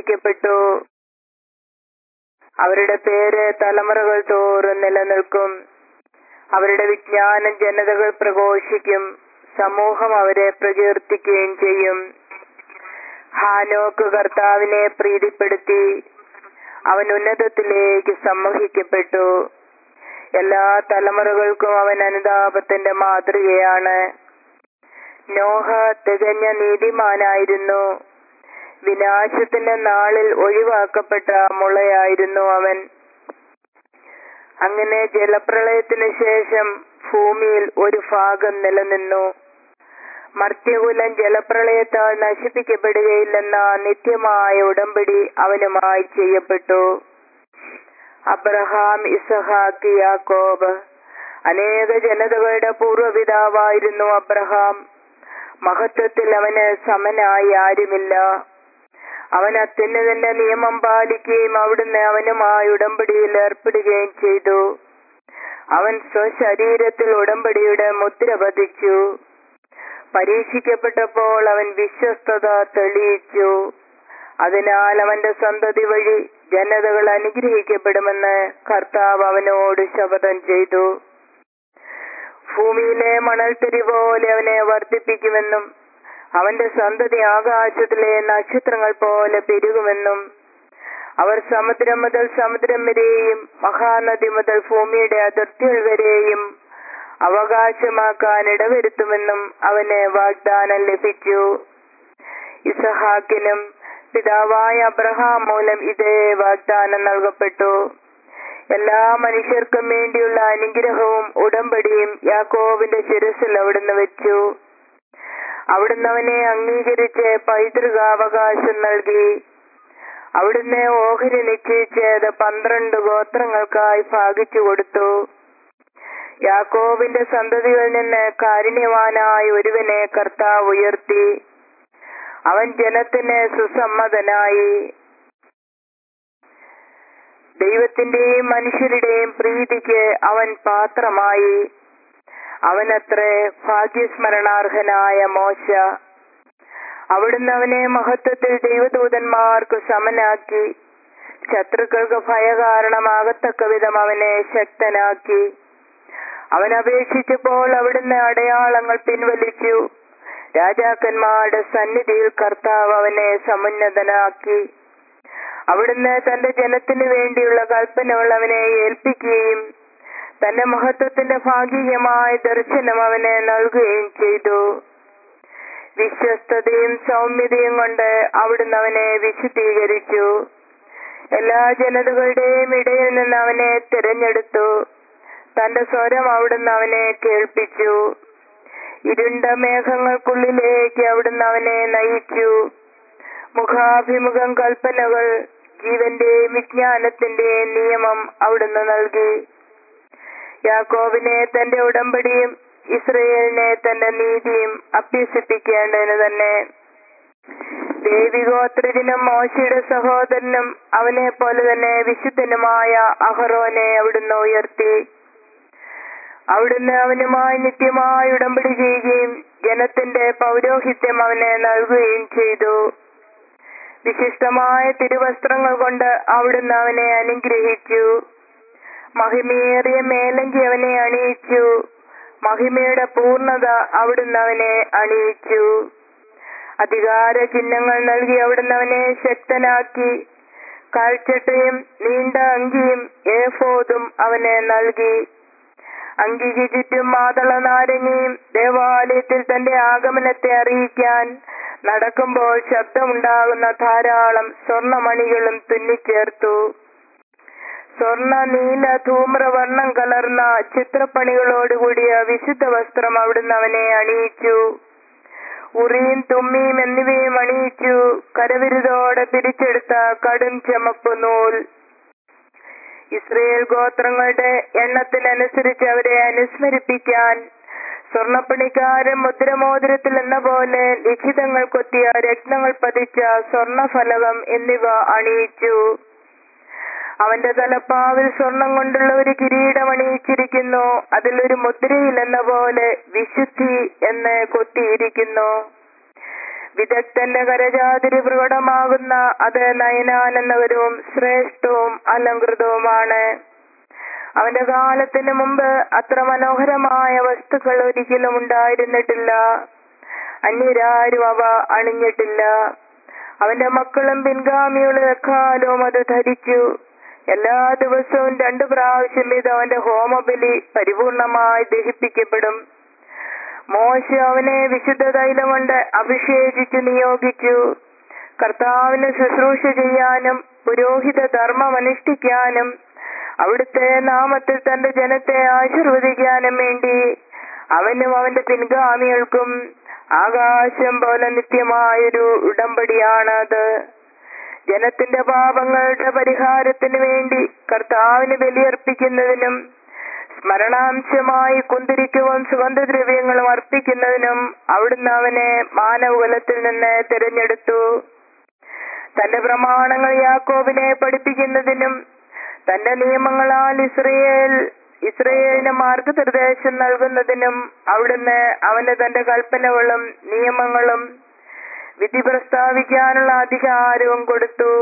അനുഗ്രഹിക്കപ്പെട്ടു അവരുടെ പേര് തലമുറകൾ തോറും നിലനിൽക്കും അവരുടെ വിജ്ഞാനം ജനതകൾ പ്രഘോഷിക്കും സമൂഹം അവരെ പ്രകീർത്തിക്കുകയും ചെയ്യും ഹാനോക്ക് കർത്താവിനെ പ്രീതിപ്പെടുത്തി അവൻ ഉന്നതത്തിലേക്ക് സമ്മോഹിക്കപ്പെട്ടു എല്ലാ തലമുറകൾക്കും അവൻ അനുതാപത്തിന്റെ മാതൃകയാണ് നോഹ തികഞ്ഞ നീതിമാനായിരുന്നു വിനാശത്തിന്റെ നാളിൽ ഒഴിവാക്കപ്പെട്ട മുളയായിരുന്നു അവൻ അങ്ങനെ ജലപ്രളയത്തിനു ശേഷം ഭൂമിയിൽ ഒരു ഭാഗം നിലനിന്നു മർത്യകുലം ജലപ്രളയത്താൽ നശിപ്പിക്കപ്പെടുകയില്ലെന്ന നിത്യമായ ഉടമ്പടി അവനുമായി ചെയ്യപ്പെട്ടു അബ്രഹാം ഇസഹാക്ക് യാക്കോബ് അനേക ജനതകളുടെ പൂർവ്വപിതാവായിരുന്നു അബ്രഹാം മഹത്വത്തിൽ അവന് സമനായി ആരുമില്ല അവൻ അത്യുന്നതന്റെ നിയമം പാലിക്കുകയും അവിടുന്ന് അവനുമായി ഉടമ്പടിയിൽ ഏർപ്പെടുകയും ചെയ്തു അവൻ സ്വശരീരത്തിൽ ഉടമ്പടിയുടെ മുദ്ര പതിച്ചു പരീക്ഷിക്കപ്പെട്ടപ്പോൾ അവൻ വിശ്വസ്തത തെളിയിച്ചു അതിനാൽ അവന്റെ സന്തതി വഴി ജനതകൾ അനുഗ്രഹിക്കപ്പെടുമെന്ന് കർത്താവ് അവനോട് ശപഥം ചെയ്തു ഭൂമിയിലെ മണൽത്തരി പോലെ അവനെ വർദ്ധിപ്പിക്കുമെന്നും അവന്റെ സന്തതി ആകാശത്തിലെ നക്ഷത്രങ്ങൾ പോലെ പെരുകുമെന്നും അവർ സമുദ്രം മുതൽ സമുദ്രം വരെയും മഹാനദി മുതൽ ഭൂമിയുടെ അതിർത്തികൾ വരെയും അവകാശമാക്കാൻ ഇടവരുത്തുമെന്നും അവന് വാഗ്ദാനം ലഭിച്ചു ഇസഹാക്കിനും പിതാവായ അബ്രഹാം മൂലം ഇതേ വാഗ്ദാനം നൽകപ്പെട്ടു എല്ലാ മനുഷ്യർക്കും വേണ്ടിയുള്ള അനുഗ്രഹവും ഉടമ്പടിയും യാക്കോബിന്റെ ശിരസിൽ അവിടുന്ന് വെച്ചു അവിടുന്ന് അവനെ അംഗീകരിച്ച് പൈതൃകാവകാശം നൽകി അവിടുന്ന് ഓഹരി നിശ്ചയിച്ചത് പന്ത്രണ്ട് ഗോത്രങ്ങൾക്കായി ഭാഗിച്ചു കൊടുത്തു യാക്കോബിന്റെ സന്തതികളിൽ നിന്ന് കാരുണ്യവാനായ ഒരുവനെ കർത്താവ് ഉയർത്തി അവൻ ജനത്തിന് സുസമ്മതനായി ദൈവത്തിന്റെയും മനുഷ്യരുടെയും പ്രീതിക്ക് അവൻ പാത്രമായി അവനത്രേ ഭാഗ്യസ്മരണാർഹനായ മോശ അവിടുന്ന് അവനെ മഹത്വത്തിൽ ദൈവദൂതന്മാർക്ക് സമനാക്കി ശത്രുക്കൾക്ക് ഭയകാരണമാകത്തക്ക വിധം അവനെ ശക്തനാക്കി അവൻ അപേക്ഷിച്ചപ്പോൾ അവിടുന്ന് അടയാളങ്ങൾ പിൻവലിച്ചു രാജാക്കന്മാരുടെ സന്നിധിയിൽ കർത്താവ് അവനെ സമുന്നതനാക്കി അവിടുന്ന് തന്റെ ജനത്തിനു വേണ്ടിയുള്ള കൽപ്പനകൾ അവനെ ഏൽപ്പിക്കുകയും തന്റെ മഹത്വത്തിന്റെ ഭാഗികമായ ദർശനം അവന് നൽകുകയും ചെയ്തു വിശ്വസ്തതയും സൗമ്യതയും കൊണ്ട് അവിടുന്ന് അവനെ വിശുദ്ധീകരിച്ചു എല്ലാ ജനതകളുടെയും ഇടയിൽ നിന്ന് അവനെ തിരഞ്ഞെടുത്തു തന്റെ സ്വരം അവിടുന്ന് അവനെ കേൾപ്പിച്ചു ഇരുണ്ട മേഘങ്ങൾക്കുള്ളിലേക്ക് അവിടുന്ന് അവനെ നയിച്ചു മുഖാഭിമുഖം കൽപ്പനകൾ ജീവന്റെയും വിജ്ഞാനത്തിന്റെയും നിയമം അവിടുന്ന് നൽകി യാക്കോബിനെ തന്റെ ഉടമ്പടിയും ഇസ്രയേലിനെ തന്റെ നീതിയും അഭ്യസിപ്പിക്കേണ്ടതിന് തന്നെ ദേവിഗോത്രജനും മോശയുടെ സഹോദരനും അവനെ പോലെ തന്നെ വിശുദ്ധനുമായ അഹറോനെ അവിടുന്ന് ഉയർത്തി അവിടുന്ന് അവനുമായി നിത്യമായി ഉടമ്പടി ചെയ്യുകയും ജനത്തിന്റെ പൗരോഹിത്യം അവന് നൽകുകയും ചെയ്തു വിശിഷ്ടമായ തിരുവസ്ത്രങ്ങൾ കൊണ്ട് അവിടുന്ന് അവനെ അനുഗ്രഹിച്ചു മഹിമയേറിയ മേലങ്കി അവനെ അണിയിച്ചു മഹിമയുടെ പൂർണ്ണത അവിടുന്ന് അവനെ അണിയിച്ചു അധികാര ചിഹ്നങ്ങൾ നൽകി അവിടുന്ന് അവനെ ശക്തനാക്കി കാഴ്ചട്ടയും നീണ്ട അങ്കിയും ഏഫോദും അവന് നൽകി അങ്കിക്ക് ചുറ്റും മാതള നാരങ്ങയും ദേവാലയത്തിൽ തന്റെ ആഗമനത്തെ അറിയിക്കാൻ നടക്കുമ്പോൾ ശബ്ദമുണ്ടാകുന്ന ധാരാളം സ്വർണമണികളും തുന്നിച്ചേർത്തു സ്വർണ നീല ധൂമ്രവർണ്ണം കലർന്ന ചിത്രപ്പണികളോടുകൂടിയ വിശുദ്ധ വസ്ത്രം അവിടുന്ന് അവനെ അണിയിച്ചു ഉറിയും തുമ്മിയും എന്നിവയും അണിയിച്ചു കരവിരുതോടെ പിരിച്ചെടുത്ത കടും ചമപ്പ് നൂൽ ഇസ്രയേൽ ഗോത്രങ്ങളുടെ എണ്ണത്തിനനുസരിച്ച് അവരെ അനുസ്മരിപ്പിക്കാൻ സ്വർണപ്പണിക്കാരൻ മുദ്രമോതിരത്തിൽ എന്ന പോലെ ലിഖിതങ്ങൾ കൊത്തിയ രത്നങ്ങൾ പതിച്ച സ്വർണഫലകം എന്നിവ അണിയിച്ചു അവന്റെ തലപ്പാവിൽ സ്വർണം കൊണ്ടുള്ള ഒരു കിരീടം അണിയിച്ചിരിക്കുന്നു അതിലൊരു മുദ്രയിൽ എന്ന പോലെ വിശുദ്ധി എന്ന് കൊത്തിയിരിക്കുന്നു വിദഗ്ധന്റെ കരജാതിരി പ്രകടമാകുന്ന അത് നയനാനന്ദകരവും ശ്രേഷ്ഠവും അലങ്കൃതവുമാണ് അവന്റെ കാലത്തിന് മുമ്പ് അത്ര മനോഹരമായ വസ്തുക്കൾ ഒരിക്കലും ഉണ്ടായിരുന്നിട്ടില്ല അന്യരാരും അവ അണിഞ്ഞിട്ടില്ല അവന്റെ മക്കളും പിൻഗാമികളും എക്കാലവും അത് ധരിച്ചു എല്ലാ ദിവസവും രണ്ടു പ്രാവശ്യം ഇത് അവന്റെ ഹോമബലി പരിപൂർണമായി ദഹിപ്പിക്കപ്പെടും മോശ അവനെ വിശുദ്ധ തൈലം കൊണ്ട് അഭിഷേകിച്ചു നിയോഗിച്ചു കർത്താവിന് ശുശ്രൂഷ ചെയ്യാനും പുരോഹിത ധർമ്മം അനുഷ്ഠിക്കാനും അവിടുത്തെ നാമത്തിൽ തന്റെ ജനത്തെ ആശീർവദിക്കാനും വേണ്ടി അവനും അവന്റെ പിൻഗാമികൾക്കും ആകാശം പോലെ നിത്യമായൊരു ഉടമ്പടിയാണത് ജനത്തിന്റെ പാപങ്ങളുടെ പരിഹാരത്തിന് വേണ്ടി കർത്താവിന് ബലിയർപ്പിക്കുന്നതിനും സ്മരണാംശമായി കുന്തിരിക്കവും സുഗന്ധദ്രവ്യങ്ങളും അർപ്പിക്കുന്നതിനും അവിടുന്ന് അവനെ മാനവകുലത്തിൽ നിന്ന് തിരഞ്ഞെടുത്തു തന്റെ പ്രമാണങ്ങൾ യാക്കോബിനെ പഠിപ്പിക്കുന്നതിനും തന്റെ നിയമങ്ങളാൽ ഇസ്രയേൽ ഇസ്രയേലിന് മാർഗനിർദ്ദേശം നൽകുന്നതിനും അവിടുന്ന് അവന് തന്റെ കൽപ്പനകളും നിയമങ്ങളും വിധി പ്രസ്താവിക്കാനുള്ള അധികാരവും കൊടുത്തു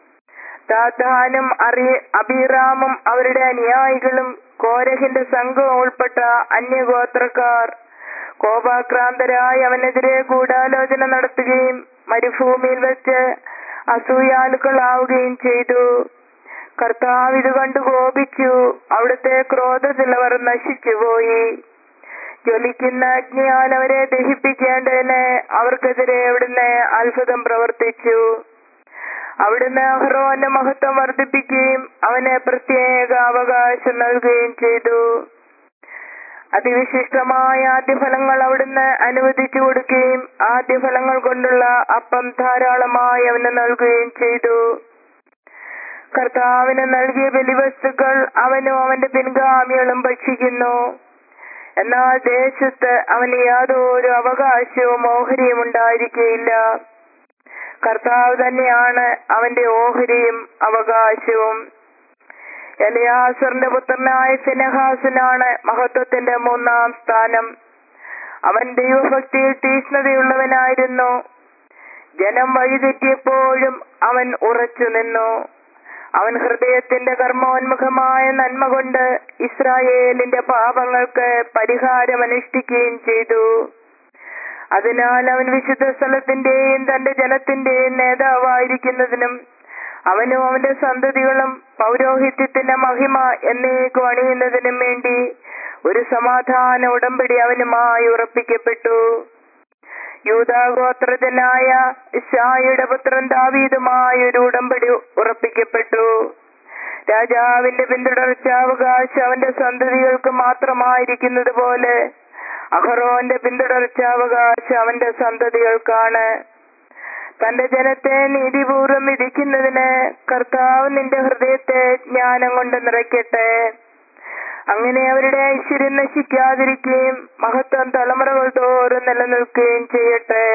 ദാദാനും അറി അബീറാമും അവരുടെ അനുയായികളും കോരഹിന്റെ സംഘവും ഉൾപ്പെട്ട അന്യഗോത്രക്കാർ കോപാക്രാന്തരായി അവനെതിരെ ഗൂഢാലോചന നടത്തുകയും മരുഭൂമിയിൽ വെച്ച് അസൂയാലുക്കളാവുകയും ചെയ്തു കർത്താവ് ഇത് കണ്ടു കോപിച്ചു അവിടുത്തെ ക്രോധത്തിലവർ നശിച്ചുപോയി ജ്വലിക്കുന്ന അഗ്നിയാൽ അവരെ ദഹിപ്പിക്കേണ്ടതിന് അവർക്കെതിരെ അവിടുന്ന് അത്ഭുതം പ്രവർത്തിച്ചു അവിടുന്ന് അഹ്റോന്റെ മഹത്വം വർദ്ധിപ്പിക്കുകയും അവന് പ്രത്യേക അവകാശം നൽകുകയും ചെയ്തു അതിവിശിഷ്ടമായ ആദ്യഫലങ്ങൾ അവിടുന്ന് അനുവദിച്ചു കൊടുക്കുകയും ആദ്യഫലങ്ങൾ കൊണ്ടുള്ള അപ്പം ധാരാളമായി അവന് നൽകുകയും ചെയ്തു കർത്താവിന് നൽകിയ ബലിവസ്തുക്കൾ അവനും അവന്റെ പിൻഗാമികളും ഭക്ഷിക്കുന്നു എന്നാൽ ദേശത്ത് അവന് യാതൊരു അവകാശവും ഓഹരിയും ഉണ്ടായിരിക്കുകയില്ല കർത്താവ് തന്നെയാണ് അവന്റെ ഓഹരിയും അവകാശവും എലിയാസറിന്റെ പുത്രനായ ഫിനഹാസിനാണ് മഹത്വത്തിന്റെ മൂന്നാം സ്ഥാനം അവൻ ദൈവഭക്തിയിൽ തീക്ഷ്ണതയുള്ളവനായിരുന്നു ജനം വഴിതെറ്റിയപ്പോഴും അവൻ ഉറച്ചു നിന്നു അവൻ ഹൃദയത്തിന്റെ കർമ്മോന്മുഖമായ നന്മ കൊണ്ട് ഇസ്രായേലിന്റെ പാപങ്ങൾക്ക് പരിഹാരം അനുഷ്ഠിക്കുകയും ചെയ്തു അതിനാൽ അവൻ വിശുദ്ധ സ്ഥലത്തിന്റെയും തന്റെ ജനത്തിന്റെയും നേതാവായിരിക്കുന്നതിനും അവനും അവന്റെ സന്തതികളും പൗരോഹിത്യത്തിന്റെ മഹിമ എന്നേക്കും അണിയുന്നതിനും വേണ്ടി ഒരു സമാധാന ഉടമ്പടി അവനുമായി ഉറപ്പിക്കപ്പെട്ടു യൂതാഗോത്രജനായ ഇഷായുടെ പുത്രൻ ദാവീദുമായി ഒരു ഉടമ്പടി ഉറപ്പിക്കപ്പെട്ടു രാജാവിന്റെ പിന്തുടർച്ചാവകാശം അവന്റെ സന്തതികൾക്ക് മാത്രമായിരിക്കുന്നത് പോലെ അഹറോന്റെ പിന്തുടർച്ചാവകാശം അവന്റെ സന്തതികൾക്കാണ് തന്റെ ജനത്തെ നീതിപൂർവം വിധിക്കുന്നതിന് കർത്താവ് നിന്റെ ഹൃദയത്തെ ജ്ഞാനം കൊണ്ട് നിറയ്ക്കട്ടെ അങ്ങനെ അവരുടെ ഐശ്വര്യം നശിക്കാതിരിക്കുകയും മഹത്വം തലമുറകൾ തോറും നിലനിൽക്കുകയും ചെയ്യട്ടെ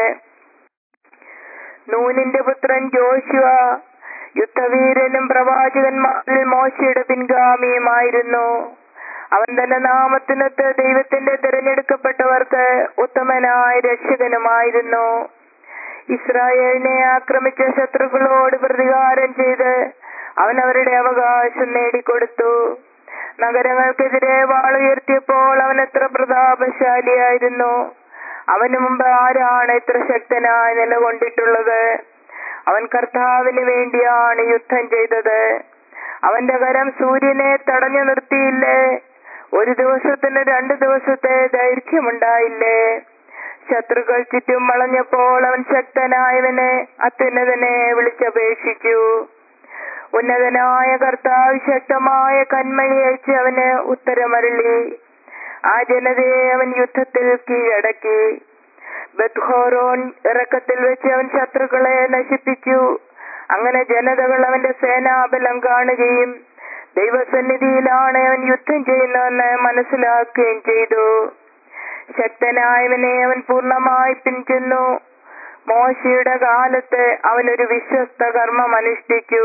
നൂനിന്റെ പുത്രൻ ജോഷുവ യുദ്ധവീരനും പ്രവാചകന്മാരിൽ മോശയുടെ പിൻഗാമിയുമായിരുന്നു അവൻ തന്റെ നാമത്തിനൊത്ത് ദൈവത്തിന്റെ തിരഞ്ഞെടുക്കപ്പെട്ടവർക്ക് ഉത്തമനായ രക്ഷകനുമായിരുന്നു ഇസ്രായേലിനെ ആക്രമിച്ച ശത്രുക്കളോട് പ്രതികാരം ചെയ്ത് അവൻ അവരുടെ അവകാശം നേടിക്കൊടുത്തു നഗരങ്ങൾക്കെതിരെ വാളുയർത്തിയപ്പോൾ അവൻ എത്ര പ്രതാപശാലിയായിരുന്നു അവന് മുമ്പ് ആരാണ് ഇത്ര ശക്തനായി നിലകൊണ്ടിട്ടുള്ളത് അവൻ കർത്താവിന് വേണ്ടിയാണ് യുദ്ധം ചെയ്തത് അവന്റെ കരം സൂര്യനെ തടഞ്ഞു നിർത്തിയില്ലേ ഒരു ദിവസത്തിന് രണ്ടു ദിവസത്തെ ദൈർഘ്യമുണ്ടായില്ലേ ശത്രുക്കൾ ചുറ്റും വളഞ്ഞപ്പോൾ അവൻ ശക്തനായവനെ അത്യുന്നതനെ വിളിച്ചപേക്ഷിച്ചു ഉന്നതനായ കർത്താവ് ശക്തമായ കന്മഴി അയച്ച് അവന് ഉത്തരമരളി ആ ജനതയെ അവൻ യുദ്ധത്തിൽ കീഴടക്കി ബത്ഹോറോൻ ഇറക്കത്തിൽ വെച്ച് അവൻ ശത്രുക്കളെ നശിപ്പിച്ചു അങ്ങനെ ജനതകൾ അവന്റെ സേനാബലം കാണുകയും ദൈവസന്നിധിയിലാണ് അവൻ യുദ്ധം ചെയ്യുന്നതെന്ന് മനസ്സിലാക്കുകയും ചെയ്തു ശക്തനായവനെ അവൻ പൂർണ്ണമായി പിൻചെന്നു മോശയുടെ കാലത്ത് അവനൊരു വിശ്വസ്ത കർമ്മം അനുഷ്ഠിച്ചു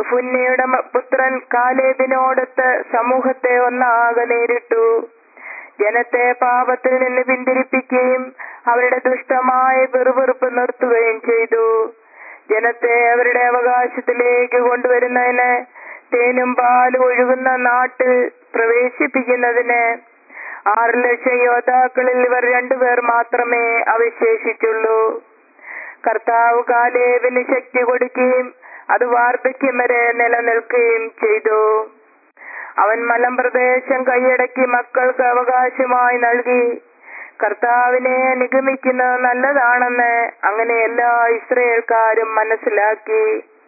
യഫുന്നയുടെ പുത്രൻ കാലേബിനോടൊത്ത് സമൂഹത്തെ ഒന്നാകെ നേരിട്ടു ജനത്തെ പാപത്തിൽ നിന്ന് പിന്തിരിപ്പിക്കുകയും അവരുടെ ദുഷ്ടമായ പെറുപെറുപ്പ് നിർത്തുകയും ചെയ്തു ജനത്തെ അവരുടെ അവകാശത്തിലേക്ക് കൊണ്ടുവരുന്നതിന് തേനും പാലും ഒഴുകുന്ന നാട്ടിൽ പ്രവേശിപ്പിക്കുന്നതിന് ആറ് ലക്ഷം യോദ്ധാക്കളിൽ ഇവർ രണ്ടുപേർ മാത്രമേ അവശേഷിച്ചുള്ളൂ കർത്താവ് കാലേവിന് ശക്തി കൊടുക്കുകയും അത് വാർദ്ധക്യം വരെ നിലനിൽക്കുകയും ചെയ്തു അവൻ മലമ്പ്രദേശം കൈയടക്കി മക്കൾക്ക് അവകാശമായി നൽകി കർത്താവിനെ നിഗമിക്കുന്നത് നല്ലതാണെന്ന് അങ്ങനെ എല്ലാ ഇസ്രയേൽക്കാരും മനസ്സിലാക്കി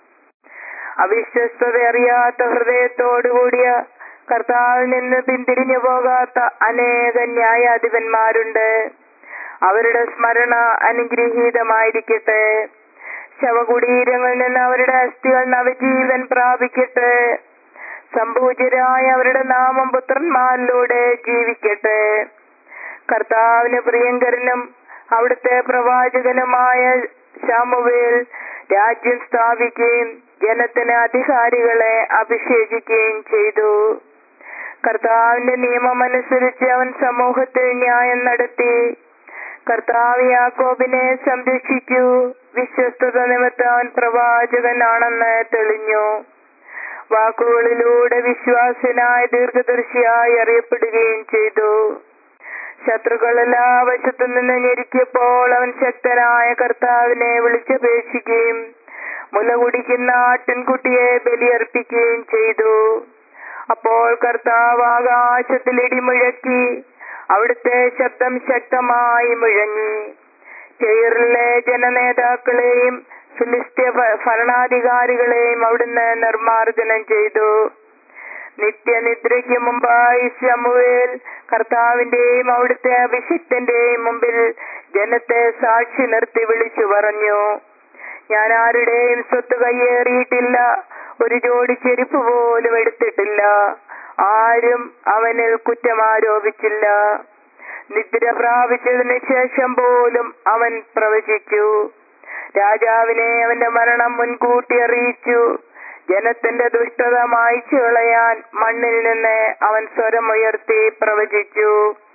അവിശ്വസ്തത അറിയാത്ത ഹൃദയത്തോടുകൂടിയ കർത്താവിൽ നിന്ന് പിന്തിരിഞ്ഞു പോകാത്ത അനേക ന്യായാധിപന്മാരുണ്ട് അവരുടെ സ്മരണ അനുഗ്രഹീതമായിരിക്കട്ടെ ശവകുടീരങ്ങളിൽ നിന്ന് അവരുടെ അസ്ഥികൾ നവജീവൻ പ്രാപിക്കട്ടെ സംപൂജ്യരായ അവരുടെ നാമം പുത്രന്മാരിലൂടെ ജീവിക്കട്ടെ കർത്താവിന് പ്രിയങ്കരനും അവിടുത്തെ പ്രവാചകനുമായ ശാമുവേൽ രാജ്യം സ്ഥാപിക്കുകയും ജനത്തിന് അധികാരികളെ അഭിഷേകിക്കുകയും ചെയ്തു കർത്താവിന്റെ നിയമമനുസരിച്ച് അവൻ സമൂഹത്തിൽ ന്യായം നടത്തി കർത്താവ് യാക്കോബിനെ സംരക്ഷിക്കൂ വിശ്വസ്തത നിമിത്തം അവൻ പ്രവാചകനാണെന്ന് തെളിഞ്ഞു വാക്കുകളിലൂടെ വിശ്വാസനായ ദീർഘദർശിയായി അറിയപ്പെടുകയും ചെയ്തു ശത്രുക്കൾ എല്ലാ വശത്തു നിന്ന് ഞെരുക്കിയപ്പോൾ അവൻ ശക്തനായ കർത്താവിനെ വിളിച്ചപേക്ഷിക്കുകയും മുല കുടിക്കുന്ന ആട്ടിൻകുട്ടിയെ ബലിയർപ്പിക്കുകയും ചെയ്തു അപ്പോൾ കർത്താവ് ആകാശത്തിൽ ഇടിമുഴക്കി അവിടുത്തെ ശബ്ദം ശക്തമായി മുഴങ്ങി ചെയറിലെ ജനനേതാക്കളെയും ഫിലിസ്തീയ ഭരണാധികാരികളെയും അവിടുന്ന് നിർമാർജനം ചെയ്തു നിത്യനിദ്രയ്ക്ക് മുമ്പായി ശമുവേൽ കർത്താവിന്റെയും അവിടുത്തെ അഭിഷിക്തന്റെയും മുമ്പിൽ ജനത്തെ സാക്ഷി നിർത്തി വിളിച്ചു പറഞ്ഞു ഞാൻ ആരുടെയും സ്വത്ത് കയ്യേറിയിട്ടില്ല ഒരു ജോഡി ചെരുപ്പ് പോലും എടുത്തിട്ടില്ല ആരും അവനിൽ കുറ്റം ആരോപിച്ചില്ല നിദ്ര പ്രാപിച്ചതിന് ശേഷം പോലും അവൻ പ്രവചിച്ചു രാജാവിനെ അവന്റെ മരണം മുൻകൂട്ടി അറിയിച്ചു ജനത്തിന്റെ ദുഷ്ടത മായ്ച്ചു കളയാൻ മണ്ണിൽ നിന്ന് അവൻ സ്വരമുയർത്തി പ്രവചിച്ചു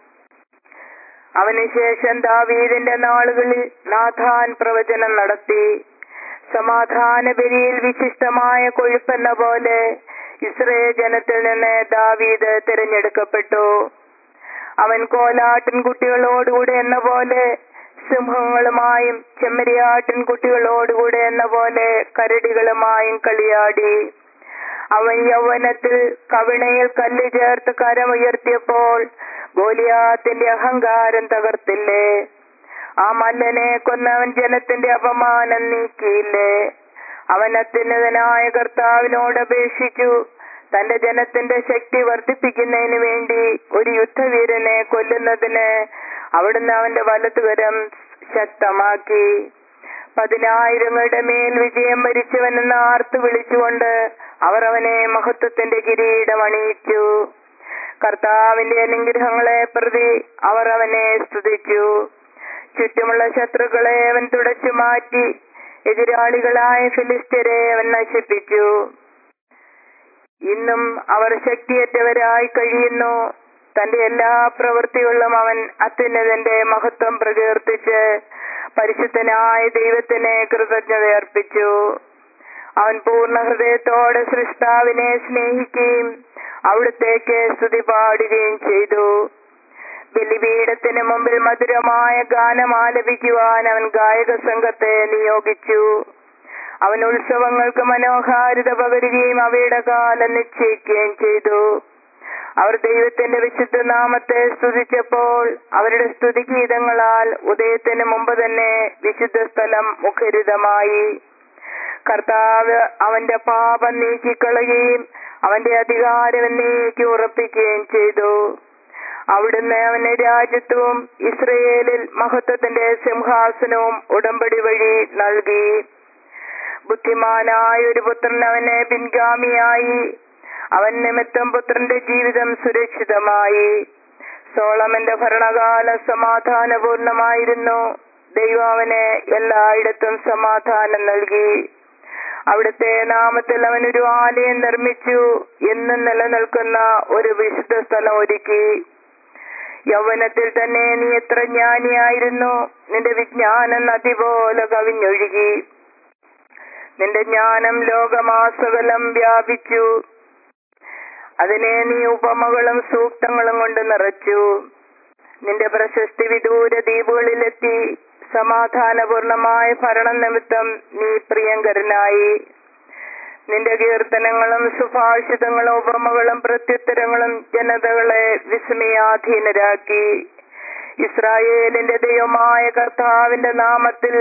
അവന് ശേഷം ദാവീദിന്റെ നാളുകളിൽ നാഥാൻ പ്രവചനം നടത്തി സമാധാന ബലിയിൽ വിശിഷ്ടമായ കൊഴുപ്പെന്ന പോലെ ഇസ്രയേൽ ജനത്തിൽ നിന്ന് ദാവീദ് തിരഞ്ഞെടുക്കപ്പെട്ടു അവൻ കോലാട്ടിൻ കുട്ടികളോടുകൂടെ എന്ന പോലെ സിംഹങ്ങളുമായും ചെമ്മരിയാട്ടിൻ കുട്ടികളോടുകൂടെ എന്ന പോലെ കരടികളുമായും കളിയാടി അവൻ യൗവനത്തിൽ കവിണയിൽ കല്ല് ചേർത്ത് കരമുയർത്തിയപ്പോൾ ഗോലിയാത്തിന്റെ അഹങ്കാരം തകർത്തില്ലേ ആ മല്ലനെ കൊന്നവൻ ജനത്തിന്റെ അപമാനം നീക്കിയില്ലേ അവൻ അത്യുന്നതനായ കർത്താവിനോട് അപേക്ഷിച്ചു തന്റെ ജനത്തിന്റെ ശക്തി വർദ്ധിപ്പിക്കുന്നതിന് വേണ്ടി ഒരു യുദ്ധവീരനെ കൊല്ലുന്നതിന് അവിടുന്ന് അവന്റെ വലതുകരം ശക്തമാക്കി പതിനായിരങ്ങളുടെ മേൽ വിജയം വരിച്ചവനെന്ന് ആർത്തു വിളിച്ചുകൊണ്ട് അവർ അവനെ മഹത്വത്തിന്റെ കിരീടം അണിയിച്ചു കർത്താവിന്റെ അനുഗ്രഹങ്ങളെ പ്രതി അവർ അവനെ സ്തുതിച്ചു ചുറ്റുമുള്ള ശത്രുക്കളെ അവൻ തുടച്ചു മാറ്റി എതിരാളികളായ ഫിലിസ്തരെ അവൻ നശിപ്പിച്ചു ഇന്നും അവർ ശക്തിയേറ്റവരായി കഴിയുന്നു തന്റെ എല്ലാ പ്രവൃത്തികളിലും അവൻ അത്യുന്നതന്റെ മഹത്വം പ്രകീർത്തിച്ച് പരിശുദ്ധനായ ദൈവത്തിന് കൃതജ്ഞത അർപ്പിച്ചു അവൻ പൂർണ്ണ ഹൃദയത്തോടെ സൃഷ്ടാവിനെ സ്നേഹിക്കുകയും അവിടത്തേക്ക് സ്തുതി പാടുകയും ചെയ്തു ബലിപീഠത്തിന് മുമ്പിൽ മധുരമായ ഗാനം ആലപിക്കുവാൻ അവൻ ഗായക സംഘത്തെ നിയോഗിച്ചു അവൻ ഉത്സവങ്ങൾക്ക് മനോഹാരിത പകരുകയും അവയുടെ കാലം നിശ്ചയിക്കുകയും ചെയ്തു അവർ ദൈവത്തിന്റെ വിശുദ്ധ നാമത്തെ സ്തുതിച്ചപ്പോൾ അവരുടെ സ്തുതിഗീതങ്ങളാൽ ഉദയത്തിന് മുമ്പ് തന്നെ വിശുദ്ധ സ്ഥലം മുഖരിതമായി കർത്താവ് അവന്റെ പാപം നീക്കിക്കളയുകയും അവന്റെ അധികാരം എന്നേക്ക് ഉറപ്പിക്കുകയും ചെയ്തു അവിടുന്ന് അവന് രാജ്യത്വവും ഇസ്രയേലിൽ മഹത്വത്തിന്റെ സിംഹാസനവും ഉടമ്പടി വഴി നൽകി ബുദ്ധിമാനായ ഒരു പുത്രൻ അവനെ പിൻഗാമിയായി അവൻ നിമിത്തം പുത്രന്റെ ജീവിതം സുരക്ഷിതമായി സോളമന്റെ ഭരണകാലം സമാധാനപൂർണമായിരുന്നു ദൈവം അവന് എല്ലായിടത്തും സമാധാനം നൽകി അവിടുത്തെ നാമത്തിൽ അവൻ ഒരു ആലയം നിർമ്മിച്ചു എന്നും നിലനിൽക്കുന്ന ഒരു വിശുദ്ധ സ്ഥലം ഒരുക്കി യൗവനത്തിൽ തന്നെ നീ എത്ര ജ്ഞാനിയായിരുന്നു നിന്റെ വിജ്ഞാനം നദി പോലെ കവിഞ്ഞൊഴുകി നിന്റെ ജ്ഞാനം ലോകമാസകലം വ്യാപിച്ചു അതിനെ നീ ഉപമകളും സൂക്തങ്ങളും കൊണ്ട് നിറച്ചു നിന്റെ പ്രശസ്തി വിദൂര ദ്വീപുകളിലെത്തി സമാധാനപൂർണമായ ഭരണം നിമിത്തം നീ പ്രിയങ്കരനായി നിന്റെ കീർത്തനങ്ങളും സുഭാഷിതങ്ങളും ഉപമകളും പ്രത്യുത്തരങ്ങളും ജനതകളെ വിസ്മയാധീനരാക്കി ഇസ്രായേലിന്റെ ദൈവമായ കർത്താവിന്റെ നാമത്തിൽ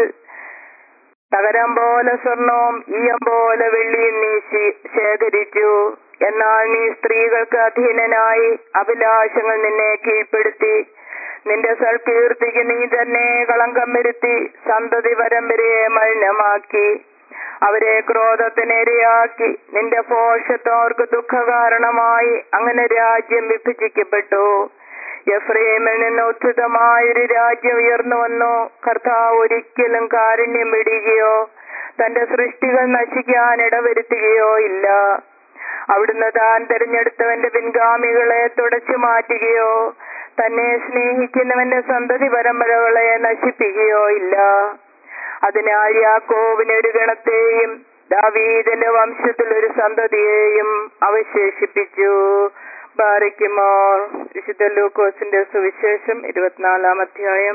തകരം പോലെ സ്വർണവും ഈയം പോലെ വെള്ളിയും നീ ശേ- ശേഖരിച്ചു എന്നാൽ നീ സ്ത്രീകൾക്ക് അധീനനായി അഭിലാഷങ്ങൾ നിന്നെ കീഴ്പ്പെടുത്തി നിന്റെ സൽകീർത്തിക്ക് നീ തന്നെ കളങ്കം വരുത്തി സന്തതി പരമ്പരയെ മലിനമാക്കി അവരെ ക്രോധത്തിനിരയാക്കി നിന്റെ ഭോഷത്തോർക്ക് ദുഃഖകാരണമായി അങ്ങനെ രാജ്യം വിഭജിക്കപ്പെട്ടു എഫ്രൈമിൽ നിന്ന് ഉദ്ധിതമായൊരു രാജ്യം ഉയർന്നു വന്നു കർത്താവ് ഒരിക്കലും കാരുണ്യം വിടുകയോ തന്റെ സൃഷ്ടികൾ നശിക്കാൻ ഇടവരുത്തുകയോ ഇല്ല അവിടുന്ന് താൻ തിരഞ്ഞെടുത്തവന്റെ പിൻഗാമികളെ തുടച്ചു മാറ്റുകയോ തന്നെ സ്നേഹിക്കുന്നവന്റെ സന്തതി പരമ്പരകളെ നശിപ്പിക്കുകയോ ഇല്ല അതിനാൽ യാക്കോവിന് ഒരു ഗണത്തെയും ദാവീദിന്റെ വംശത്തിൽ ഒരു സന്തതിയെയും അവശേഷിപ്പിച്ചു ബാറിക്കുമോർ വിശുദ്ധ ലൂക്കോസിന്റെ സുവിശേഷം ഇരുപത്തിനാലാം അധ്യായം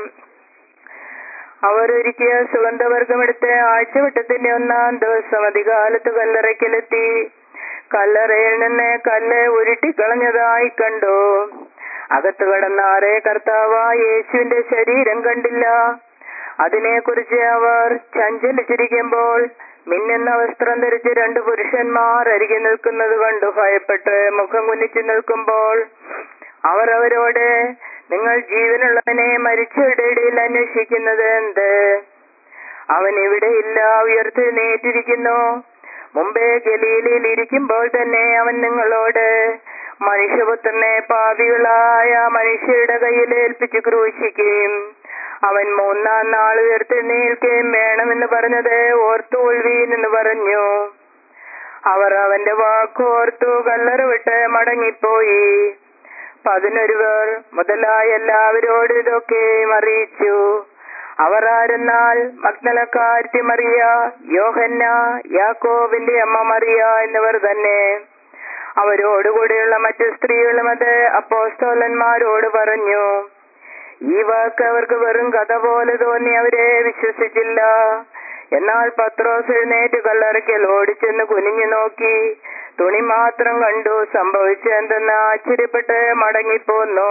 അവർ ഒരുക്കിയ സുഗന്ധവർഗമെടുത്ത് ആഴ്ചവട്ടത്തിന്റെ ഒന്നാം ദിവസം അധികാലത്ത് കല്ലറയ്ക്കലെത്തി കല്ലറയിൽ നിന്ന് കല്ല് ഉരുട്ടിക്കളഞ്ഞതായി കണ്ടു അകത്ത് കടന്നാറെ കർത്താവായ യേശുവിന്റെ ശരീരം കണ്ടില്ല അതിനെക്കുറിച്ച് അവർ ചഞ്ചലിച്ചിരിക്കുമ്പോൾ മിന്നുന്ന വസ്ത്രം ധരിച്ച് രണ്ട് പുരുഷന്മാർ അരികെ നിൽക്കുന്നത് കണ്ടു ഭയപ്പെട്ട് മുഖം കുനിച്ചു നിൽക്കുമ്പോൾ അവർ അവരോട് നിങ്ങൾ ജീവനുള്ളവനെ മരിച്ചവരുടെ ഇടയിൽ അന്വേഷിക്കുന്നത് എന്ത് അവൻ ഇവിടെയില്ല ഉയർത്തെഴുന്നേറ്റിരിക്കുന്നു മുമ്പേ ഗലീലയിൽ ഇരിക്കുമ്പോൾ തന്നെ അവൻ നിങ്ങളോട് മനുഷ്യപുത്രനെ പാപികളായ മനുഷ്യരുടെ കയ്യിൽ ഏൽപ്പിച്ച് ക്രൂശിക്കുകയും അവൻ മൂന്നാം നാൾ ഉയർത്തെഴുന്നേൽക്കുകയും വേണമെന്ന് പറഞ്ഞത് ഓർത്തുകൊള്ളുവീൻ എന്ന് പറഞ്ഞു അവർ അവന്റെ വാക്കോർത്തു കല്ലറ വിട്ട് മടങ്ങിപ്പോയി പതിനൊരുവർ മുതലായ എല്ലാവരോടും ഇതൊക്കെയും അറിയിച്ചു അവർ ആരെന്നാൽ മഗ്നലക്കാരത്തി മറിയ യോഹന്ന യാക്കോബിന്റെ അമ്മ മറിയ എന്നിവർ തന്നെ അവരോടുകൂടെയുള്ള മറ്റു സ്ത്രീകളും അത് അപ്പോസ്തോലന്മാരോട് പറഞ്ഞു ഈ വാക്ക് അവർക്ക് വെറും കഥ പോലെ തോന്നി അവരെ വിശ്വസിച്ചില്ല എന്നാൽ പത്രോസ് എഴുന്നേറ്റ് കല്ലറയ്ക്കൽ ഓടിച്ചെന്ന് കുനിഞ്ഞു നോക്കി തുണി മാത്രം കണ്ടു സംഭവിച്ചെന്തെന്ന് ആശ്ചര്യപ്പെട്ട് മടങ്ങിപ്പോന്നു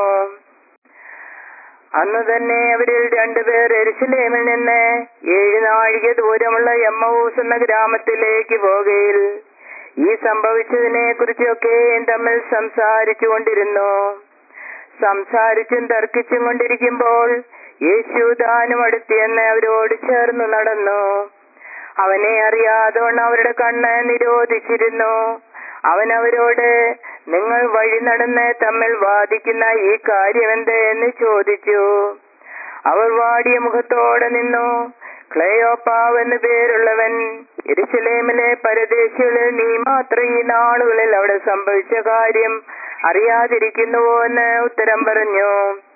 അന്ന് തന്നെ അവരിൽ രണ്ടുപേർ എരുസലേമിൽ നിന്ന് ഏഴ് നാഴിക ദൂരമുള്ള എമ്മവൂസ് എന്ന ഗ്രാമത്തിലേക്ക് പോകുകയിൽ ഈ സംഭവിച്ചതിനെ കുറിച്ചൊക്കെയും തമ്മിൽ സംസാരിച്ചു കൊണ്ടിരുന്നു സംസാരിച്ചും തർക്കിച്ചും കൊണ്ടിരിക്കുമ്പോൾ യേശു താനും അടുത്തിയെന്ന് അവരോട് ചേർന്ന് നടന്നു അവനെ അറിയാതോണ്ട് അവരുടെ കണ്ണ് നിരോധിച്ചിരുന്നു അവൻ അവരോട് നിങ്ങൾ വഴി നടന്ന് തമ്മിൽ വാദിക്കുന്ന ഈ കാര്യം എന്ത് എന്ന് ചോദിച്ചു അവർ വാടിയ മുഖത്തോടെ നിന്നു ക്ലയോപ്പാവ് എന്ന് പേരുള്ളവൻ എരുസലേമിലെ പരദേശികളിൽ നീ മാത്രം ഈ നാളുകളിൽ അവിടെ സംഭവിച്ച കാര്യം അറിയാതിരിക്കുന്നുവോ എന്ന് ഉത്തരം പറഞ്ഞു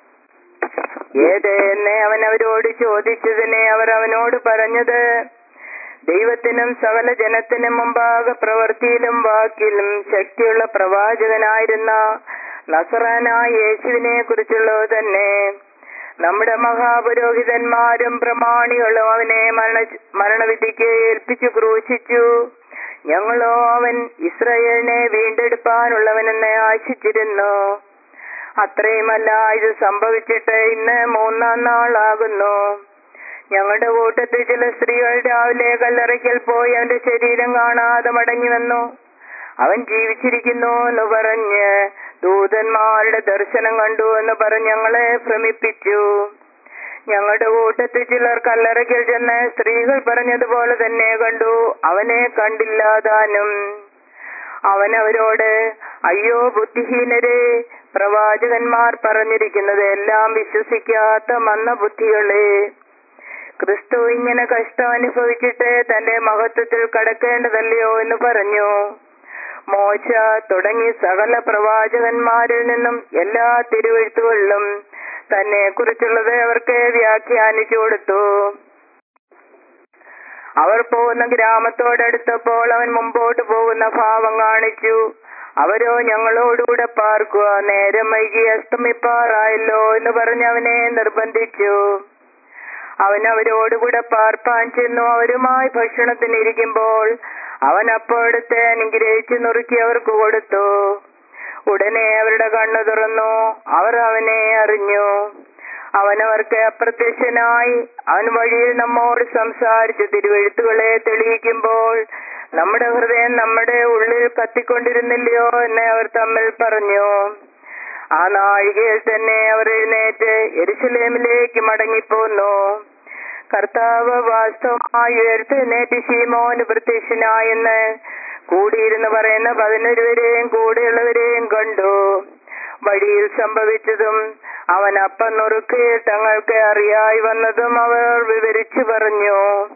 ഏതെന്നെ അവൻ അവരോട് ചോദിച്ചതിനെ അവർ അവനോട് പറഞ്ഞത് ദൈവത്തിനും സകല ജനത്തിനും മുമ്പാകെ പ്രവൃത്തിയിലും വാക്കിലും ശക്തിയുള്ള പ്രവാചകനായിരുന്ന നസറാനായ യേശുവിനെ കുറിച്ചുള്ളത് തന്നെ നമ്മുടെ മഹാപുരോഹിതന്മാരും പ്രമാണികളും അവനെ മരണ മരണവിധിക്ക് ഏൽപ്പിച്ചു ക്രൂശിച്ചു ഞങ്ങളോ അവൻ ഇസ്രയേലിനെ വീണ്ടെടുപ്പാനുള്ളവനെന്ന് ആശിച്ചിരുന്നു അത്രയുമല്ല ഇത് സംഭവിച്ചിട്ട് ഇന്ന് മൂന്നാം നാളാകുന്നു ഞങ്ങളുടെ കൂട്ടത്തിൽ ചില സ്ത്രീകൾ രാവിലെ കല്ലറയ്ക്കൽ പോയി അവന്റെ ശരീരം കാണാതെ മടങ്ങി വന്നു അവൻ ജീവിച്ചിരിക്കുന്നു എന്ന് പറഞ്ഞ് ദൂതന്മാരുടെ ദർശനം കണ്ടു എന്ന് പറഞ്ഞ് ഞങ്ങളെ ഭ്രമിപ്പിച്ചു ഞങ്ങളുടെ കൂട്ടത്തിൽ ചിലർ കല്ലറയ്ക്കൽ ചെന്ന് സ്ത്രീകൾ പറഞ്ഞതുപോലെ തന്നെ കണ്ടു അവനെ കണ്ടില്ലാതാനും അവൻ അവരോട് അയ്യോ ബുദ്ധിഹീനരെ പ്രവാചകന്മാർ പറഞ്ഞിരിക്കുന്നത് എല്ലാം വിശ്വസിക്കാത്ത മന്ദബുദ്ധികളെ ക്രിസ്തു ഇങ്ങനെ കഷ്ടം അനുഭവിച്ചിട്ട് തന്റെ മഹത്വത്തിൽ കടക്കേണ്ടതല്ലയോ എന്ന് പറഞ്ഞു മോശ തുടങ്ങി സകല പ്രവാചകന്മാരിൽ നിന്നും എല്ലാ തിരുവഴുത്തുകളിലും തന്നെ കുറിച്ചുള്ളത് അവർക്ക് വ്യാഖ്യാനിച്ചു കൊടുത്തു അവർ പോകുന്ന ഗ്രാമത്തോടടുത്തപ്പോൾ അവൻ മുമ്പോട്ട് പോകുന്ന ഭാവം കാണിച്ചു അവരോ ഞങ്ങളോടുകൂടെ പാർക്കുക നേരം വൈകി അസ്തമിപ്പാറായല്ലോ എന്ന് പറഞ്ഞ് അവനെ നിർബന്ധിച്ചു അവൻ അവരോടുകൂടെ പാർപ്പാൻ ചെന്നു അവരുമായി ഭക്ഷണത്തിനിരിക്കുമ്പോൾ അവൻ അപ്പോഴത്തെ അനുഗ്രഹിച്ചു നുറുക്കി അവർക്ക് കൊടുത്തു ഉടനെ അവരുടെ കണ്ണു തുറന്നു അവർ അവനെ അറിഞ്ഞു അവൻ അവർക്ക് അപ്രത്യക്ഷനായി അവൻ വഴിയിൽ നമ്മോട് സംസാരിച്ച് തിരുവെഴുത്തുകളെ തെളിയിക്കുമ്പോൾ നമ്മുടെ ഹൃദയം നമ്മുടെ ഉള്ളിൽ കത്തിക്കൊണ്ടിരുന്നില്ലയോ എന്ന് അവർ തമ്മിൽ പറഞ്ഞു ആ നാഴികയിൽ തന്നെ അവർ എഴുന്നേറ്റ് എരുസലേമിലേക്ക് മടങ്ങിപ്പോന്നു കർത്താവ് വാസ്തവമായി ഉയർത്തെഴുന്നേറ്റ് ശീമോന് പ്രത്യക്ഷനായെന്ന് കൂടിയിരുന്ന് പറയുന്ന പതിനൊരുവരെയും കൂടെയുള്ളവരെയും കണ്ടു വഴിയിൽ സംഭവിച്ചതും അവൻ അപ്പം നുറുക്കി തങ്ങൾക്ക് അറിയായി വന്നതും അവർ വിവരിച്ചു പറഞ്ഞു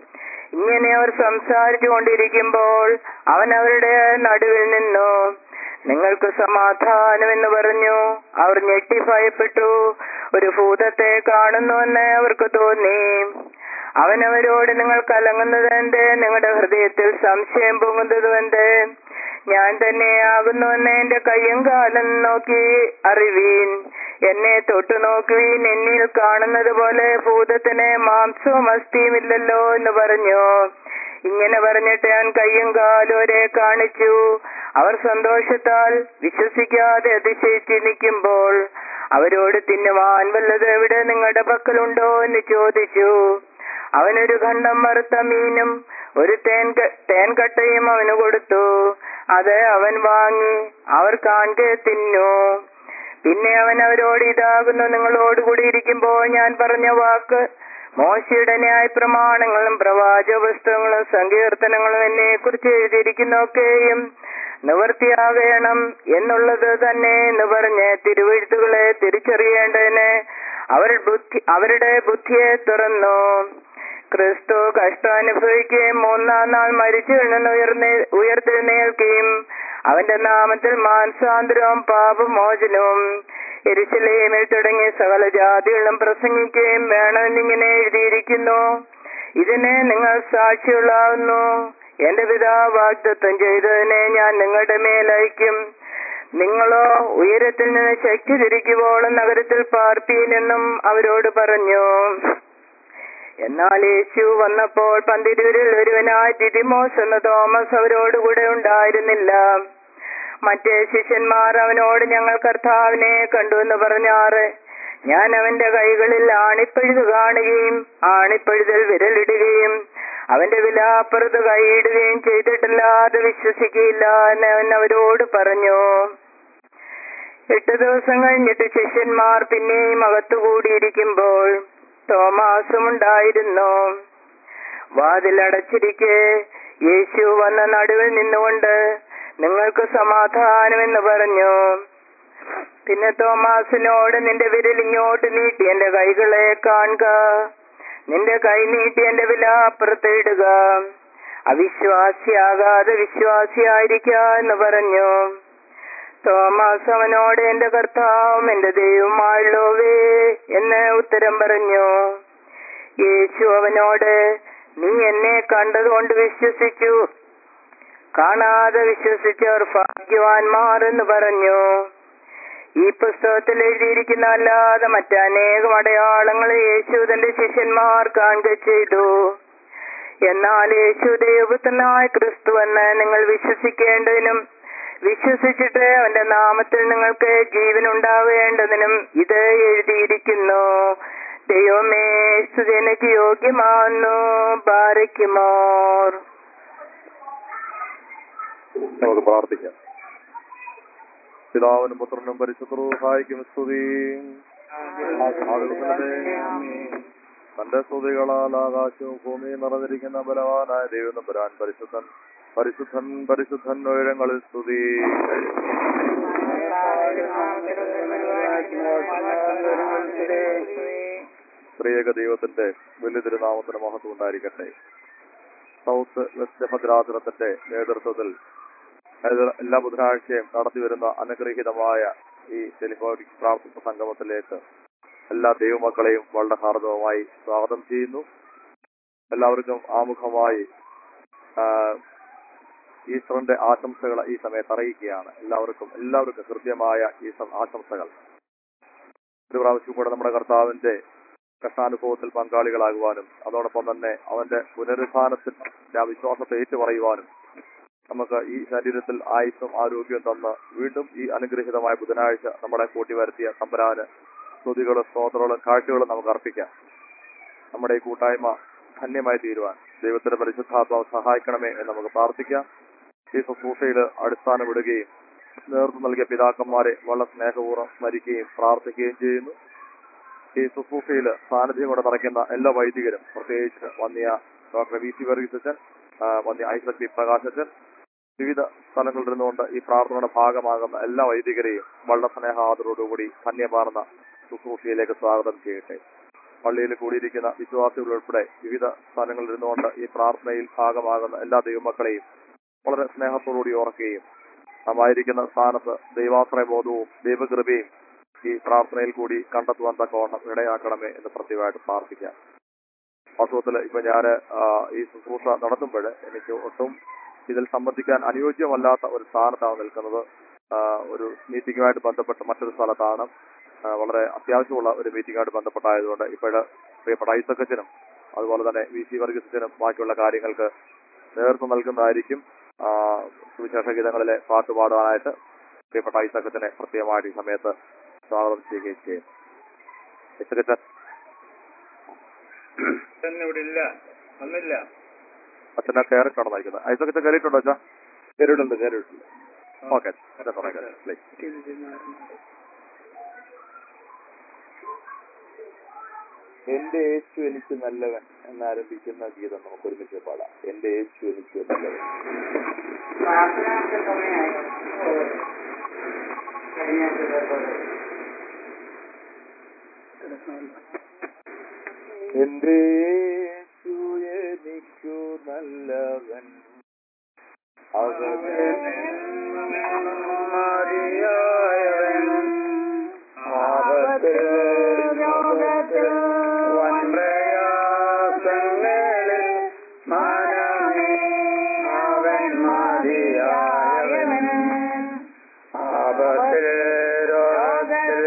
ഇങ്ങനെ അവർ സംസാരിച്ചു കൊണ്ടിരിക്കുമ്പോൾ അവൻ അവരുടെ നടുവിൽ നിന്നു നിങ്ങൾക്ക് സമാധാനം എന്ന് പറഞ്ഞു അവർ ഞെട്ടി ഭയപ്പെട്ടു ഒരു ഭൂതത്തെ കാണുന്നുവെന്ന് അവർക്ക് തോന്നി അവൻ അവരോട് നിങ്ങൾ കലങ്ങുന്നത് എന്ത് നിങ്ങളുടെ ഹൃദയത്തിൽ സംശയം പൊങ്ങുന്നത് എന്ത് ഞാൻ തന്നെയാകുന്നുവെന്ന് എന്റെ കയ്യും കാലം നോക്കി അറിവീൻ എന്നെ തൊട്ടു നോക്കുവീൻ എന്നിൽ കാണുന്നത് പോലെ ഭൂതത്തിന് മാംസവും അസ്ഥിയുമില്ലല്ലോ എന്ന് പറഞ്ഞു ഇങ്ങനെ പറഞ്ഞിട്ട് ഞാൻ കയ്യും കാലും ഒരെ കാണിച്ചു അവർ സന്തോഷത്താൽ വിശ്വസിക്കാതെ അതിശയിച്ച് നിൽക്കുമ്പോൾ അവരോട് തിന്നുവാൻ വല്ലത് എവിടെ നിങ്ങളുടെ പക്കലുണ്ടോ എന്ന് ചോദിച്ചു അവനൊരു ഖണ്ഡം വറുത്ത മീനും ഒരു തേൻ തേൻകട്ടയും അവന് കൊടുത്തു അത് അവൻ വാങ്ങി അവർ കാണെ തിന്നു പിന്നെ അവൻ അവരോട് ഇതാകുന്നു നിങ്ങളോട് കൂടി ഇരിക്കുമ്പോൾ ഞാൻ പറഞ്ഞ വാക്ക് മോശയുടെ ന്യായ പ്രമാണങ്ങളും പ്രവാചക പുസ്തകങ്ങളും സങ്കീർത്തനങ്ങളും എന്നെ കുറിച്ച് എഴുതിയിരിക്കുന്നൊക്കെയും നിവൃത്തിയാകണം എന്നുള്ളത് തന്നെ എന്ന് പറഞ്ഞ് തിരുവഴുത്തുകളെ തിരിച്ചറിയേണ്ടതിന് അവർ ബുദ്ധി അവരുടെ ബുദ്ധിയെ തുറന്നു ക്രിസ്തു കഷ്ടാനുഭവിക്കുകയും മൂന്നാം നാൾ മരിച്ചതിൽ നിന്ന് ഉയർന്നേ ഉയർത്തെഴുന്നേൽക്കുകയും അവന്റെ നാമത്തിൽ മാനസാന്തരവും പാപമോചനവും എരിശിലേമിൽ തുടങ്ങിയ സകല ജാതികളും പ്രസംഗിക്കുകയും വേണമെന്നിങ്ങനെ എഴുതിയിരിക്കുന്നു ഇതിന് നിങ്ങൾ സാക്ഷിയുള്ളാവുന്നു എന്റെ പിതാവ് വാഗ്ദത്വം ചെയ്തതിനെ ഞാൻ നിങ്ങളുടെ മേലയക്കും നിങ്ങളോ ഉയരത്തിൽ നിന്ന് ശക്തി തിരിക്കുവോളം നഗരത്തിൽ പാർപ്പീനെന്നും അവരോട് പറഞ്ഞു എന്നാൽ യേശു വന്നപ്പോൾ പന്തിരൂരിൽ ഒരുവനായ ദിദിമോസ് എന്ന തോമസ് അവരോടുകൂടെ ഉണ്ടായിരുന്നില്ല മറ്റേ ശിഷ്യന്മാർ അവനോട് ഞങ്ങൾ കർത്താവിനെ കണ്ടു എന്ന് പറഞ്ഞാറ് ഞാൻ അവന്റെ കൈകളിൽ ആണിപ്പഴുത് കാണുകയും ആണിപ്പഴുതിൽ വിരലിടുകയും അവന്റെ വിലാപ്പുറത്ത് കൈയിടുകയും ചെയ്തിട്ടില്ലാതെ വിശ്വസിക്കുകയില്ല എന്ന് അവൻ അവരോട് പറഞ്ഞു എട്ട് ദിവസം കഴിഞ്ഞിട്ട് ശിഷ്യന്മാർ പിന്നെയും അകത്തുകൂടിയിരിക്കുമ്പോൾ തോമാസും ഉണ്ടായിരുന്നു വാതിലടച്ചിരിക്കെ യേശു വന്ന നടുവിൽ നിന്നുകൊണ്ട് നിങ്ങൾക്ക് സമാധാനമെന്ന് പറഞ്ഞു പിന്നെ തോമാസിനോട് നിന്റെ വിരൽ ഇങ്ങോട്ട് നീട്ടി എന്റെ കൈകളെ കാണുക നിന്റെ കൈ നീട്ടി എന്റെ വിലാപ്പുറത്ത് ഇടുക അവിശ്വാസിയാകാതെ വിശ്വാസിയായിരിക്ക എന്ന് പറഞ്ഞു തോമാസ് അവനോട് എന്റെ കർത്താവും എന്റെ ദൈവമായുള്ളവേ എന്ന് ഉത്തരം പറഞ്ഞു യേശു അവനോട് നീ എന്നെ കണ്ടതുകൊണ്ട് വിശ്വസിച്ചു കാണാതെ വിശ്വസിച്ചവർ ഭാഗ്യവാന്മാർ എന്ന് പറഞ്ഞു ഈ പുസ്തകത്തിൽ എഴുതിയിരിക്കുന്ന അല്ലാതെ മറ്റനേകം അടയാളങ്ങൾ യേശു തന്റെ ശിഷ്യന്മാർ കാണുക ചെയ്തു എന്നാൽ യേശു ദൈവപുത്രനായ ക്രിസ്തു എന്ന് നിങ്ങൾ വിശ്വസിക്കേണ്ടതിനും വിശ്വസിച്ചിട്ട് അവന്റെ നാമത്തിൽ നിങ്ങൾക്ക് ജീവൻ ഉണ്ടാവേണ്ടതിനും ഇത് എഴുതിയിരിക്കുന്നു ദൈവമേ സ്തുതിനക്ക് യോഗ്യമാവുന്നു ബാരയ്ക്കുമോർ നമുക്ക് പ്രാർത്ഥിക്കാം പിതാവിനും പുത്രനും പരിശുദ്ധവും സഹായിക്കും സ്തുതി തന്റെ സ്തുതികളാൽ ആകാശവും ഭൂമിയും നിറഞ്ഞിരിക്കുന്ന ബലവാനായ ദൈവം തമ്പുരാൻ പരിശുദ്ധൻ പരിശുദ്ധൻ പരിശുദ്ധൻ ഉയരങ്ങളിൽ സ്തുതി സ്ത്രീയക ദൈവത്തിന്റെ വലിയ തിരുനാമത്തിന് മഹത്വം ഉണ്ടായിരിക്കട്ടെ സൗത്ത് വെസ്റ്റ് ഭദ്രാസനത്തിന്റെ നേതൃത്വത്തിൽ എല്ലാ ബുധനാഴ്ചയും നടത്തിവരുന്ന അനുഗ്രഹീതമായ ഈ ടെലിഫോണിക് പ്രാർത്ഥന സംഗമത്തിലേക്ക് എല്ലാ ദൈവമക്കളെയും വളരെ ഹാർദവമായി സ്വാഗതം ചെയ്യുന്നു എല്ലാവർക്കും ആമുഖമായി ആ, ഈസ്റ്ററിന്റെ ആശംസകൾ ഈ സമയത്ത് അറിയിക്കുകയാണ് എല്ലാവർക്കും എല്ലാവർക്കും ഹൃദ്യമായ ഈസ്റ്റർ ആശംസകൾ ഒരു പ്രാവശ്യം കൂടെ നമ്മുടെ കർത്താവിന്റെ കഷ്ടാനുഭവത്തിൽ പങ്കാളികളാകുവാനും അതോടൊപ്പം തന്നെ അവന്റെ പുനരുദ്ധാനത്തിൽ ആ വിശ്വാസത്തെ ഏറ്റുപറയുവാനും നമുക്ക് ഈ ശരീരത്തിൽ ആയുസ്സും ആരോഗ്യവും തന്ന് വീണ്ടും ഈ അനുഗ്രഹീതമായ ബുധനാഴ്ച നമ്മളെ കൂട്ടി വരുത്തിയ തമ്പരാന് സ്തുതികളും സ്തോത്രങ്ങളും കാഴ്ചകളും നമുക്ക് അർപ്പിക്കാം നമ്മുടെ ഈ കൂട്ടായ്മ ധന്യമായി തീരുവാൻ ദൈവത്തിന്റെ പരിശുദ്ധാത്മാവ് സഹായിക്കണമേ എന്ന് നമുക്ക് പ്രാർത്ഥിക്കാം ഈ ശുശ്രൂഷയിൽ അടിസ്ഥാനമിടുകയും നേതൃത്വം നൽകിയ പിതാക്കന്മാരെ വളരെ സ്നേഹപൂർവ്വം സ്മരിക്കുകയും പ്രാർത്ഥിക്കുകയും ചെയ്യുന്നു ഈ ശുശ്രൂഷയിൽ സാന്നിധ്യം കൊണ്ട് നിറയ്ക്കുന്ന എല്ലാ വൈദികരും പ്രത്യേകിച്ച് വന്നിയ ഡോക്ടർ വി സി വർഗീസച്ചൻ ആ, വന്നിയ ഐസക് പി പ്രകാശച്ചൻ വിവിധ സ്ഥലങ്ങളിൽ ഇരുന്നുകൊണ്ട് ഈ പ്രാർത്ഥനയുടെ ഭാഗമാകുന്ന എല്ലാ വൈദികരെയും വളരെ സ്നേഹാദരോടുകൂടി ധന്യമാർന്ന ശുശ്രൂഷയിലേക്ക് സ്വാഗതം ചെയ്യട്ടെ പള്ളിയിൽ കൂടിയിരിക്കുന്ന വിശ്വാസികൾ ഉൾപ്പെടെ വിവിധ സ്ഥലങ്ങളിൽ ഇരുന്നുകൊണ്ട് ഈ പ്രാർത്ഥനയിൽ ഭാഗമാകുന്ന എല്ലാ ദൈവമക്കളെയും വളരെ സ്നേഹത്തോടുകൂടി ഓർക്കുകയും നാം ആയിരിക്കുന്ന സ്ഥാനത്ത് ദൈവാശ്രയ ബോധവും ദൈവകൃപയും ഈ പ്രാർത്ഥനയിൽ കൂടി കണ്ടെത്തുവാൻ തക്കവണ്ണം ഇടയാക്കണമേ എന്ന് പ്രത്യേകമായിട്ട് പ്രാർത്ഥിക്കാം വാസ്തവത്തിൽ ഇപ്പൊ ഞാൻ ഈ ശുശ്രൂഷ നടത്തുമ്പോൾ എനിക്ക് ഒട്ടും ഇതിൽ സംബന്ധിക്കാൻ അനുയോജ്യമല്ലാത്ത ഒരു സ്ഥാനത്താണ് നിൽക്കുന്നത് ആ, ഒരു മീറ്റിംഗുമായിട്ട് ബന്ധപ്പെട്ട് മറ്റൊരു സ്ഥലത്താണ് ആ, വളരെ അത്യാവശ്യമുള്ള ഒരു മീറ്റിംഗുമായിട്ട് ബന്ധപ്പെട്ടായതുകൊണ്ട് ഇപ്പോഴ് പ്രിയപ്പെട്ട ഐസക്കച്ചനും അതുപോലെ തന്നെ വി സി വർഗീസച്ചനും ബാക്കിയുള്ള കാര്യങ്ങൾക്ക് നേതൃത്വം നൽകുന്നതായിരിക്കും ആ, സുവിശേഷ ഗീതങ്ങളിലെ പാട്ട് പാടാനായിട്ട് പ്രിയപ്പെട്ട ഐസക്കച്ചനെ പ്രത്യേകമായിട്ട് ഈ സമയത്ത് സ്വാഗതം ചെയ്യുകയും ചെയ്യും ഐസക്കച്ചൻ തന്നെ ഇവിടെ ഇല്ല വന്നില്ല അച്ഛനെ കയറിട്ടാണ് നയിക്കുന്നത് ഐസക്കച്ചൻ കയറിയിട്ടുണ്ടോ അച്ഛാ കയറിയിട്ടുണ്ട് കയറിയിട്ടുണ്ട് ഓക്കെ പ്ലീസ് എന്റെ യേശു എനിക്ക് നല്ലവൻ എന്നാരംഭിക്കുന്ന ഗീതം നമുക്ക് ഒരുമിച്ച് പാടാം എന്റെ യേശു എനിക്ക് നല്ലവൻ എന്റെ യേശു എനിക്കു നല്ലവൻ അവൻ ആപത്തിൽ രോഗത്തിൽ വൻപ്രയാസങ്ങളിൽ മനമേ അവൻ മതിയായവൻ ആപത്തിൽ രോഗത്തിൽ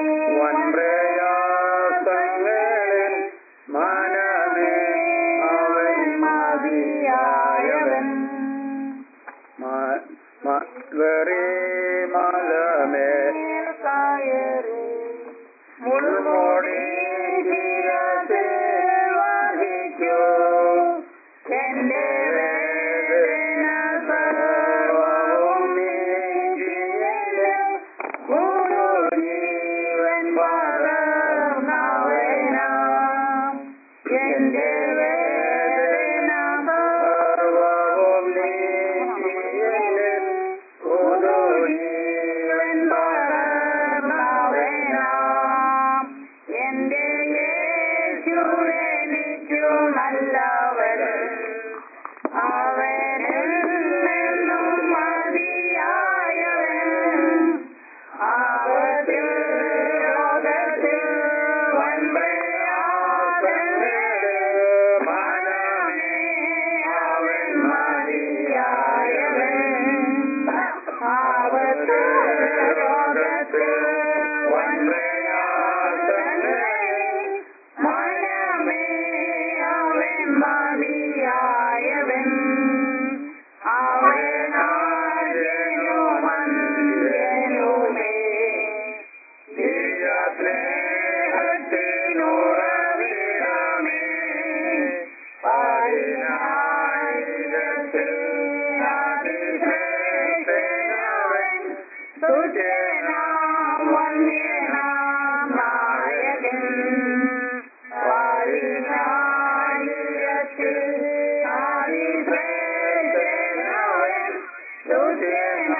വൻപ്രയാസങ്ങളിൽ മനമേ അവൻ മതിയായവൻ മ- മ- വെറി മലമേ മുൾമോടി ശിരസിൽ വഹിക്കൂ. എന്റെ വേദന സർവ്വവും നീക്കിയിടും. മുഴുവൻ പകർന്നവനാം. എന്റെ വേദന സർവ്വവും നീക്കിയിടും. മുഴുവൻ പകർന്നവനാം. എന്റെ യേശു എനിക്കു നല്ലവൻ അവനിൽ നിന്നും മതിയായവൻ ആപത്തിൽ രോഗത്തിൽ വൻപ്രയാസങ്ങളിൽ മനമേ അവൻ മതിയായവൻ ആപത്തിൽ രോഗത്തിൽ വൻപ്രയാസങ്ങളിൽ മനമേ അവൻ മതിയായവൻ അവനാജനുമന്യനുമേ സ്നേഹത്തിനുറവിടമേ പതിനായിരത്തിൽ അതിശ്രേഷ്ഠനവൻ സുജനാം വന്യനാം നായകൻ പതിനായിരത്തിൽ അതിശ്രേഷ്ഠനവൻ സുജനാം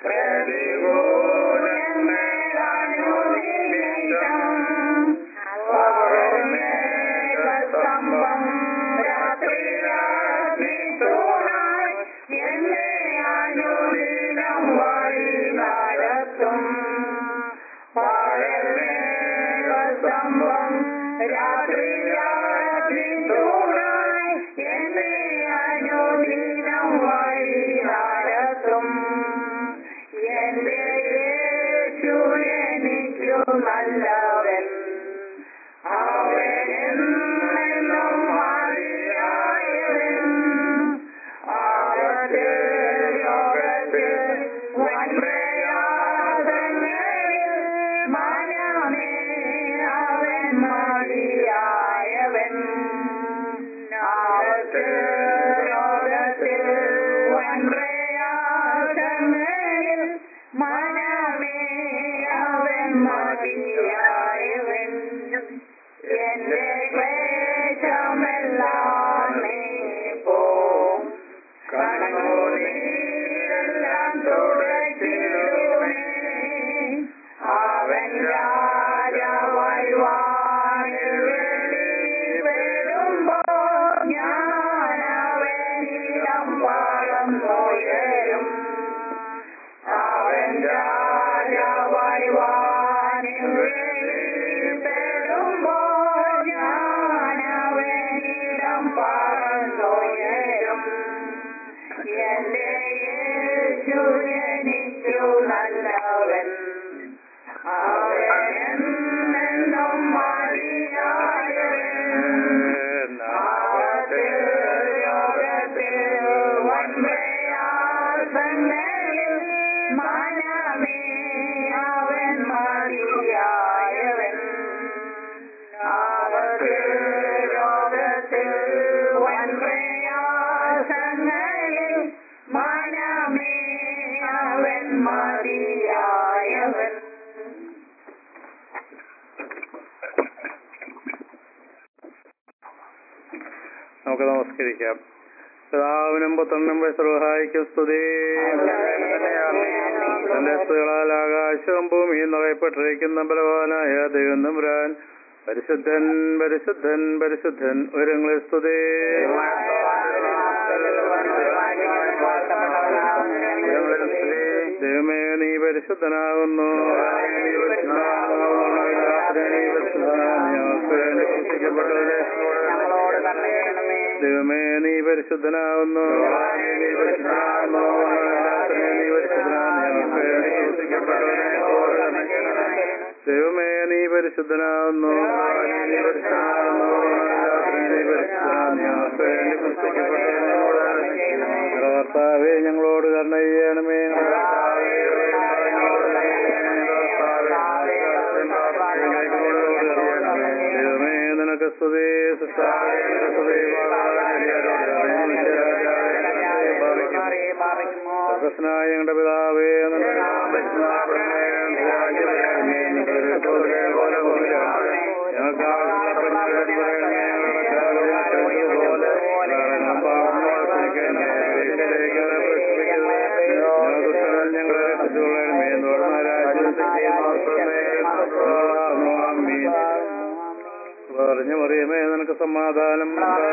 നല്ലവൻ അവനെന്നും മതിയായവൻ ആവത്തെ ലോകത്തിൽ വൻപ്രയാസങ്ങളിൽ മനമേ അവൻ മതിയായവൻ ആവത്തെ ലോകത്തിൽ വൻപ്രയാസങ്ങളിൽ മനമേ അവൻ മതിയായവൻ എന്റെ ക്ലേശമെല്ലാം നീങ്ങിപ്പോം കണ്ണുനീരെല്ലാം തുടച്ചിടുമേ അവൻ രാജാവായി വാനിൽ വെളിപ്പെടുമ്പോൾ ഞാൻ അവനിടം പറന്നുയരും അവൻ രാജാവായി വാനിൽ വെളിപ്പെടുമ്പോൾ ഞാൻ അവനിടം പറന്നുയരും എന്റെ യേശു എനിക്കു നല്ലവൻ അവനെന്നും മതിയായവൻ ആവത്തിൽ യോഗത്തിൽ വൻപ്രയാസങ്ങളിൽ മനമേ അവൻ മതിയായവൻ ആവത്തിൽ യോഗത്തിൽ വൻപ്രയാസങ്ങളിൽ മനമേ അവൻ മതിയായവൻ നമുക്ക് നമസ്കരിക്കാം പിതാവിനും പുത്രനും സഹായിക്കും സ്തുതി തന്റെ സ്തുതികളാൽ ആകാശവും ഭൂമിയും നിറയപ്പെട്ടിരിക്കുന്ന ബലവാനായ ദൈവം തമ്പുരാൻ പരിശുദ്ധൻ പരിശുദ്ധൻ പരിശുദ്ധൻ ഒരുങ്ങളെ സ്തുതി ദൈവമേ നീ പരിശുദ്ധനാകുന്നു നീ പരിശുദ്ധനാകുന്നു. നീ പരിശുദ്ധനാകുന്നു. ഞങ്ങൾക്ക് വേണ്ടി സൃഷ്ടിക്കപ്പെട്ടവരെ ദൈവമേ നീ പരിശുദ്ധനാകുന്നു നീ പരിശുദ്ധനാകുന്നു നീ പരിശുദ്ധനാകുന്നു ഞങ്ങൾക്ക് വേണ്ടി സൃഷ്ടിക്കപ്പെട്ടവരെ ദൈവമേ നീ പരിശുദ്ധനാകുന്നു നീ പരിശുദ്ധനാകുന്നു നീ പരിശുദ്ധനാകുന്നു ഞങ്ങൾക്ക് വേണ്ടി സൃഷ്ടിക്കപ്പെട്ടവരെ കർത്താവേ ഞങ്ങളോട് കരുണ ചെയ്യണമേ കർത്താവേ, ഞങ്ങളോട് കരുണ ചെയ്യണമേ. കർത്താവേ, ഞങ്ങളോട് കരുണ ചെയ്യണമേ. ദൈവമേ നിനക്ക് സ്തുതി സുസ്ഥാവേ നിനക്ക് സ്തുതി സ്വർഗസ്നായ ഞങ്ങളുടെ പിതാവേ നിന്റെ നാമം പരിശുദ്ധമാക്കണമേ. നിന്റെ രാജ്യം വരണമേ. നിന്റെ തിരുത്തോലെ പോലെ ഭൂമിയിലാകണമേ. ഞങ്ങൾക്ക് ആവശ്യമുള്ള പരിശുദ്ധി തരണമേ. ഞങ്ങളുടെ കടങ്ങൾ പോലെ ഞങ്ങളുടെ പാപങ്ങൾ ക്ഷമിക്കണമേ. പരീക്ഷയിലേക്ക് ഞങ്ങളെ പ്രവേശിപ്പിക്കരുതേ. ഞങ്ങളുടെ ദുഷ്ടനിൽ ഞങ്ങളെ രക്ഷിച്ചുകൊള്ളണമേ. തുടർന്ന് രാജ്യത്തിന്റെ മാത്രമേ ആമീൻ. പറഞ്ഞു മറിയമേ നിനക്ക് സമാധാനം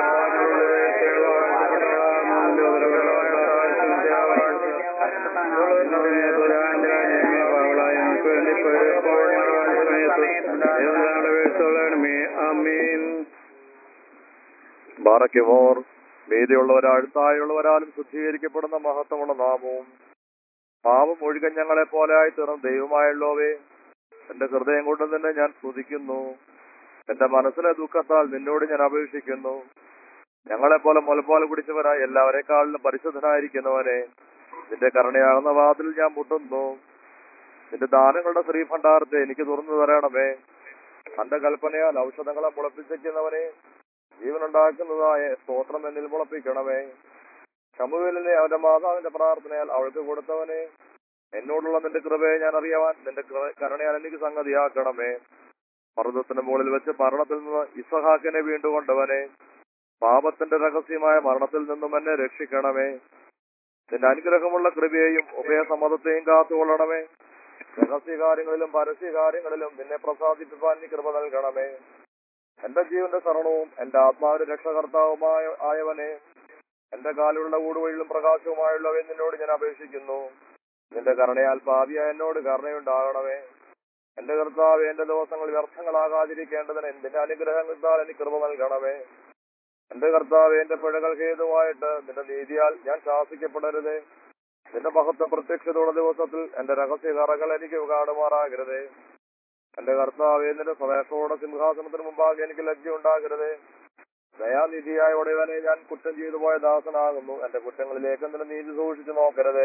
ആമീൻ ബാറയ്ക്കുമോർ വേദിയുള്ളവരാൾ താഴെയുള്ളവരാലും ശുദ്ധീകരിക്കപ്പെടുന്ന മഹത്വമുള്ള നാമവും പാപം ഒഴുകൻ ഞങ്ങളെ പോലെയായി തീർന്ന ദൈവമായുള്ളവേ എന്റെ ഹൃദയം കൊണ്ട് തന്നെ ഞാൻ സ്തുതിക്കുന്നു എന്റെ മനസ്സിലെ ദുഃഖത്താൽ നിന്നോട് ഞാൻ അപേക്ഷിക്കുന്നു ഞങ്ങളെ പോലെ മുലപ്പാൽ കുടിച്ചവനായി എല്ലാവരെക്കാളിലും പരിശുദ്ധനായിരിക്കുന്നവനെ നിന്റെ കരുണയാകുന്ന വാതിൽ ഞാൻ മുട്ടുന്നു നിന്റെ ദാനങ്ങളുടെ ശ്രീഭണ്ഡാരത്തെ എനിക്ക് തുറന്നു തരണമേ തന്റെ കൽപ്പനയാൽ ഔഷധങ്ങളെ മുളപ്പിച്ചിരിക്കുന്നവനെ ജീവനുണ്ടാക്കുന്നതായ സ്തോത്രം എന്നിൽ മുളപ്പിക്കണമേ ശമുവേലിനെ അവന്റെ മാതാവിന്റെ പ്രാർത്ഥനയാൽ അവൾക്ക് കൊടുത്തവനെ എന്നോടുള്ള നിന്റെ കൃപയെ ഞാൻ അറിയാൻ നിന്റെ കൃപ- കരുണയാൽ എനിക്ക് സംഗതിയാക്കണമേ പർവ്വതത്തിന് മുകളിൽ വെച്ച് മരണത്തിൽ നിന്ന് ഇസഹാക്കിനെ വീണ്ടുകൊണ്ടവനെ പാപത്തിന്റെ രഹസ്യമായ മരണത്തിൽ നിന്നും എന്നെ രക്ഷിക്കണമേ നിന്റെ അനുഗ്രഹമുള്ള കൃപയെയും ഉഭയസമ്മതത്തെയും കാത്തുകൊള്ളണമേ രഹസ്യകാര്യങ്ങളിലും പരസ്യകാര്യങ്ങളിലും നിന്നെ പ്രസാദിപ്പിക്കാൻ നീ കൃപ നൽകണമേ എന്റെ ജീവന്റെ ശരണവും എന്റെ ആത്മാവിന്റെ രക്ഷകർത്താവുമായ ആയവനെ എന്റെ കാലുള്ള ഊടുവഴിയിലും പ്രകാശവുമായുള്ളവൻ നിന്നോട് ഞാൻ അപേക്ഷിക്കുന്നു നിന്റെ കരുണയാൽ പാപിയ എന്നോട് കരുണയുണ്ടാകണമേ എന്റെ കർത്താവ് എന്റെ ദിവസങ്ങൾ വ്യർത്ഥങ്ങളാകാതിരിക്കേണ്ടതിന് നിന്റെ അനുഗ്രഹങ്ങളാൽ എനിക്ക് കൃപ നൽകണമേ എന്റെ കർത്താവ് എന്റെ പിഴകൾ ഹേതുവായിട്ട് നിന്റെ നീതിയാൽ ഞാൻ ശാസിക്കപ്പെടരുതേ നിന്റെ മഹത്വ പ്രത്യക്ഷതയുള്ള ദിവസത്തിൽ എന്റെ രഹസ്യ കറകൾ എനിക്ക് കാണുമാറാകരുതേ എന്റെ കർത്താവ് നിന്റെ സ്വദേശത്തോടെ സിംഹാസനത്തിന് മുമ്പാകെ എനിക്ക് ലജ്ജ ഉണ്ടാകരുതേ ദയാനിധിയായ ഉടയവനെ ഞാൻ കുറ്റം ചെയ്തു പോയ ദാസനാകുന്നു എന്റെ കുറ്റങ്ങളിലേക്ക് നിന്റെ നീതി സൂക്ഷിച്ചു നോക്കരുതേ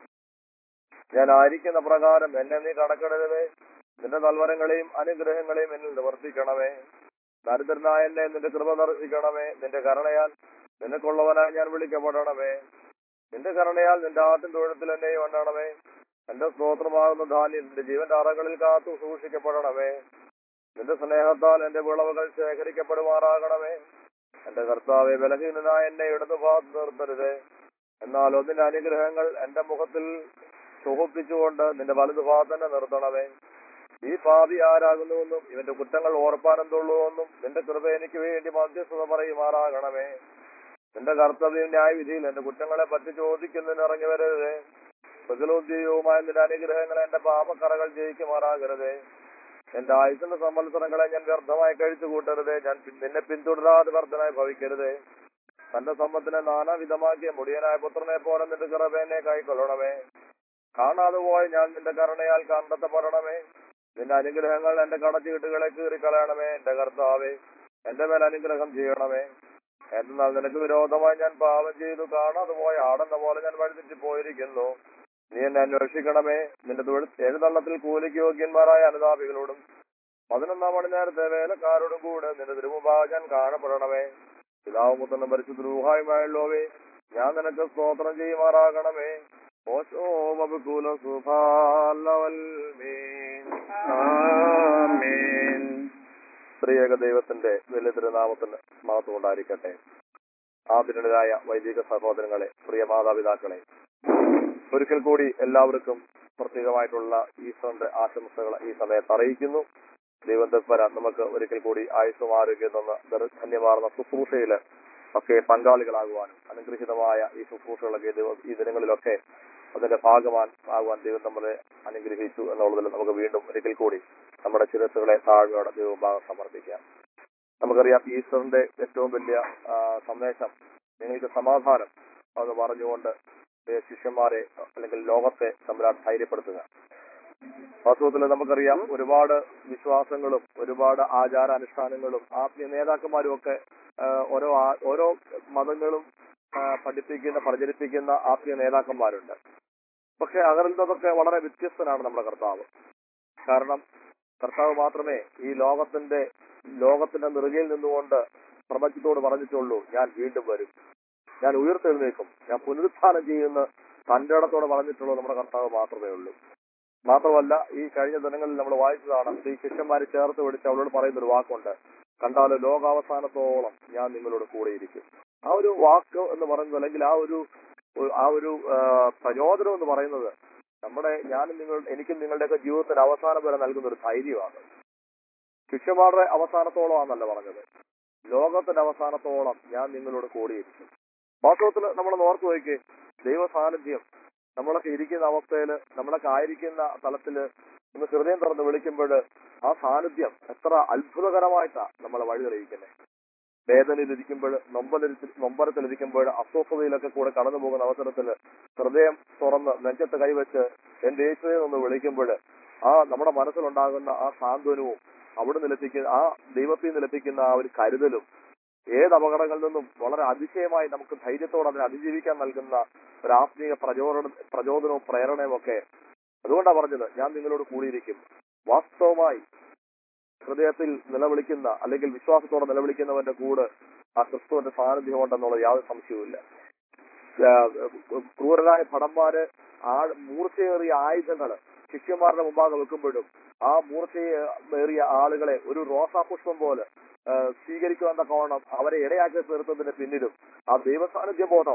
ഞാൻ ആയിരിക്കുന്ന പ്രകാരം എന്നെ നീ കണക്കിടരുതേ നിന്റെ നൽവരങ്ങളെയും അനുഗ്രഹങ്ങളെയും എന്നിൽ നിവർത്തിക്കണമേ ദരിദ്രനായ എന്നെ നിന്റെ കൃപ ദർശിക്കണമേ നിന്റെ കരുണയാൽ നിനക്കുള്ളവനായി ഞാൻ വിളിക്കപ്പെടണമേ നിന്റെ കരുണയാൽ നിന്റെ ആട്ടിൻ തൊഴുത്തിൽ എന്നെയും എണ്ണണമേ എന്റെ സ്തോത്രമാകുന്ന ധാന്യം നിന്റെ ജീവന്റെ അറകളിൽ കാത്തു സൂക്ഷിക്കപ്പെടണമേ നിന്റെ സ്നേഹത്താൽ എന്റെ വിളവുകൾ ശേഖരിക്കപ്പെടുമാറാകണമേ എന്റെ കർത്താവെ ബലഹീനനായ എന്നെ ഇടതു ഭാഗത്ത് നിർത്തരുത് എന്നാൽ ഒന്നിന്റെ അനുഗ്രഹങ്ങൾ എന്റെ മുഖത്തിൽ സുഖിപ്പിച്ചുകൊണ്ട് നിന്റെ വലതു ഭാഗത്ത് തന്നെ നിർത്തണമേ ഈ പാപി ആരാകുന്നുവെന്നും ഇവന്റെ കുറ്റങ്ങൾ ഓർപ്പാനെന്തുള്ളൂവെന്നും നിന്റെ കൃപ എനിക്ക് വേണ്ടി മധ്യസ്ഥത പറയുമാറാകണമേ നിന്റെ കർത്തവ്യം ന്യായവിധിയിൽ എന്റെ കുറ്റങ്ങളെ പറ്റി ചോദിക്കുന്നതിന് ഇറങ്ങി വരരുതേ പ്രകലോദ്യവുമായ നിന്റെ അനുഗ്രഹങ്ങൾ എന്റെ പാപക്കറകൾ ജയിക്കുമാറാകരുതേ എന്റെ ആയുസിന്റെ സംവത്സരങ്ങളെ ഞാൻ വ്യർത്ഥമായി കഴിച്ചു കൂട്ടരുതേ ഞാൻ പിൻ- നിന്നെ പിന്തുടരാതെ വ്യർത്ഥനായി ഭവിക്കരുതേ തന്റെ സമ്പത്തിനെ നാനാവിധമാക്കിയ മുടിയനായ പുത്രനെ പോലെ നിന്റെ കൃപേനെ കൈക്കൊള്ളണമേ കാണാതെ പോയ ഞാൻ നിന്റെ കരുണയാൽ കണ്ടെത്തപ്പെടണമേ നിന്റെ അനുഗ്രഹങ്ങൾ എന്റെ കടച്ചീട്ടുകളെ കീറിക്കളയണമേ എന്റെ കർത്താവേ എന്റെ മേൽ അനുഗ്രഹം ചെയ്യണമേ എന്നാൽ നിനക്ക് വിരോധമായി ഞാൻ പാപം ചെയ്തു കാണാതെ പോയ ആടെന്ന പോലെ ഞാൻ വഴിതെറ്റി പോയിരിക്കുന്നു നീ എന്നെ അന്വേഷിക്കണമേ നിന്റെ തൊഴിൽ എഴുന്നള്ളത്തിൽ കൂലിക്ക് യോഗ്യന്മാരായ അനുതാപികളോടും പതിനൊന്നാം മണി നേരത്തെ വേലക്കാരോടും കൂടെ നിന്റെ തിരുമുമ്പാകെ ഞാൻ കാണപ്പെടണമേ പിതാവ് മുത്തനും പരിശുദ്ധ രൂഹായുമായുള്ളവേ ഞാൻ നിനക്ക് സ്തോത്രം ചെയ്യുമാറാകണമേ ഓശോ ബബുകൂല സുഭാലവൽമീൻ ആമേൻ സ്ത്രീയേക ദൈവത്തിന്റെ വലിയ തിരുനാമത്തിന് മഹത്വം ഉണ്ടായിരിക്കട്ടെ ആദരണരായ വൈദിക സഹോദരങ്ങളെ പ്രിയ മാതാപിതാക്കളെ ഒരിക്കൽ കൂടി എല്ലാവർക്കും പ്രത്യേകമായിട്ടുള്ള ഈശ്വരന്റെ ആശംസകൾ ഈ സമയത്ത് അറിയിക്കുന്നു ദൈവം തത്പര നമുക്ക് ഒരിക്കൽ കൂടി ആയുസ്സും ആരോഗ്യം തന്ന് ദർ- ധന്യമാർന്ന ശുശ്രൂഷയില് ഒക്കെ പങ്കാളികളാകുവാനും അനുഗ്രഹീതമായ ഈ ശുശ്രൂഷകളൊക്കെ ദൈവം ഈ ദിനങ്ങളിലൊക്കെ അതിന്റെ ഭാഗമാൻ ആകുവാൻ ദൈവം നമ്മളെ അനുഗ്രഹിച്ചു എന്നുള്ളതിൽ നമുക്ക് വീണ്ടും ഒരിക്കൽ കൂടി നമ്മുടെ ശിരസുകളെ താഴ്മയോടെ ദൈവഭാഗം സമർപ്പിക്കാം നമുക്കറിയാം ഈശ്വരന്റെ ഏറ്റവും വലിയ ആ, സന്ദേശം നിങ്ങൾക്ക് സമാധാനം എന്ന് പറഞ്ഞുകൊണ്ട് ഏ, ശിഷ്യന്മാരെ അല്ലെങ്കിൽ ലോകത്തെ തമ്മിൽ ധൈര്യപ്പെടുത്തുക വാസ്തവത്തിൽ നമുക്കറിയാം ഒരുപാട് വിശ്വാസങ്ങളും ഒരുപാട് ആചാരാനുഷ്ഠാനങ്ങളും ആത്മീയ നേതാക്കന്മാരും ഒക്കെ ആ, ഓരോ ആ- ഓരോ മതങ്ങളും ആ, പഠിപ്പിക്കുന്ന പ്രചരിപ്പിക്കുന്ന ആത്മീയ നേതാക്കന്മാരുണ്ട് പക്ഷെ അതിൽ നിന്നൊക്കെ വളരെ വ്യത്യസ്തനാണ് നമ്മുടെ കർത്താവ് കാരണം കർത്താവ് മാത്രമേ ഈ ലോകത്തിന്റെ ലോകത്തിന്റെ നെറുകയിൽ നിന്നുകൊണ്ട് പ്രപഞ്ചത്തോട് പറഞ്ഞിട്ടുള്ളൂ ഞാൻ വീണ്ടും വരും ഞാൻ ഉയർത്തെഴുന്നേക്കും ഞാൻ പുനരുത്ഥാനം ചെയ്യുന്ന തന്റെ ഇടത്തോടെ പറഞ്ഞിട്ടുള്ളൂ നമ്മുടെ കർത്താവ് മാത്രമേ ഉള്ളൂ മാത്രമല്ല ഈ കഴിഞ്ഞ ദിനങ്ങളിൽ നമ്മൾ വായിച്ചതാണ് ഈ ശിഷ്യന്മാരെ ചേർത്ത് പിടിച്ച് അവളോട് പറയുന്ന ഒരു വാക്കുണ്ട് കണ്ടാല് ലോകാവസാനത്തോളം ഞാൻ നിങ്ങളോട് കൂടെയിരിക്കും ആ ഒരു വാക്ക് എന്ന് പറയുന്നത് അല്ലെങ്കിൽ ആ ഒരു ആ ഒരു ആ, പ്രചോദനം എന്ന് പറയുന്നത് നമ്മുടെ ഞാനും നിങ്ങൾ എനിക്കും നിങ്ങളുടെയൊക്കെ ജീവിതത്തിന്റെ അവസാനം വരെ നൽകുന്ന ഒരു ധൈര്യമാണ് ശിഷ്യന്മാരുടെ അവസാനത്തോളമാണെന്നല്ല പറഞ്ഞത് ലോകത്തിന്റെ അവസാനത്തോളം ഞാൻ നിങ്ങളോട് കൂടിയിരിക്കും വാസ്തവത്തിൽ നമ്മൾ ഓർത്തു നോക്കി ദൈവ സാന്നിധ്യം നമ്മളൊക്കെ ഇരിക്കുന്ന അവസ്ഥയിൽ നമ്മളൊക്കെ ആയിരിക്കുന്ന തലത്തില് ഒന്ന് ഹൃദയം തുറന്ന് വിളിക്കുമ്പോൾ ആ സാന്നിധ്യം എത്ര അത്ഭുതകരമായിട്ടാ നമ്മളെ വഴി തെളിയിക്കുന്നത് വേദനയിലിരിക്കുമ്പോൾ നൊമ്പലിരിച്ച് നൊമ്പരത്തിലിരിക്കുമ്പോൾ അസ്വസ്ഥതയിലൊക്കെ കൂടെ കടന്നു പോകുന്ന അവസരത്തിൽ ഹൃദയം തുറന്ന് നെഞ്ചത്ത് കൈവച്ച് എന്റെ യേശുവിനെ ഒന്ന് വിളിക്കുമ്പോൾ ആ നമ്മുടെ മനസ്സിലുണ്ടാകുന്ന ആ സാന്ത്വനവും അവിടെ നിലപ്പിക്കുന്ന ആ ദൈവത്തിൽ നിന്ന് ലഭിക്കുന്ന ആ ഒരു കരുതലും ഏത് അപകടങ്ങളിൽ നിന്നും വളരെ അതിശയമായി നമുക്ക് ധൈര്യത്തോടെ അതിനെ അതിജീവിക്കാൻ നൽകുന്ന ഒരു ആത്മീയ പ്രചോദന പ്രചോദനവും പ്രേരണയും ഒക്കെ അതുകൊണ്ടാണ് പറഞ്ഞത് ഞാൻ നിങ്ങളോട് കൂടിയിരിക്കും വാസ്തവമായി ഹൃദയത്തിൽ നിലവിളിക്കുന്ന അല്ലെങ്കിൽ വിശ്വാസത്തോടെ നിലവിളിക്കുന്നവന്റെ കൂടെ ആ ക്രിസ്തുവിന്റെ സാന്നിധ്യം ഉണ്ടെന്നുള്ള യാതൊരു സംശയവുമില്ല ആ, ക്രൂരരായ ഭടന്മാര് ആ മൂർച്ചയേറിയ ആയുധങ്ങള് ശിഷ്യന്മാരുടെ മുമ്പാകെ വെക്കുമ്പോഴും ആ മൂർച്ചയേറിയ ആളുകളെ ഒരു റോസാപുഷ്പം പോലെ ആ, സ്വീകരിക്കുവാൻ തക്കവണ്ണം അവരെ ഇടയാക്കി തീർത്തതിന് പിന്നിലും ആ ദൈവസാന്നിധ്യ ബോധമാണ്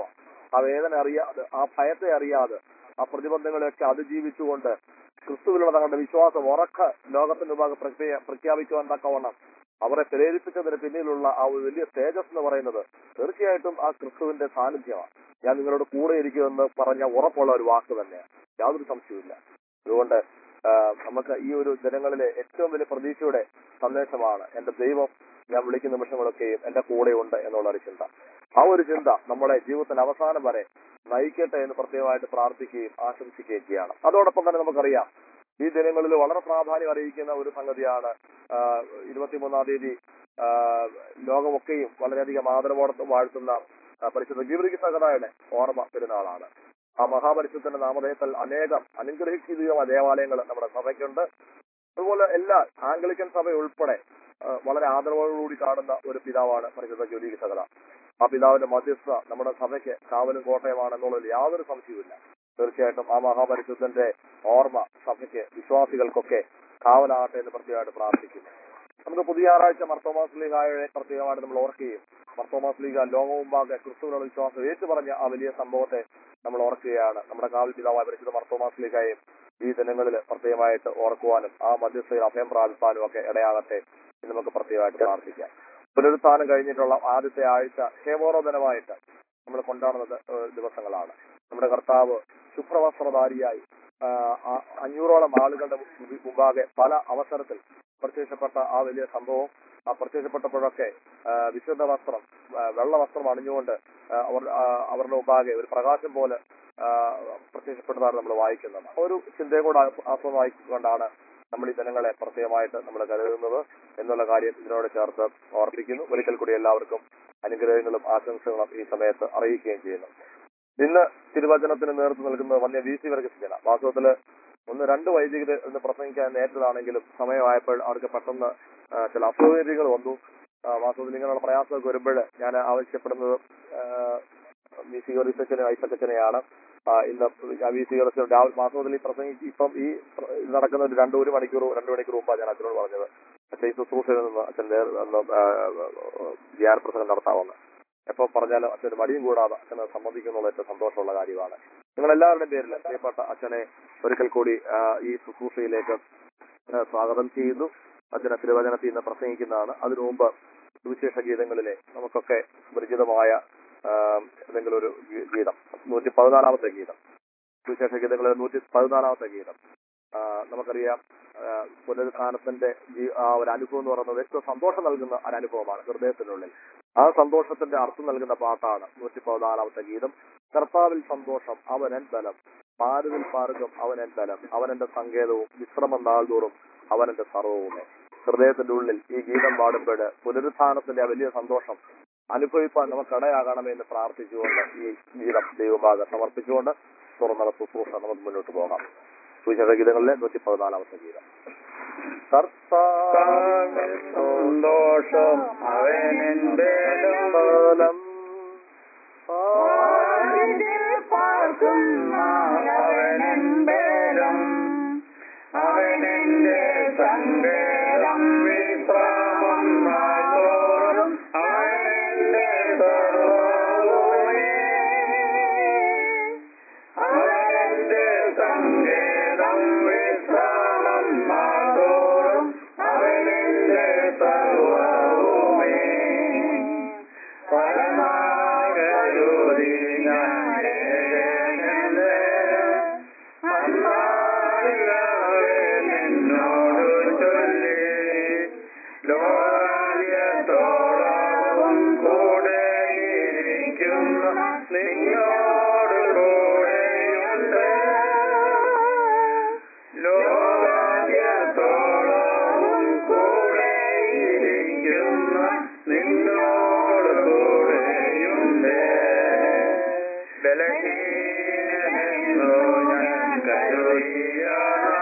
ആ വേദന അറിയാതെ ആ ഭയത്തെ അറിയാതെ ആ പ്രതിബന്ധങ്ങളെയൊക്കെ അതിജീവിച്ചുകൊണ്ട് ക്രിസ്തുവിലുള്ള തങ്ങളുടെ വിശ്വാസം ഉറക്ക ലോകത്തിന്റെ മുമ്പാകെ പ്രഖ്യാ- പ്രഖ്യാപിക്കുവാൻ തക്കവണ്ണം അവരെ പ്രേരിപ്പിച്ചതിന് പിന്നിലുള്ള ആ ഒരു വലിയ തേജസ് എന്ന് പറയുന്നത് തീർച്ചയായിട്ടും ആ ക്രിസ്തുവിന്റെ സാന്നിധ്യമാണ് ഞാൻ നിങ്ങളോട് കൂടെ ഇരിക്കുമെന്ന് പറഞ്ഞ ഉറപ്പുള്ള ഒരു വാക്ക് തന്നെയാണ് യാതൊരു സംശയവുമില്ല അതുകൊണ്ട് ആ, നമുക്ക് ഈ ഒരു ജനങ്ങളിലെ ഏറ്റവും വലിയ പ്രതീക്ഷയുടെ സന്ദേശമാണ് എന്റെ ദൈവം ഞാൻ വിളിക്കുന്ന നിമിഷങ്ങളൊക്കെയും എന്റെ കൂടെയുണ്ട് എന്നുള്ള ഒരു ചിന്ത ആ ഒരു ചിന്ത നമ്മുടെ ജീവിതത്തിന്റെ അവസാനം വരെ നയിക്കട്ടെ എന്ന് പ്രത്യേകമായിട്ട് പ്രാർത്ഥിക്കുകയും ആശംസിക്കുകയും ചെയ്യണം അതോടൊപ്പം തന്നെ നമുക്കറിയാം ഈ ദിനങ്ങളിൽ വളരെ പ്രാധാന്യം അറിയിക്കുന്ന ഒരു സംഗതിയാണ് ആ, ഇരുപത്തിമൂന്നാം തീയതി ആ, ലോകമൊക്കെയും വളരെയധികം ആദരവോടെ വാഴ്ത്തുന്ന ആ, പരിശുദ്ധ ഗീവരിക സഹതായുടെ ഓർമ്മ പെരുന്നാളാണ് ആ മഹാപരിശുദ്ധന്റെ നാമധേയത്തിൽ അനേകം അനുഗ്രഹിക്കുന്ന ദേവാലയങ്ങൾ നമ്മുടെ സഭയ്ക്കുണ്ട് അതുപോലെ എല്ലാ ആംഗ്ലിക്കൻ സഭ ഉൾപ്പെടെ ആ, വളരെ ആദരവോടുകൂടി കാണുന്ന ഒരു പിതാവാണ് പരിശുദ്ധ ജ്യോതിക സഹത ആ പിതാവിന്റെ മധ്യസ്ഥ നമ്മുടെ സഭയ്ക്ക് കാവലും കോട്ടയമാണ് എന്നുള്ളതിൽ യാതൊരു സംശയവുമില്ല തീർച്ചയായിട്ടും ആ മഹാപരിശുദ്ധന്റെ ഓർമ്മ സഭയ്ക്ക് വിശ്വാസികൾക്കൊക്കെ കാവലാകട്ടെ എന്ന് പ്രത്യേകമായിട്ട് പ്രാർത്ഥിക്കുന്നു നമുക്ക് പുതിയ ഞായറാഴ്ച മർത്തോമാസ് ലീഗായെ പ്രത്യേകമായിട്ട് നമ്മൾ ഓർക്കുകയും മർത്തോമാസ് ലീഗ ലോകമുമ്പാകെ ക്രിസ്തുവിനുള്ള വിശ്വാസം ഏറ്റുപറഞ്ഞ ആ വലിയ സംഭവത്തെ നമ്മൾ ഓർക്കുകയാണ് നമ്മുടെ കാവൽ പിതാവായ പരിശുദ്ധ മർത്തോമാസ് ലീഗായും ഈ ദിനങ്ങളിൽ പ്രത്യേകമായിട്ട് ഓർക്കുവാനും ആ മധ്യസ്ഥയിൽ അഭയം പ്രാപിപ്പാനും ഒക്കെ ഇടയാകട്ടെ എന്ന് നമുക്ക് പ്രത്യേകമായിട്ട് പ്രാർത്ഥിക്കാം പുനരുത്ഥാനം കഴിഞ്ഞിട്ടുള്ള ആദ്യത്തെ ആഴ്ച ഹേമോറോധനമായിട്ട് നമ്മൾ കൊണ്ടാടുന്ന ഏഹ്, ദിവസങ്ങളാണ് നമ്മുടെ കർത്താവ് ശുഭ്രവസ്ത്രധാരിയായി ആ, ആ, അഞ്ഞൂറോളം ആളുകളുടെ മുമ്പി- മുമ്പാകെ പല അവസരത്തിൽ പ്രത്യക്ഷപ്പെട്ട ആ വലിയ സംഭവം ആ പ്രത്യക്ഷപ്പെട്ടപ്പോഴൊക്കെ ആ, വിശുദ്ധ വസ്ത്രം ആ, വെള്ള വസ്ത്രം അണിഞ്ഞുകൊണ്ട് ആ, അവർ ആ, അവരുടെ മുമ്പാകെ ഒരു പ്രകാശം പോലെ ആ, പ്രത്യക്ഷപ്പെട്ടതാണ് നമ്മൾ വായിക്കുന്നത് ആ ഒരു ചിന്തയും കൂടെ ആസ്വ- ആസ്പദമാക്കിക്കൊണ്ടാണ് നമ്മൾ ഈ ജനങ്ങളെ പ്രത്യേകമായിട്ട് നമ്മൾ കരുതുന്നത് എന്നുള്ള കാര്യം ഇതിനോട് ചേർത്ത് ഓർപ്പിക്കുന്നു ഒരിക്കൽ കൂടി എല്ലാവർക്കും അനുഗ്രഹങ്ങളും ആശംസകളും ഈ സമയത്ത് അറിയിക്കുകയും ചെയ്യുന്നു ഇന്ന് തിരുവചനത്തിന് നേതൃത്വം നൽകുന്നത് വന്യ വി സി വർഗീസിനാണ് വാസ്തവത്തില് ഒന്ന് രണ്ട് വൈദികര് ഇന്ന് പ്രസംഗിക്കാൻ നേരിട്ടതാണെങ്കിലും സമയമായപ്പോൾ അവർക്ക് പെട്ടെന്ന് ആ, ചില അസൗകര്യങ്ങൾ വന്നു ആ, വാസ്തവത്തിൽ ഇങ്ങനെയുള്ള പ്രയാസമൊക്കെ വരുമ്പോൾ ഞാൻ ആവശ്യപ്പെടുന്നത് വി സി ഗോറിസച്ചനെ ഐസക്കച്ചനെയാണ് ആ, ഇന്ന് ഞാൻ വി സി ഗോറിസ് രാവിലെ വാസ്തവത്തിൽ ഈ പ്രസംഗിക്ക് ഇപ്പം ഈ പ്ര- ഇത് നടക്കുന്ന ഒരു രണ്ട് ഒരു മണിക്കൂർ രണ്ട് മണിക്കൂർ മുമ്പാണ് ഞാൻ അച്ഛനോട് പറഞ്ഞത് അച്ഛൻ ഈ ശുശ്രൂഷയിൽ നിന്ന് അച്ഛൻ നേർ- ഒന്ന്, ആ, ധ്യാന പ്രസംഗം നടത്താമെന്ന് എപ്പോ പറഞ്ഞാലും അച്ഛന് മടിയും കൂടാതെ അച്ഛനെ സമ്മതിക്കുന്നുള്ള ഏറ്റവും സന്തോഷമുള്ള കാര്യമാണ് നിങ്ങൾ എല്ലാവരുടെയും പേരിൽ പ്രിയപ്പെട്ട അച്ഛനെ ഒരിക്കൽ കൂടി ആ, ഈ ശുശ്രൂഷയിലേക്ക് ആ, സ്വാഗതം ചെയ്യുന്നു അച്ഛനെ തിരുവചനത്തിൽ നിന്ന് പ്രസംഗിക്കുന്നതാണ് അതിനു മുമ്പ് സുവിശേഷ ഗീതങ്ങളിലെ നമുക്കൊക്കെ പരിചിതമായ ആ, ഏതെങ്കിലും ഒരു ഗീ- ഗീതം നൂറ്റി പതിനാലാമത്തെ ഗീതം സുവിശേഷ ഗീതങ്ങളിലെ നൂറ്റി പതിനാലാമത്തെ ഗീതം ആ, നമുക്കറിയാം ആ, പുനരുത്ഥാനത്തിന്റെ ജീ- ആ ഒരു അനുഭവം എന്ന് പറയുന്നത് ഏറ്റവും സന്തോഷം നൽകുന്ന ഒരു അനുഭവമാണ് ഹൃദയത്തിനുള്ളിൽ ആ സന്തോഷത്തിന്റെ അർത്ഥം നൽകുന്ന പാട്ടാണ് നൂറ്റി പതിനാലാമത്തെ ഗീതം കർത്താവിൽ സന്തോഷം അവനൻ ബലം പാരുവിൽ പാർഗം അവനൻ ബലം അവനെന്റെ സങ്കേതവും വിശ്രമം നാൾതോറും അവനെന്റെ സർവവുമേ ഹൃദയത്തിന്റെ ഉള്ളിൽ ഈ ഗീതം പാടുമ്പോൾ പുനരുത്ഥാനത്തിന്റെ ആ വലിയ സന്തോഷം അനുഭവിപ്പാൻ നമുക്കിടയാകണമെന്ന് പ്രാർത്ഥിച്ചുകൊണ്ട് ഈ ഗീതം ദൈവഭാഗം സമർപ്പിച്ചുകൊണ്ട് തുറന്നുള്ള ശുശ്രൂഷ നമുക്ക് മുന്നോട്ട് പോകാം സുവിശേഷ ഗീതങ്ങളിലെ നൂറ്റി പതിനാലാമത്തെ ഗീതം കർത്താവിൽ സന്തോഷം അവനെന്റെ ബലം അവനെന്തേലും അവനെന്റെ സങ്കേതം വിശ്രാമം നാൾതോറും അവനെന്റെ സർവ്വവുമേ. അവനെന്റെ സങ്കേതം വിശ്രാമം നാൾതോറും അവനെന്റെ സർവ്വവുമേ. പരമാകരുതി ഞാൻ ഏകനല്ലേ. അന്നാളിലാവേ നിന്നോടു ചൊല്ലി ലോകാന്ത്യത്തോളവും കൂടെ ഇരിക്കുന്ന നിന്നോട് കൂടെയുണ്ട് ലോകാന്ത്യത്തോളവും കൂടെ ഇരിക്കുന്ന നിന്നോട് കൂടെയുണ്ട് ബലഹീനമെന്നോ ഞാൻ കരുതിയാണ്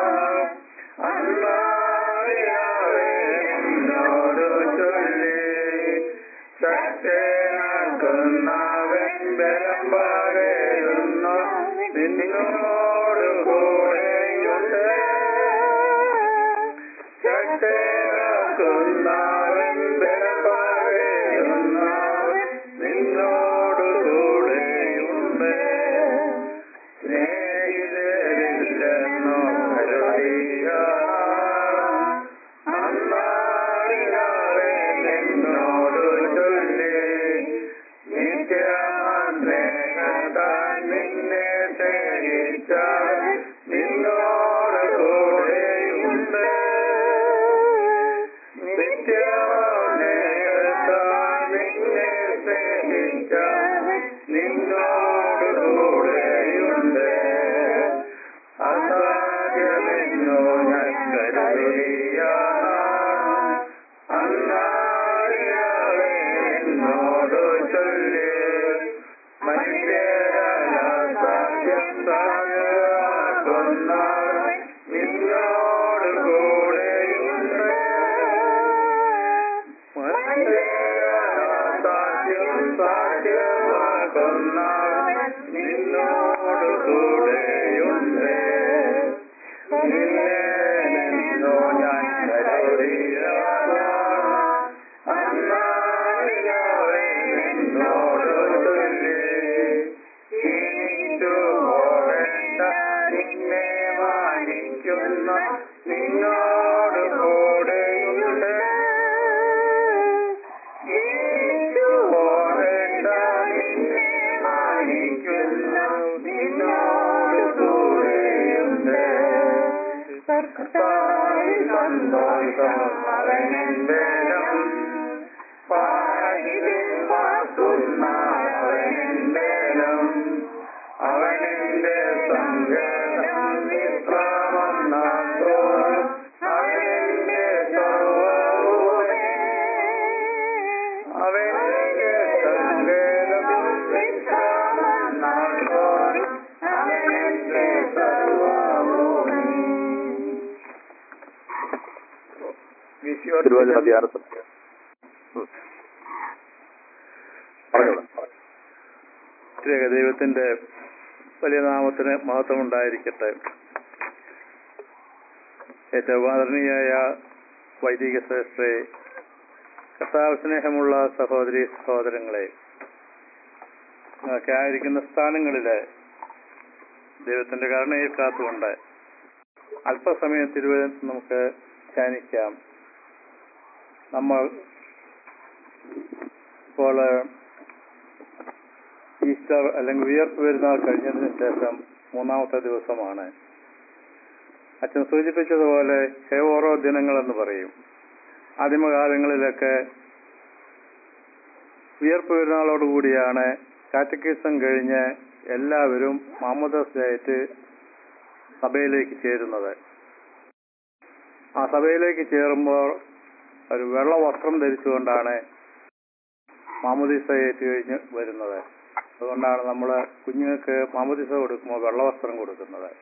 അന്നാളിലാവേ എന്നോട് ചൊല്ലി ശക്തനാക്കുന്നവൻ ബലം പകരുന്നു നിന്നോട് കൂടെയുണ്ട് ശക്തനാക്കുന്നവൻ ബലം പകരുന്നു നിന്നോട് കൂടെയുണ്ട് നിന്നോട് കൂടെയുണ്ട് നിത്യനേരത്താൽ നിന്നെ സ്നേഹിച്ച നിന്നോട് കൂടെയുണ്ട് അസാധ്യമെന്നോ ഞാൻ കരുതിയ അന്നാളിയാളെ എന്നോട് ചൊല്ലി മനുഷ്യരായ സാധ്യം സാധ്യമാക്കുന്ന നിന്നോട് കൂടെയുണ്ട് സാധ്യം സാധ്യമാക്കുന്ന നിന്നോട് കൂടെയുണ്ട് നിന്നെ നിന്നോ ഞാൻ കരുതിയ അന്നാളിയാവേ നിന്നോട് ചൊല്ലി ക്ഷീണിച്ചു പോകേണ്ട നിന്നെ മാനിക്കുന്ന നിന്നോട് കൂടെയുണ്ട് ക്ഷീണിച്ചു പോകേണ്ട നിന്നെ മാനിക്കുന്ന നിന്നോട് കൂടെയുണ്ട് കർത്താവിൽ സന്തോഷം അവനെന്റെ പാടിൽ വാക്കുന്ന അവനെന്റെ അവനെന്റെ സങ്കടം വിശ്രാമം നാത്തോറും അവനെന്റെ സർവ്വവുമേ അവനെന്റെ സങ്കടം വിശ്രാമം നാത്തോറും അവനെന്റെ സർവ്വവുമേ തിരുവചന ധ്യാനത്തിന് പറഞ്ഞോളൂ പ്രത്യേക ദൈവത്തിന്റെ വലിയ നാമത്തിന് മഹത്വം ഉണ്ടായിരിക്കട്ടെ ഏറ്റവും ആദരണീയായ വൈദിക ശ്രേഷ്ഠരെ കർത്താവ് സ്നേഹമുള്ള സഹോദരി സഹോദരങ്ങളെ ഒക്കെ ആയിരിക്കുന്ന സ്ഥാനങ്ങളില് ദൈവത്തിന്റെ കരുണയിൽ കാത്തുകൊണ്ട് അല്പസമയം തിരുവനന്തപുരത്ത് നമുക്ക് ധ്യാനിക്കാം നമ്മൾ ഇപ്പോൾ ഈസ്റ്റർ അല്ലെങ്കിൽ ഉയർപ്പ് പെരുന്നാൾ കഴിഞ്ഞതിന് ശേഷം മൂന്നാമത്തെ ദിവസമാണ് അച്ഛൻ സൂചിപ്പിച്ചതുപോലെ ഹേ ഓരോ ദിനങ്ങളെന്ന് പറയും ആദിമകാലങ്ങളിലൊക്കെ ഉയർപ്പ് പെരുന്നാളോടുകൂടിയാണ് കാറ്റക്കിസം കഴിഞ്ഞ് എല്ലാവരും മാമോദസായിട്ട് സഭയിലേക്ക് ചേരുന്നത് ആ സഭയിലേക്ക് ചേരുമ്പോൾ ഒരു വെള്ള വസ്ത്രം ധരിച്ചുകൊണ്ടാണ് മാമുദിസ ഏറ്റു കഴിഞ്ഞ് വരുന്നത് അതുകൊണ്ടാണ് നമ്മൾ കുഞ്ഞുങ്ങൾക്ക് മാമുദിസ കൊടുക്കുമ്പോൾ വെള്ളവസ്ത്രം കൊടുക്കുന്നത്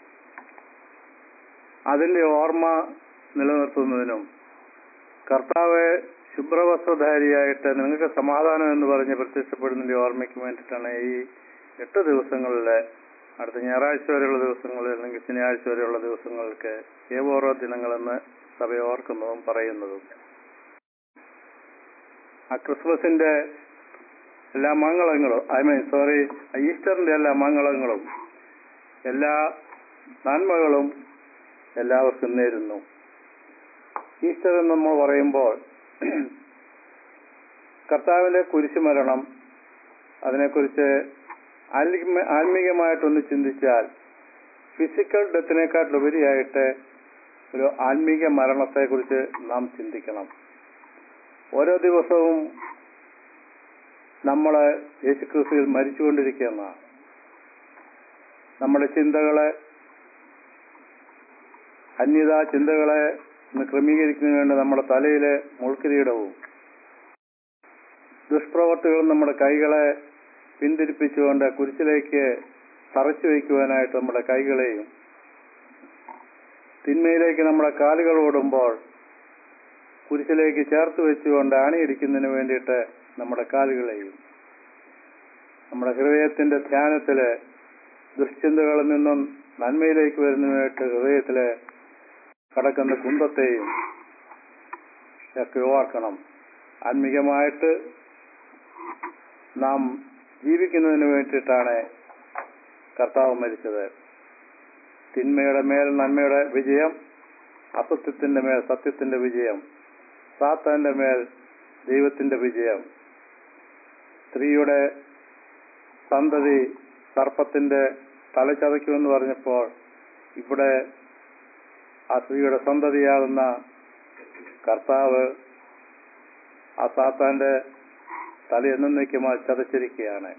അതിന്റെ ഓർമ്മ നിലനിർത്തുന്നതിനും കർത്താവ് ശുഭ്രവസ്ത്രധാരിയായിട്ട് നിങ്ങൾക്ക് സമാധാനം എന്ന് പറഞ്ഞ് പ്രത്യക്ഷപ്പെടുന്നതിന്റെ ഓർമ്മയ്ക്ക് വേണ്ടിയിട്ടാണ് ഈ എട്ട് ദിവസങ്ങളിൽ അടുത്ത ഞായറാഴ്ച വരെയുള്ള ദിവസങ്ങളിൽ അല്ലെങ്കിൽ ശനിയാഴ്ച വരെയുള്ള ദിവസങ്ങൾക്ക് ഏവോരോ ദിനങ്ങളെന്ന് സഭ ഓർക്കുന്നതും പറയുന്നതും ആ ക്രിസ്മസിന്റെ എല്ലാ മംഗളങ്ങളും ഐ മീൻ സോറി ഈസ്റ്ററിന്റെ എല്ലാ മംഗളങ്ങളും എല്ലാ നന്മകളും എല്ലാവർക്കും നേരുന്നു ഈസ്റ്റർ എന്ന് നമ്മൾ പറയുമ്പോൾ കർത്താവിന്റെ കുരിശുമരണം അതിനെക്കുറിച്ച് ആത്മീക ആത്മീകമായിട്ടൊന്ന് ചിന്തിച്ചാൽ ഫിസിക്കൽ ഡെത്തിനേക്കാട്ടിലുപരിയായിട്ട് ഒരു ആത്മീക മരണത്തെക്കുറിച്ച് നാം ചിന്തിക്കണം ഓരോ ദിവസവും നമ്മൾ യേശുക്രിസ്തുവിൽ മരിച്ചുകൊണ്ടിരിക്കുന്നതാണ് നമ്മുടെ ചിന്തകളെ അന്യത ചിന്തകളെ ഒന്ന് ക്രമീകരിക്കുന്നതിന് വേണ്ടി നമ്മുടെ തലയിലെ മുൾക്കിരീടവും ദുഷ്പ്രവർത്തികളും നമ്മുടെ കൈകളെ പിന്തിരിപ്പിച്ചുകൊണ്ട് കുരിശിലേക്ക് തറച്ചു വയ്ക്കുവാനായിട്ട് നമ്മുടെ കൈകളെയും തിന്മയിലേക്ക് നമ്മുടെ കാലുകൾ ഓടുമ്പോൾ കുരിശിലേക്ക് ചേർത്ത് വെച്ചുകൊണ്ട് ആണിയടിക്കുന്നതിന് വേണ്ടിയിട്ട് നമ്മുടെ കാലുകളെയും നമ്മുടെ ഹൃദയത്തിന്റെ ധ്യാനത്തില് ദുഷ്ചിന്തകളിൽ നിന്നും നന്മയിലേക്ക് വരുന്നതിനായിട്ട് ഹൃദയത്തില് കടക്കുന്ന കുന്തത്തെയും ഒക്കെ ഓർക്കണം ആത്മീകമായിട്ട് നാം ജീവിക്കുന്നതിന് വേണ്ടിയിട്ടാണ് കർത്താവ് മരിച്ചത് തിന്മയുടെ മേൽ നന്മയുടെ വിജയം അസത്യത്തിന്റെ മേൽ സത്യത്തിന്റെ വിജയം സാത്താന്റെ മേൽ ദൈവത്തിന്റെ വിജയം സ്ത്രീയുടെ സന്തതി സർപ്പത്തിന്റെ തല ചതയ്ക്കുമെന്ന് പറഞ്ഞപ്പോൾ ഇവിടെ ആ സ്ത്രീയുടെ സന്തതിയാകുന്ന കർത്താവ് ആ സാത്താന്റെ തല എന്നേക്കുമായി ചതച്ചിരിക്കുകയാണ്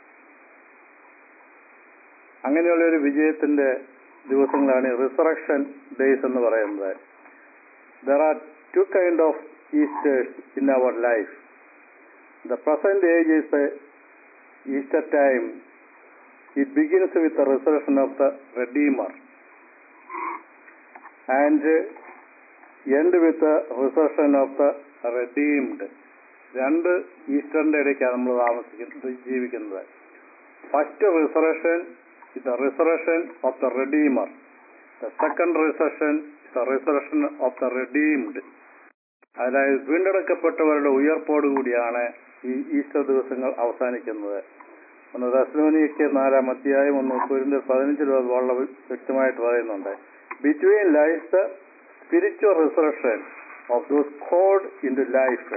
അങ്ങനെയുള്ള ഒരു വിജയത്തിന്റെ ദിവസങ്ങളാണ് റിസറക്ഷൻ ഡേയ്സ് എന്ന് പറയുന്നത് there are two kind of Easters in our life the present age is a Easter time it begins with the resurrection of the redeemer and end with the resurrection of the redeemed രണ്ട് ഈസ്റ്ററിന്റെ ഇടയ്ക്കാണ് നമ്മൾ താമസിക്കുന്നത് ജീവിക്കുന്നത് first resurrection is the resurrection of the Redeemer. The second resurrection is the resurrection of the redeemed. അതായത് വീണ്ടെടുക്കപ്പെട്ടവരുടെ ഉയർപ്പോട് കൂടിയാണ് ഈ Easter ദിവസങ്ങൾ അവസാനിക്കുന്നത് ഒന്ന് ദസ്ലോനിക്ക് നാലാം അധ്യായം ഒന്ന് കുരിന്ത് പതിനഞ്ചിലും അത് വളരെ വ്യക്തമായിട്ട് പറയുന്നുണ്ട് between life the spiritual resurrection of those called into life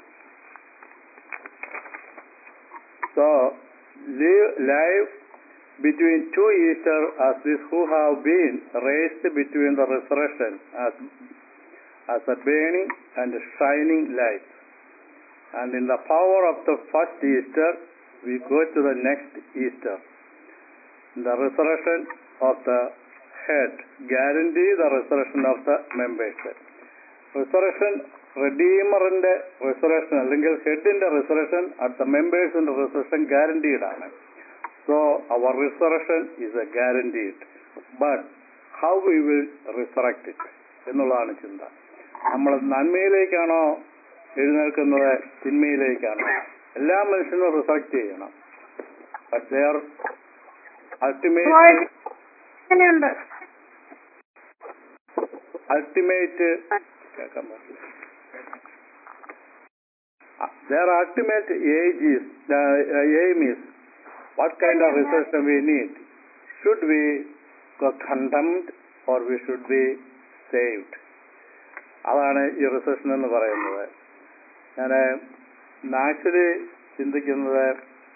so life between two Easter as these who have been raised between the resurrection as, as a burning and shining light. And in the power of the first Easter, we go to the next Easter. The resurrection of the head guarantee the resurrection of the members. Resurrection റെഡീമറിന്റെ resurrection അല്ലെങ്കിൽ ഹെഡിന്റെ resurrection at the മെമ്പേഴ്സിന്റെ resurrection guaranteed ആണ് So our resurrection is a guaranteed. But how we will resurrect it? എന്നുള്ളതാണ് ചിന്ത നമ്മൾ നന്മയിലേക്കാണോ എഴുന്നേൽക്കുന്നത് തിന്മയിലേക്കാണോ എല്ലാ മനുഷ്യനും റിസറക്റ്റ് ചെയ്യണം ബട്ട് ദർ അൾട്ടിമേറ്റ് അങ്ങനെയുണ്ട് അൾട്ടിമേറ്റ് കേൾക്കാൻ പറ്റില്ല their ultimate age is, uh, aim is what kind of resurrection we need. Should we go condemned or we should be saved? അതാണ് ഈ റിസർഷൻ എന്ന് പറയുന്നത് ഞാൻ നാച്ചുറലി ചിന്തിക്കുന്നത്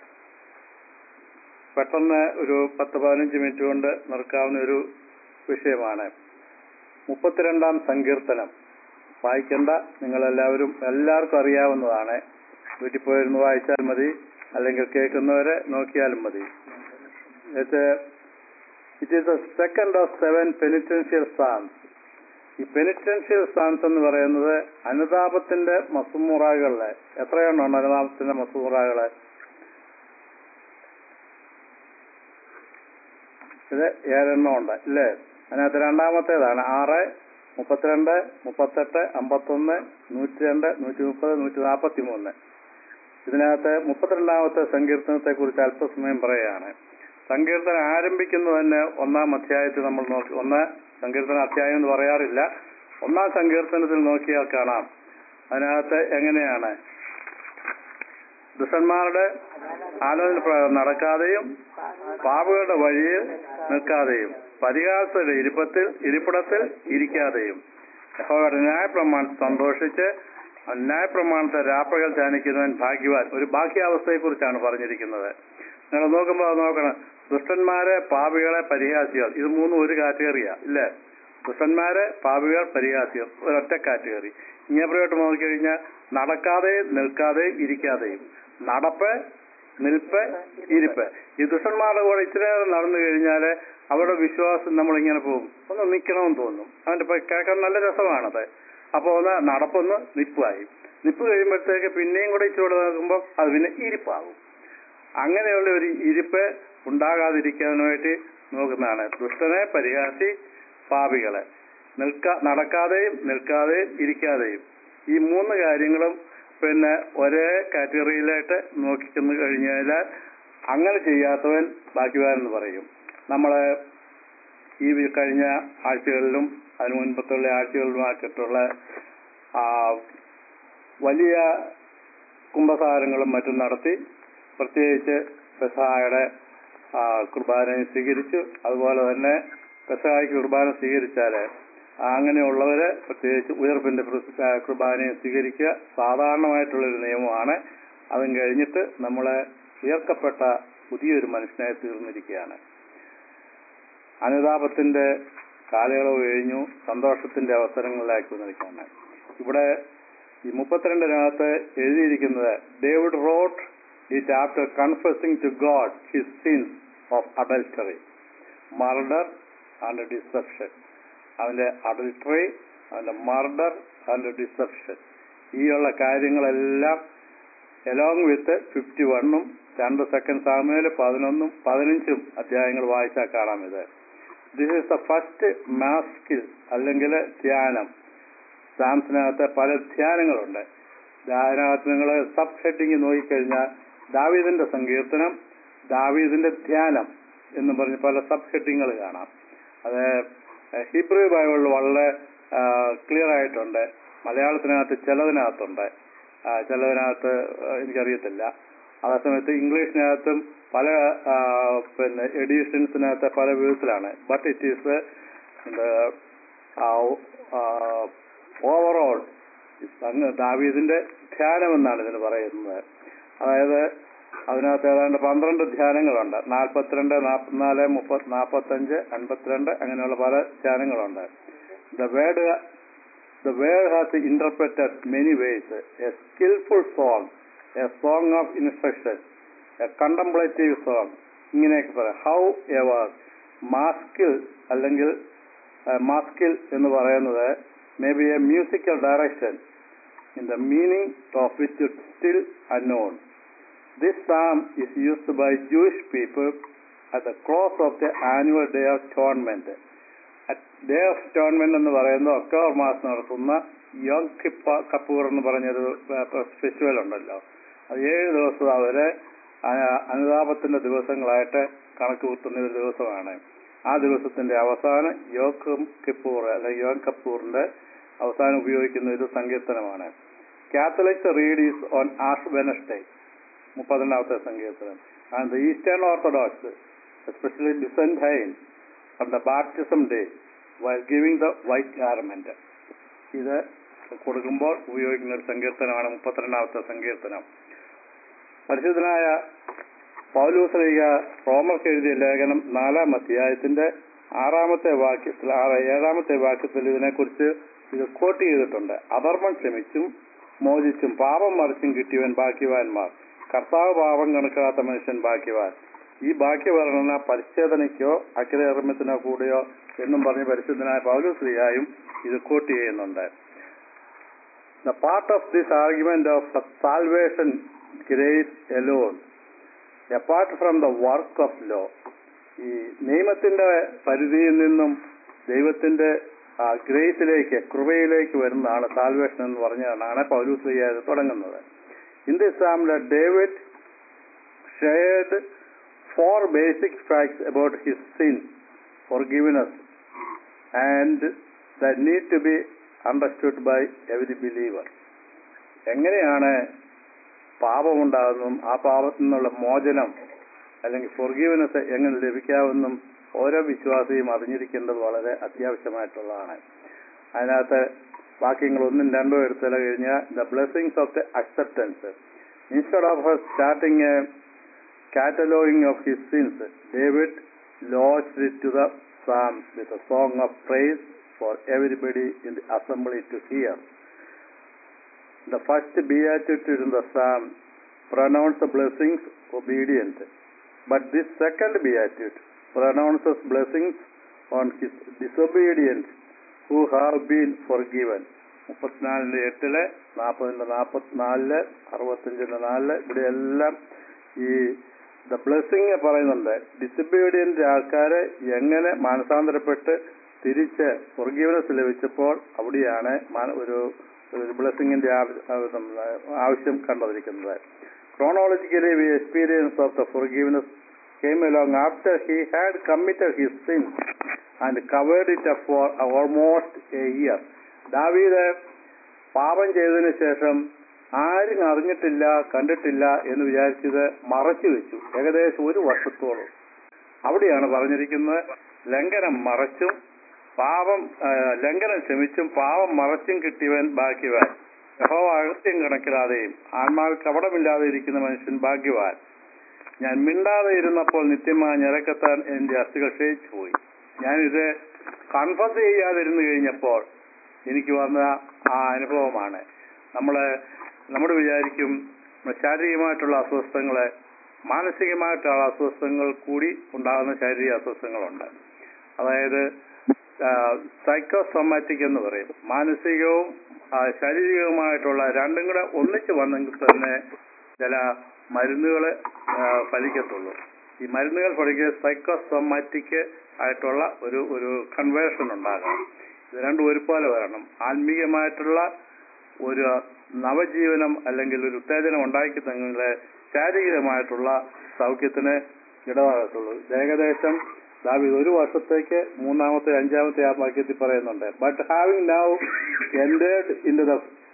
പെട്ടെന്ന് ഒരു പത്ത് പതിനഞ്ച് മിനിറ്റ് കൊണ്ട് നിർക്കാവുന്ന ഒരു വിഷയമാണ് മുപ്പത്തിരണ്ടാം സങ്കീർത്തനം വായിക്കേണ്ട നിങ്ങളെല്ലാവരും എല്ലാവർക്കും അറിയാവുന്നതാണ് വീട്ടിൽ പോയിരുന്ന് വായിച്ചാൽ മതി അല്ലെങ്കിൽ കേൾക്കുന്നവരെ നോക്കിയാലും മതി it is the second of seven penitential psalms ഈ പെനിറ്റൻഷ്യൽ സാൻസ് എന്ന് പറയുന്നത് അനുതാപത്തിന്റെ മസുമുറാകളെ എത്രയെണ്ണമാണ് അനുതാപത്തിന്റെ മസുമുറാകള് ഇത് ഏഴെണ്ണം ഉണ്ട് അല്ലേ അതിനകത്ത് രണ്ടാമത്തേതാണ് ആറ് മുപ്പത്തിരണ്ട് മുപ്പത്തെട്ട് അമ്പത്തൊന്ന് നൂറ്റി രണ്ട് നൂറ്റി മുപ്പത് നൂറ്റി നാൽപ്പത്തി മൂന്ന് ഇതിനകത്ത് മുപ്പത്തിരണ്ടാമത്തെ സങ്കീർത്തനത്തെ കുറിച്ച് അല്പസമയം പറയുകയാണ് സങ്കീർത്തനം ആരംഭിക്കുന്നത് തന്നെ ഒന്നാം അധ്യായത്തിൽ നമ്മൾ നോക്കി ഒന്ന് സങ്കീർത്തന അധ്യായം എന്ന് പറയാറില്ല ഒന്നാം സങ്കീർത്തനത്തിൽ നോക്കിയാൽ കാണാം അതിനകത്ത് എങ്ങനെയാണ് ദുഷ്ടന്മാരുടെ ആലോചന പ്രകാരം നടക്കാതെയും പാപകളുടെ വഴിയിൽ നിൽക്കാതെയും പരിഹാസയുടെ ഇരിപ്പത്തിൽ ഇരിപ്പിടത്തിൽ ഇരിക്കാതെയും യഹോവയുടെ ന്യായപ്രമാണം സന്തോഷിച്ച് ന്യായപ്രമാണത്തെ രാപ്പകൽ ധ്യാനിക്കുന്നവൻ ഭാഗ്യവാൻ ഒരു ബാഹ്യാവസ്ഥയെ കുറിച്ചാണ് പറഞ്ഞിരിക്കുന്നത് നിങ്ങൾ നോക്കുമ്പോൾ അത് നോക്കണം ദുഷ്ടന്മാരെ പാപികളെ പരിഹാസികൾ ഇത് മൂന്നും ഒരു കാറ്റഗറിയാ ഇല്ലേ ദുഷ്ടന്മാരെ പാപികൾ പരിഹാസികൾ ഒരൊറ്റ കാറ്റഗറി ഇങ്ങേപ്പുറയോട്ട് നോക്കിക്കഴിഞ്ഞാൽ നടക്കാതെയും നിൽക്കാതെയും ഇരിക്കാതെയും നടപ്പ് നിൽപ്പ് ഇരിപ്പ് ഈ ദുഷ്ടന്മാരുടെ കൂടെ ഇച്ചിരി നേരം നടന്നു കഴിഞ്ഞാൽ അവരുടെ വിശ്വാസം നമ്മളിങ്ങനെ പോകും ഒന്ന് നിൽക്കണമെന്ന് തോന്നും അവന്റെ ഇപ്പൊ കേൾക്കാൻ നല്ല രസമാണത് അപ്പൊ ഒന്ന് നടപ്പൊന്ന് നിപ്പായി നിപ്പ് കഴിയുമ്പോഴത്തേക്ക് പിന്നെയും കൂടെ ഇച്ചിരി നോക്കുമ്പോൾ അത് പിന്നെ ഇരിപ്പാകും അങ്ങനെയുള്ള ഒരു ഇരിപ്പ് ഉണ്ടാകാതിരിക്കാനായിട്ട് നോക്കുന്നതാണ് ദുഷ്ടനെ പരിഹാസി പാപികളെ നിൽക്കാ നടക്കാതെയും നിൽക്കാതെയും ഇരിക്കാതെയും ഈ മൂന്ന് കാര്യങ്ങളും പിന്നെ ഒരേ കാറ്റഗറിയിലായിട്ട് നോക്കിക്കുന്നു കഴിഞ്ഞാൽ അങ്ങനെ ചെയ്യാത്തവൻ ഭാഗ്യവാനെന്ന് പറയും നമ്മള് ഈ വി- കഴിഞ്ഞ ആഴ്ചകളിലും അതിനു മുൻപത്തുള്ള ആഴ്ചകളിലുമാക്കിയിട്ടുള്ള ആ, വലിയ കുംഭസാരങ്ങളും മറ്റും നടത്തി പ്രത്യേകിച്ച് പെസഹായുടെ ആ, കുർബാനയെ സ്വീകരിച്ചു അതുപോലെ തന്നെ പെസഹായ്ക്ക് കുർബാന സ്വീകരിച്ചാല് അങ്ങനെയുള്ളവര് പ്രത്യേകിച്ച് ഉയർപ്പിന്റെ പ്ര- ആ, കുർബാനയെ സ്വീകരിക്കുക സാധാരണമായിട്ടുള്ളൊരു നിയമമാണ് അതും കഴിഞ്ഞിട്ട് നമ്മളെ ഉയർക്കപ്പെട്ട പുതിയൊരു മനുഷ്യനായി തീർന്നിരിക്കുകയാണ് അനുതാപത്തിന്റെ കാലയളവ് കഴിഞ്ഞു സന്തോഷത്തിന്റെ അവസരങ്ങളിലേക്ക് നിൽക്കാണ് ഇവിടെ ഈ മുപ്പത്തിരണ്ടിനകത്ത് എഴുതിയിരിക്കുന്നത് David wrote it after confessing to God his sins of adultery murder and deception അവന്റെ അഡൽട്ടറി അവന്റെ മർഡർ ആൻഡ് ഡിസെപ്ഷൻ ഈ ഉള്ള കാര്യങ്ങളെല്ലാം എലോങ് വിത്ത് ഫിഫ്റ്റി വണ്ണും രണ്ട് സെക്കൻഡ് സാമയില് പതിനൊന്നും പതിനഞ്ചും അധ്യായങ്ങൾ വായിച്ചാൽ കാണാം ഇത് this is the first maskil അല്ലെങ്കിൽ ധ്യാനം സാംസിനകത്ത് പല ധ്യാനങ്ങളുണ്ട് അതിനകത്ത് നിങ്ങൾ സബ് ഹെഡിങ് നോക്കിക്കഴിഞ്ഞാൽ ദാവീദിന്റെ സങ്കീർത്തനം ദാവീദിന്റെ ധ്യാനം എന്ന് പറഞ്ഞ് പല സബ് ഹെഡിങ്ങൾ കാണാം അത് ഹിബ്രു ബൈബിളിൽ വളരെ ക്ലിയർ ആയിട്ടുണ്ട് മലയാളത്തിനകത്ത് ചിലതിനകത്തുണ്ട് ആ, ചിലതിനകത്ത് ആ, എനിക്കറിയത്തില്ല അതേസമയത്ത് ഇംഗ്ലീഷിനകത്തും പല ആ, പിന്നെ എഡീഷൻസിനകത്ത് പല വിധത്തിലാണ് ബട്ട് ഇറ്റ് ഈസ് ഓവറോൾ അങ്ങ് ദാവീദിന്റെ ധ്യാനം എന്നാണ് ഇതിന് പറയുന്നത് അതായത് അതിനകത്ത് ഏതാണ്ട് പന്ത്രണ്ട് ധ്യാനങ്ങളുണ്ട് നാൽപ്പത്തിരണ്ട് നാൽപ്പത്തിനാല് മുപ്പത് നാൽപ്പത്തഞ്ച് അൻപത്തിരണ്ട് അങ്ങനെയുള്ള പല ധ്യാനങ്ങളുണ്ട് the word the word has interpreted many ways. A skillful song, a song of instruction, a contemplative song. ഇങ്ങനെയൊക്കെ പറയാം ഹൗ എവർ മാസ്കിൽ അല്ലെങ്കിൽ മാസ്കിൽ എന്ന് പറയുന്നത് may be a musical direction in the meaning of which still unknown this psalm is used by Jewish people at the close of the annual day of atonement day of atonement എന്ന് പറയുന്നത് October മാസം നടത്തുന്ന Yong kippah Kappur എന്ന് പറഞ്ഞൊരു festival ഉണ്ടല്ലോ അത് ഏഴ് ദിവസം അവര് ആ- അനുതാപത്തിന്റെ ദിവസങ്ങളായിട്ട് കണക്ക് കൂട്ടുന്ന ഒരു ദിവസമാണ് ആ ദിവസത്തിന്റെ അവസാനം യോക്കും കിപ്പൂർ അല്ലെങ്കിൽ യോങ് കപ്പൂറിന്റെ അവസാനം ഉപയോഗിക്കുന്ന ഒരു സങ്കീർത്തനമാണ് Catholics read is on Ash Wednesday മുപ്പത്തിരണ്ടാമത്തെ സങ്കീർത്തനം and the Eastern Orthodox especially ഡിസൻറ്റൈൻ on the baptism day while giving the white garment. ഇത് കൊടുക്കുമ്പോൾ ഉപയോഗിക്കുന്ന ഒരു സങ്കീർത്തനമാണ് മുപ്പത്തിരണ്ടാമത്തെ സങ്കീർത്തനം പരിശുദ്ധനായ പൗലൂസലിക റോമർക്ക് എഴുതിയ ലേഖനം നാലാം അധ്യായത്തിന്റെ ആറാമത്തെ വാക്യത്തിൽ ആറ് ഏഴാമത്തെ വാക്യത്തിൽ ഇതിനെക്കുറിച്ച് ഇത് കോട്ട് ചെയ്തിട്ടുണ്ട് അധർമ്മം ക്ഷമിച്ചും മോചിച്ചും പാപം മറിച്ചും കിട്ടിയവൻ ഭാഗ്യവാന്മാർ കർത്താവ് പാപം കണക്കാത്ത മനുഷ്യൻ ഭാഗ്യവാൻ ഈ ബാക്യവർണ്ണന പരിച്ഛേദനയ്ക്കോ അഗ്രഹർമ്മത്തിനോ കൂടെയോ എന്നും പറഞ്ഞ് പരിശുദ്ധനായ പൗലോസ്ലിയായും ഇത് കോട്ട് ചെയ്യുന്നുണ്ട് the part of this argument of salvation grace alone apart from the work of law ഈ നിയമത്തിന്റെ പരിധിയിൽ നിന്നും ദൈവത്തിന്റെ ഗ്രേസിലേക്ക് കൃപയിലേക്ക് വരുന്നതാണ് സാൽവേഷൻ എന്ന് പറഞ്ഞാണ് പൗലൂസ്ലിയ ഇത് തുടങ്ങുന്നത് ഇൻ ദിസ് സാമിലെ David shared four basic facts about his sin, forgiveness, and that need to be understood by every believer. എങ്ങനെയാണ് പാപമുണ്ടാകുന്നതും ആ പാപത്തിൽ നിന്നുള്ള മോചനം അല്ലെങ്കിൽ ഫൊർഗീവ്നെസ് എങ്ങനെ ലഭിക്കാമെന്നും ഓരോ വിശ്വാസിയും അറിഞ്ഞിരിക്കേണ്ടത് വളരെ അത്യാവശ്യമായിട്ടുള്ളതാണ് അതിനകത്ത് വാക്യങ്ങൾ ഒന്നും രണ്ടും എടുത്തല കഴിഞ്ഞാൽ the blessings of the acceptance instead of starting cataloging of his sins, David lodged it to the psalm with a song of praise for everybody in the assembly to hear. The first beatitude in the psalm pronounced the blessings obedient, but this second beatitude pronounces blessings on his disobedient who have been forgiven. മുപ്പത്തിനാലിന്റെ എട്ടില് നാൽപ്പതിന്റെ നാൽപ്പത്തിനാലില് അറുപത്തിയഞ്ചിന്റെ നാലില് ഇവിടെയെല്ലാം ഈ the blessing പറയുന്നുണ്ട് ഡിസബീഡിയന്റ് ആൾക്കാര് എങ്ങനെ മാനസാന്തരപ്പെട്ട് തിരിച്ച് ഫൊർഗീവനസ് ലഭിച്ചപ്പോൾ അവിടെയാണ് മാന- ഒരു ഒരു ബ്ലെസ്സിങ്ങിന്റെ ആവശ്യം കണ്ടുവന്നിരിക്കുന്നത് chronologically we experience of the forgiveness came along after he had committed his sin and covered it up for almost a year. ദാവീദ് പാപം ചെയ്തതിനു ശേഷം ആരും അറിഞ്ഞിട്ടില്ല കണ്ടിട്ടില്ല എന്ന് വിചാരിച്ചത് മറച്ചു വെച്ചു ഏകദേശം ഒരു വർഷത്തോളം അവിടെയാണ് പറഞ്ഞിരിക്കുന്നത് ലംഘനം മറച്ചും പാപം ആ, ലംഘനം ക്ഷമിച്ചും പാപം മറച്ചും കിട്ടിയവൻ ഭാഗ്യവാൻ യഹോവ അകത്യം കണക്കിലാതെയും ആത്മാവിൽ കപടമില്ലാതെ ഇരിക്കുന്ന മനുഷ്യൻ ഭാഗ്യവാൻ ഞാൻ മിണ്ടാതെ ഇരുന്നപ്പോൾ നിത്യമായ ഞരക്കത്താൻ എന്റെ അസ്ഥികൾ ക്ഷയിച്ചു പോയി ഞാനിത് കൺഫസ് ചെയ്യാതിരുന്നു കഴിഞ്ഞപ്പോൾ എനിക്ക് വന്ന ആ അനുഭവമാണ് നമ്മള് നമ്മൾ വിചാരിക്കും ശാരീരികമായിട്ടുള്ള അസ്വസ്ഥങ്ങളെ മാനസികമായിട്ടുള്ള അസ്വസ്ഥങ്ങൾ കൂടി ഉണ്ടാകുന്ന ശാരീരിക അസ്വസ്ഥങ്ങളുണ്ട് അതായത് സൈക്കോസൊമാറ്റിക് എന്ന് പറയും മാനസികവും ആ, ശാരീരികവുമായിട്ടുള്ള രണ്ടും കൂടെ ഒന്നിച്ച് വന്നെങ്കിൽ തന്നെ ചില മരുന്നുകൾ ഫലിക്കത്തുള്ളൂ ഈ മരുന്നുകൾ ഫലിക്കുക സൈക്കോസൊമാറ്റിക് ആയിട്ടുള്ള ഒരു ഒരു കൺവേർഷൻ ഉണ്ടാകണം ഇത് രണ്ടും ഒരുപോലെ വരണം ആത്മീയമായിട്ടുള്ള ഒരു നവജീവനം അല്ലെങ്കിൽ ഒരു ഉത്തേജനം ഉണ്ടാക്കി തന്നെ ശാരീരികമായിട്ടുള്ള സൗഖ്യത്തിന് ഇടവാകത്തുള്ളൂ ഏകദേശം ദാവീദ് ഒരു വർഷത്തേക്ക് മൂന്നാമത്തെ അഞ്ചാമത്തെ ആ വാക്യത്തിൽ പറയുന്നുണ്ട് but having now ended into the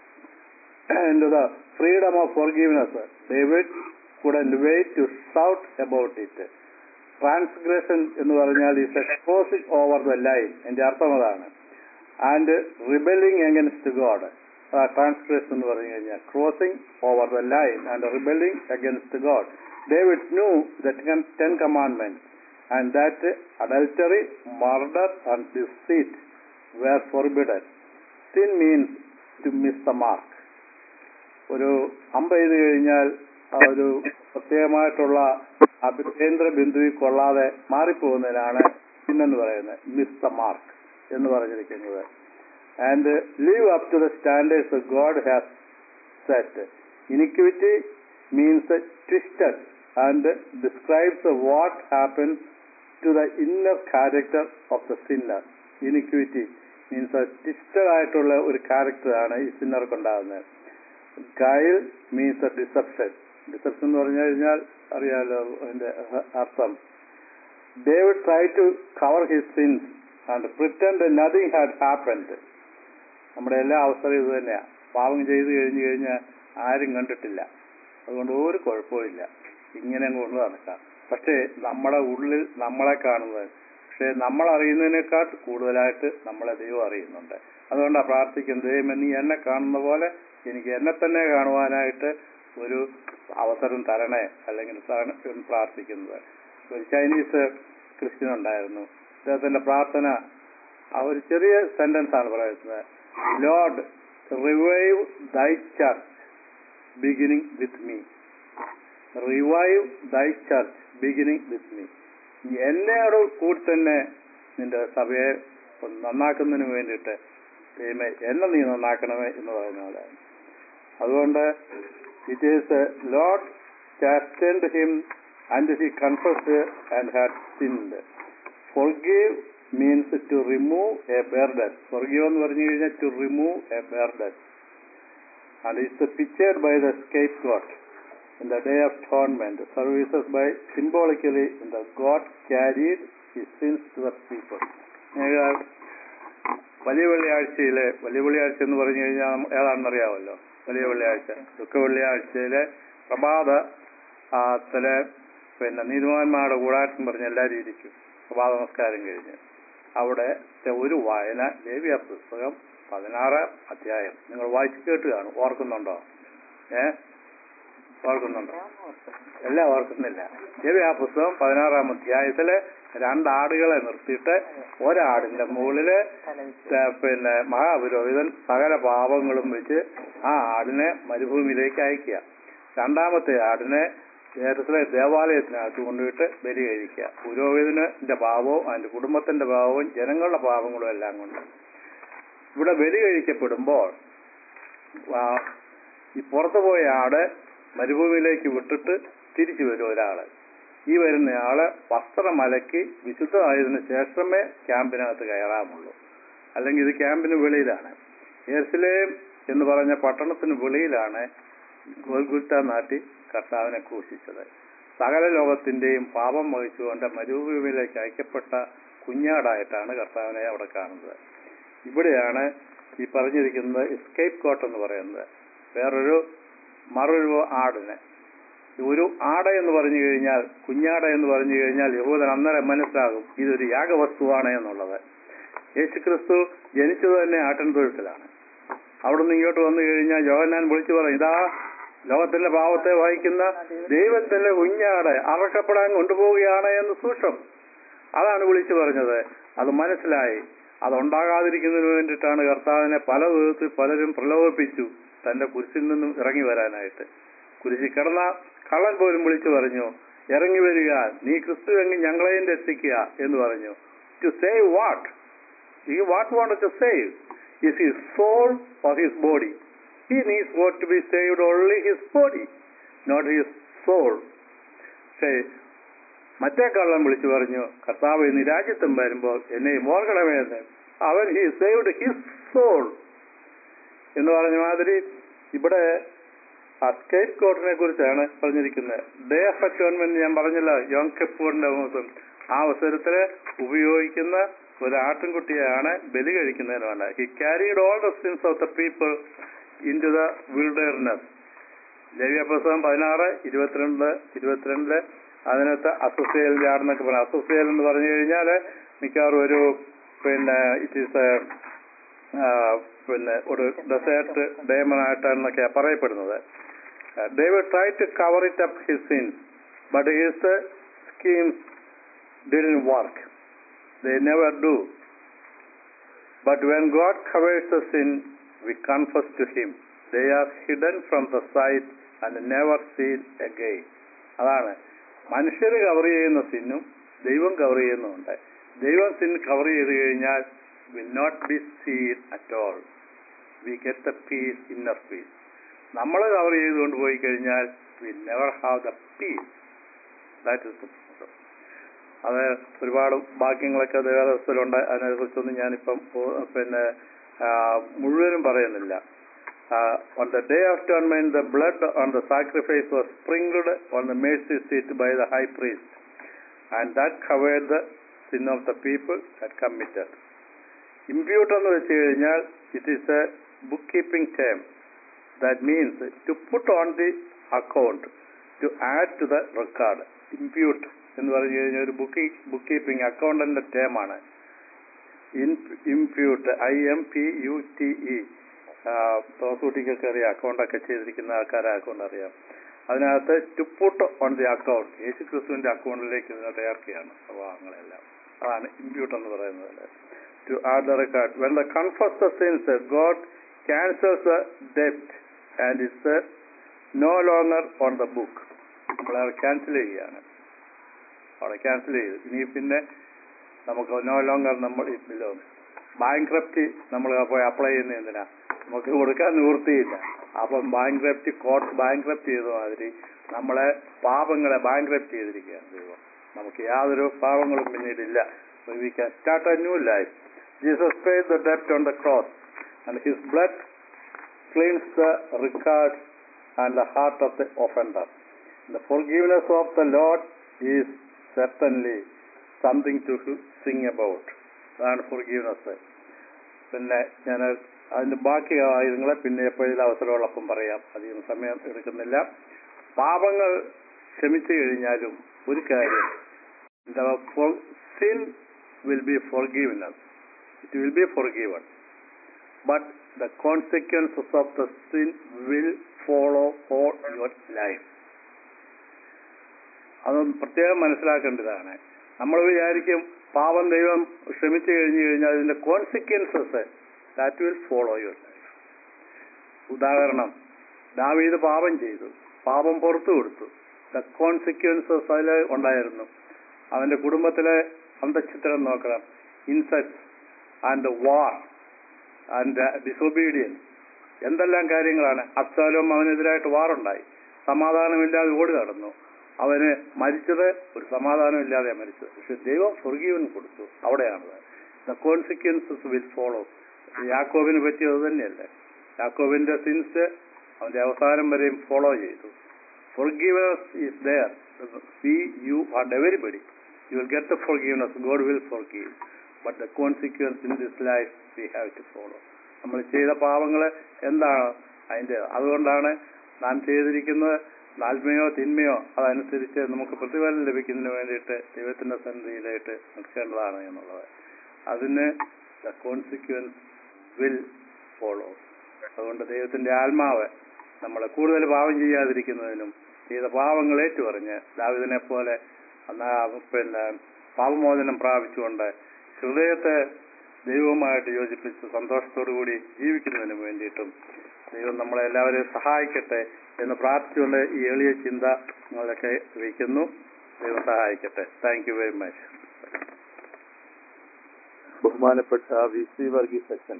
into the freedom of forgiveness, David couldn't wait to shout about it. Transgression എന്ന് പറഞ്ഞാൽ is a crossing over the line എന്റെ അർത്ഥം അതാണ് and rebelling against God transgression എന്ന് പറഞ്ഞു കഴിഞ്ഞാൽ crossing over the line and rebelling against God David knew the ten commandment and that adultery murder and deceit were forbidden sin means to miss the mark ഒരു അമ്പ ചെയ്ത് കഴിഞ്ഞാൽ ആ ഒരു പ്രത്യേകമായിട്ടുള്ള ആ കേന്ദ്ര ബിന്ദുവിൽ കൊള്ളാതെ മാറിപ്പോകുന്നതിനാണ് പിന്നെന്ന് പറയുന്നത് മിസ് ദ മാർക്ക് എന്ന് പറഞ്ഞിരിക്കുന്നത് and live up to the standards God has set iniquity means twisted and describes what happens to the inner character of the sinner iniquity means twisted ആയിട്ടുള്ള ഒരു ക്യാരക്ടറാണ് ഈ സിന്നർക്ക് ഉണ്ടാകുന്നത് guile means a deception deception എന്ന് പറഞ്ഞു കഴിഞ്ഞാൽ അറിയാലോ അതിന്റെ അർത്ഥം David try to cover his sins and pretend nothing had happened നമ്മുടെ എല്ലാ അവസരവും ഇത് തന്നെയാണ് പാവം ചെയ്തു കഴിഞ്ഞു കഴിഞ്ഞാൽ ആരും കണ്ടിട്ടില്ല അതുകൊണ്ട് ഒരു കുഴപ്പമില്ല ഇങ്ങനെ അങ്ങ് കൊണ്ട് നടക്കാം പക്ഷേ നമ്മുടെ ഉള്ളിൽ നമ്മളെ കാണുന്നത് പക്ഷേ നമ്മൾ അറിയുന്നതിനേക്കാൾ കൂടുതലായിട്ട് നമ്മളെ ദൈവം അറിയുന്നുണ്ട് അതുകൊണ്ടാണ് പ്രാർത്ഥിക്കുന്നത് ദൈവം നീ എന്നെ കാണുന്ന പോലെ എനിക്ക് എന്നെ തന്നെ കാണുവാനായിട്ട് ഒരു അവസരം തരണേ അല്ലെങ്കിൽ തരണ- എന്ന് പ്രാർത്ഥിക്കുന്നത് ഒരു ചൈനീസ് ക്രിസ്ത്യൻ ഉണ്ടായിരുന്നു അദ്ദേഹത്തിന്റെ പ്രാർത്ഥന ആ ഒരു ചെറിയ സെന്റൻസ് ആണ് പറയുന്നത് Lord revive thy church beginning with me revive thy church beginning with me എന്നോട് കൂടി തന്നെ നിന്റെ സഭയെ ഒന്ന് നന്നാക്കുന്നതിന് വേണ്ടിയിട്ട് ദൈവമേ എന്നെ നീ നന്നാക്കണമേ എന്ന് പറയുന്ന പോലെയാണ് അതുകൊണ്ട് it is Lord chastened him and he confessed and had sinned forgive means to remove a burden forgive എന്ന് പറഞ്ഞു കഴിഞ്ഞാൽ to remove a burden and it's pictured by the scapegoat in the day of atonement services by symbolically in the God carried his sins to the people നിങ്ങൾ വലിയ വെള്ളിയാഴ്ചയിലെ വലിയ വെള്ളിയാഴ്ച എന്ന് പറഞ്ഞു കഴിഞ്ഞാൽ നമ്മ- ഏതാണെന്നറിയാമല്ലോ വലിയ വെള്ളിയാഴ്ച ദുഃഖ വെള്ളിയാഴ്ചയിലെ പ്രഭാത ആ ചില പിന്നെ നീതിമാന്മാരുടെ കൂടാട്ടം പറഞ്ഞ് എല്ലാവരും ഇരിക്കും പ്രഭാത നമസ്കാരം കഴിഞ്ഞ് അവിടെ ഒരു വായന ദേവിയ പുസ്തകം പതിനാറാം അധ്യായം നിങ്ങൾ വായിച്ചു കേട്ട് കാണും ഓർക്കുന്നുണ്ടോ ഏ ഓർക്കുന്നുണ്ടോ എല്ലാം ഓർക്കുന്നില്ല ദേവി ആ പുസ്തകം പതിനാറാം അധ്യായത്തില് രണ്ടാടുകളെ നിർത്തിയിട്ട് ഒരാടിന്റെ മുകളില് ത- പിന്നെ മഹാപുരോഹിതൻ സകല പാപങ്ങളും വെച്ച് ആ ആടിനെ മരുഭൂമിയിലേക്ക് അയക്കുക രണ്ടാമത്തെ ആടിനെ നേരത്തിലെ ദേവാലയത്തിനകത്ത് കൊണ്ടുപോയിട്ട് ബലി കഴിക്കുക പുരോഹിതന്റെ പാപവും അതിന്റെ കുടുംബത്തിന്റെ പാപവും ജനങ്ങളുടെ പാപങ്ങളും എല്ലാം കൊണ്ട് ഇവിടെ ബലി കഴിക്കപ്പെടുമ്പോൾ ആ, ഈ പുറത്തു പോയ ആട് മരുഭൂമിയിലേക്ക് വിട്ടിട്ട് തിരിച്ചു വരും ഒരാള് ഈ വരുന്നയാള് വസ്ത്രം അലക്കി വിശുദ്ധമായതിനു ശേഷമേ ക്യാമ്പിനകത്ത് കയറാമുള്ളൂ അല്ലെങ്കിൽ ഇത് ക്യാമ്പിന് വെളിയിലാണ് എർസിലേം എന്ന് പറഞ്ഞ പട്ടണത്തിന് വെളിയിലാണ് ഗോൽഗുൽത്ത നാട്ടി കർത്താവിനെ ക്രൂശിച്ചത് സകല ലോകത്തിന്റെയും പാപം വഹിച്ചുകൊണ്ട് മരുഭൂമിയിലേക്ക് അയക്കപ്പെട്ട കുഞ്ഞാടായിട്ടാണ് കർത്താവിനെ അവിടെ കാണുന്നത് ഇവിടെയാണ് ഈ പറഞ്ഞിരിക്കുന്നത് എസ്കേപ്പ് കോട്ട് എന്ന് പറയുന്നത് വേറൊരു മറൊരു ആടിന് ഒരു ആട എന്ന് പറഞ്ഞു കഴിഞ്ഞാൽ കുഞ്ഞാട എന്ന് പറഞ്ഞു കഴിഞ്ഞാൽ യഹൂദൻ അന്നേരം മനസ്സിലാകും ഇതൊരു യാഗവസ്തുവാണ് എന്നുള്ളത് യേശുക്രിസ്തു ജനിച്ചത് തന്നെ ആട്ടിൻതൊഴുത്തിലാണ് അവിടുന്ന് ഇങ്ങോട്ട് വന്നു കഴിഞ്ഞാൽ യോഹന്നാൻ വിളിച്ചു പറയും ഇതാ ലോകത്തിന്റെ പാവത്തെ വഹിക്കുന്ന ദൈവത്തിന്റെ കുഞ്ഞാട് അറക്കപ്പെടാൻ കൊണ്ടുപോവുകയാണ് എന്ന് സൂക്ഷം അതാണ് വിളിച്ചു പറഞ്ഞത് അത് മനസ്സിലായി അതുണ്ടാകാതിരിക്കുന്നതിന് വേണ്ടിയിട്ടാണ് കർത്താവിനെ പല വിധത്തിൽ പലരും പ്രലോഭിപ്പിച്ചു തന്റെ കുരിശിൽ നിന്നും ഇറങ്ങി വരാനായിട്ട് കുരിശിൽ കിടന്ന കള്ളൻ പോലും വിളിച്ചു പറഞ്ഞു ഇറങ്ങി വരിക നീ ക്രിസ്തു എങ്കിൽ ഞങ്ങളെയും രക്ഷിക്കുക എന്ന് പറഞ്ഞു ടു സേവ് വാട്ട് ഈ what want to save is his soul or his body he needs what to be saved only his body not his soul മറ്റേ കള്ളം വിളിച്ചു പറഞ്ഞു കർത്താവ് നീ രാജ്യത്തും വരുമ്പോൾ എന്നെ ഓർക്കണമേ എന്ന് അവൻ ഹി സേവ്ഡ് ഹിസ് സോൾ എന്ന് പറഞ്ഞ മാതിരി ഇവിടെ ആ സ്കേറ്റ് കോട്ടിനെ കുറിച്ചാണ് പറഞ്ഞിരിക്കുന്നത് ഡേ ഓഫ് അറ്റോൺമെന്റ് ഞാൻ പറഞ്ഞില്ല യോങ് കെപ്പൂറിന്റെ ദിവസം ആ അവസരത്തില് ഉപയോഗിക്കുന്ന ഒരു ആട്ടിൻകുട്ടിയാണ് ബലി കഴിക്കുന്നതിന് വേണ്ട he carried all the sins of the people into the wilderness ലവ്യ പുസ്തകം പതിനാറ് ഇരുപത്തിരണ്ട് ഇരുപത്തിരണ്ട് അതിനകത്ത് അസോസിയൽ ജാർന്നൊക്കെ പറഞ്ഞു അസോസിയൽ എന്ന് പറഞ്ഞു കഴിഞ്ഞാൽ മിക്കവാറും ഒരു പിന്നെ ഇറ്റ് ഈസ് പിന്നെ ഒരു ഡെസേർട്ട് ഡേമനായിട്ടാണെന്നൊക്കെ പറയപ്പെടുന്നത് David try to cover it up his sins but his schemes didn't work they never do but when God covers the sin we confess to him they are hidden from the sight and never seen again അതാണ് മനുഷ്യർ cover ചെയ്യുന്ന സിന്നും ദൈവം cover ചെയ്യുന്നുണ്ട് ദൈവം sin cover ചെയ്ത് കഴിഞ്ഞാൽ will not be seen at all we get the peace inner peace നമ്മൾ cover ചെയ്തുകൊണ്ട് പോയി കഴിഞ്ഞാൽ we never have the peace that is the അത് ഒരുപാട് വാക്യങ്ങളൊക്കെ ദേവദത്തിലുണ്ട് അതിനെക്കുറിച്ചൊന്നും ഞാനിപ്പം ഓ- പിന്നെ ആ, മുഴുവനും പറയുന്നില്ല on the day of atonement the blood on the sacrifice was sprinkled on the mercy seat by the high priest and that covered the sin of the people that committed impute എന്ന് വെച്ച് കഴിഞ്ഞാൽ it is a book keeping term that means to put on the account to add to the record impute എന്ന് പറഞ്ഞു കഴിഞ്ഞാൽ ഒരു book book keeping accountant ടേമാണ് impute I M P U T E തോസൂട്ടിക്കൊക്കെ അറിയാം അക്കൗണ്ടൊക്കെ ചെയ്തിരിക്കുന്ന ആൾക്കാരെ അക്കൗണ്ട് അറിയാം അതിനകത്ത് to put on the account യേശു ക്രിസ്തുവിന്റെ അക്കൗണ്ടിലേക്ക് ഇതിനകത്ത് ചേർക്കുകയാണ് സ്വഭാവങ്ങളെല്ലാം അതാണ് ഇമ്പ്യൂട്ട് എന്ന് പറയുന്നത് to add the record when the confess the sins God cancels the ഡെപ്റ്റ് and it's no longer on the book നമ്മൾ ക്യാൻസൽ ചെയ്യുകയാണ് അവിടെ ക്യാൻസൽ ചെയ്തു ഇനി പിന്നെ നമുക്ക് നോ ലോങ്ങർ നമ്മൾ ഇതിലോ ബാങ്ക്രപ്റ്റി നമ്മൾ പോയി അപ്ലൈ ചെയ്യുന്ന എന്തിനാ നമുക്ക് കൊടുക്കാൻ നിവൃത്തിയില്ല അപ്പം ബാങ്ക്രപ്റ്റി കോർട്ട് ബാങ്ക്രപ്റ്റ് ചെയ്ത മാതിരി നമ്മളെ പാപങ്ങളെ ബാങ്ക്രപ്റ്റ് ചെയ്തിരിക്കുകയാണ് ദൈവം നമുക്ക് യാതൊരു പാപങ്ങളും പിന്നീടില്ല we can start a new life Jesus pay the ഡെപ്റ്റ് on the cross and his blood cleanse the record and the heart of the offender. The forgiveness of the Lord is certainly something to sing about. അതാണ് forgiveness. പിന്നെ ഞാൻ അതിന്റെ ബാക്കി ആയുധങ്ങളെ പിന്നെ എപ്പോഴും അവസരമുള്ളപ്പം പറയാം അധികം സമയം എടുക്കുന്നില്ല പാപങ്ങൾ ക്ഷമിച്ചു കഴിഞ്ഞാലും ഒരു കാര്യം sin will be forgiveness. It will be forgiven. But the consequences of the sin will follow all your life. അതൊന്ന് പ്രത്യേകം മനസ്സിലാക്കേണ്ടതാണ് നമ്മൾ വിചാരിക്കും പാപം ദൈവം ക്ഷമിച്ചു കഴിഞ്ഞു കഴിഞ്ഞാൽ അതിന്റെ consequences that will follow your life ഉദാഹരണം ദാവീദ് പാപം ചെയ്തു പാപം പുറത്തു കൊടുത്തു ദ കോൺസിക്വൻസസ് അതിൽ ഉണ്ടായിരുന്നു അവന്റെ കുടുംബത്തിലെ അന്തചിത്രം നോക്കണം incest and war and disobedience എന്തെല്ലാം കാര്യങ്ങളാണ് അബ്സാലോം അവനെതിരായിട്ട് വാറുണ്ടായി സമാധാനമില്ലാതെ ഓടി നടന്നു അവന് മരിച്ചത് ഒരു സമാധാനമില്ലാതെ മരിച്ചത് പക്ഷെ ദൈവം സ്വർഗീവൻ കൊടുത്തു അവിടെയാണത് ദ കോൺസിക്വൻസസ് വിൽ ഫോളോ യാക്കോബിന് പറ്റിയത് തന്നെയല്ലേ യാക്കോബിന്റെ സിൻസ് അവന്റെ അവസാനം വരെയും ഫോളോ ചെയ്തു forgiveness is there. See, you and everybody, you will get the forgiveness. God will forgive. But the consequence in this life we have to follow. നമ്മൾ ചെയ്ത പാപങ്ങള് എന്താണ് അതിന്റെ അതുകൊണ്ടാണ് നാം ചെയ്തിരിക്കുന്നത് നാൽമയോ തിന്മയോ അതനുസരിച്ച് നമുക്ക് പ്രതിഫലം ലഭിക്കുന്നതിന് വേണ്ടിയിട്ട് ദൈവത്തിന്റെ സന്നിധിയിലായിട്ട് നിൽക്കേണ്ടതാണ് എന്നുള്ളത് അതിന് ദ കോൺസിക്വൻസ് വിൽ ഫോളോ അതുകൊണ്ട് ദൈവത്തിന്റെ ആത്മാവ് നമ്മളെ കൂടുതൽ പാപം ചെയ്യാതിരിക്കുന്നതിനും ചെയ്ത പാവങ്ങൾ ഏറ്റുപറഞ്ഞ് ദാവിദിനെ പോലെ എന്നാ പിന്നെ പാപമോചനം പ്രാപിച്ചുകൊണ്ട് ഹൃദയത്തെ ദൈവവുമായിട്ട് യോജിപ്പിച്ച് സന്തോഷത്തോടുകൂടി ജീവിക്കുന്നതിന് വേണ്ടിയിട്ടും ദൈവം നമ്മളെ എല്ലാവരെയും സഹായിക്കട്ടെ എന്ന് പ്രാർത്ഥിച്ചുകൊണ്ട് ഈ എളിയ ചിന്ത നിങ്ങളൊക്കെ വയ്ക്കുന്നു ദൈവം സഹായിക്കട്ടെ താങ്ക് യു വെരി മച്ച് ബഹുമാനപ്പെട്ട വി സി വർഗീസ് അച്ഛൻ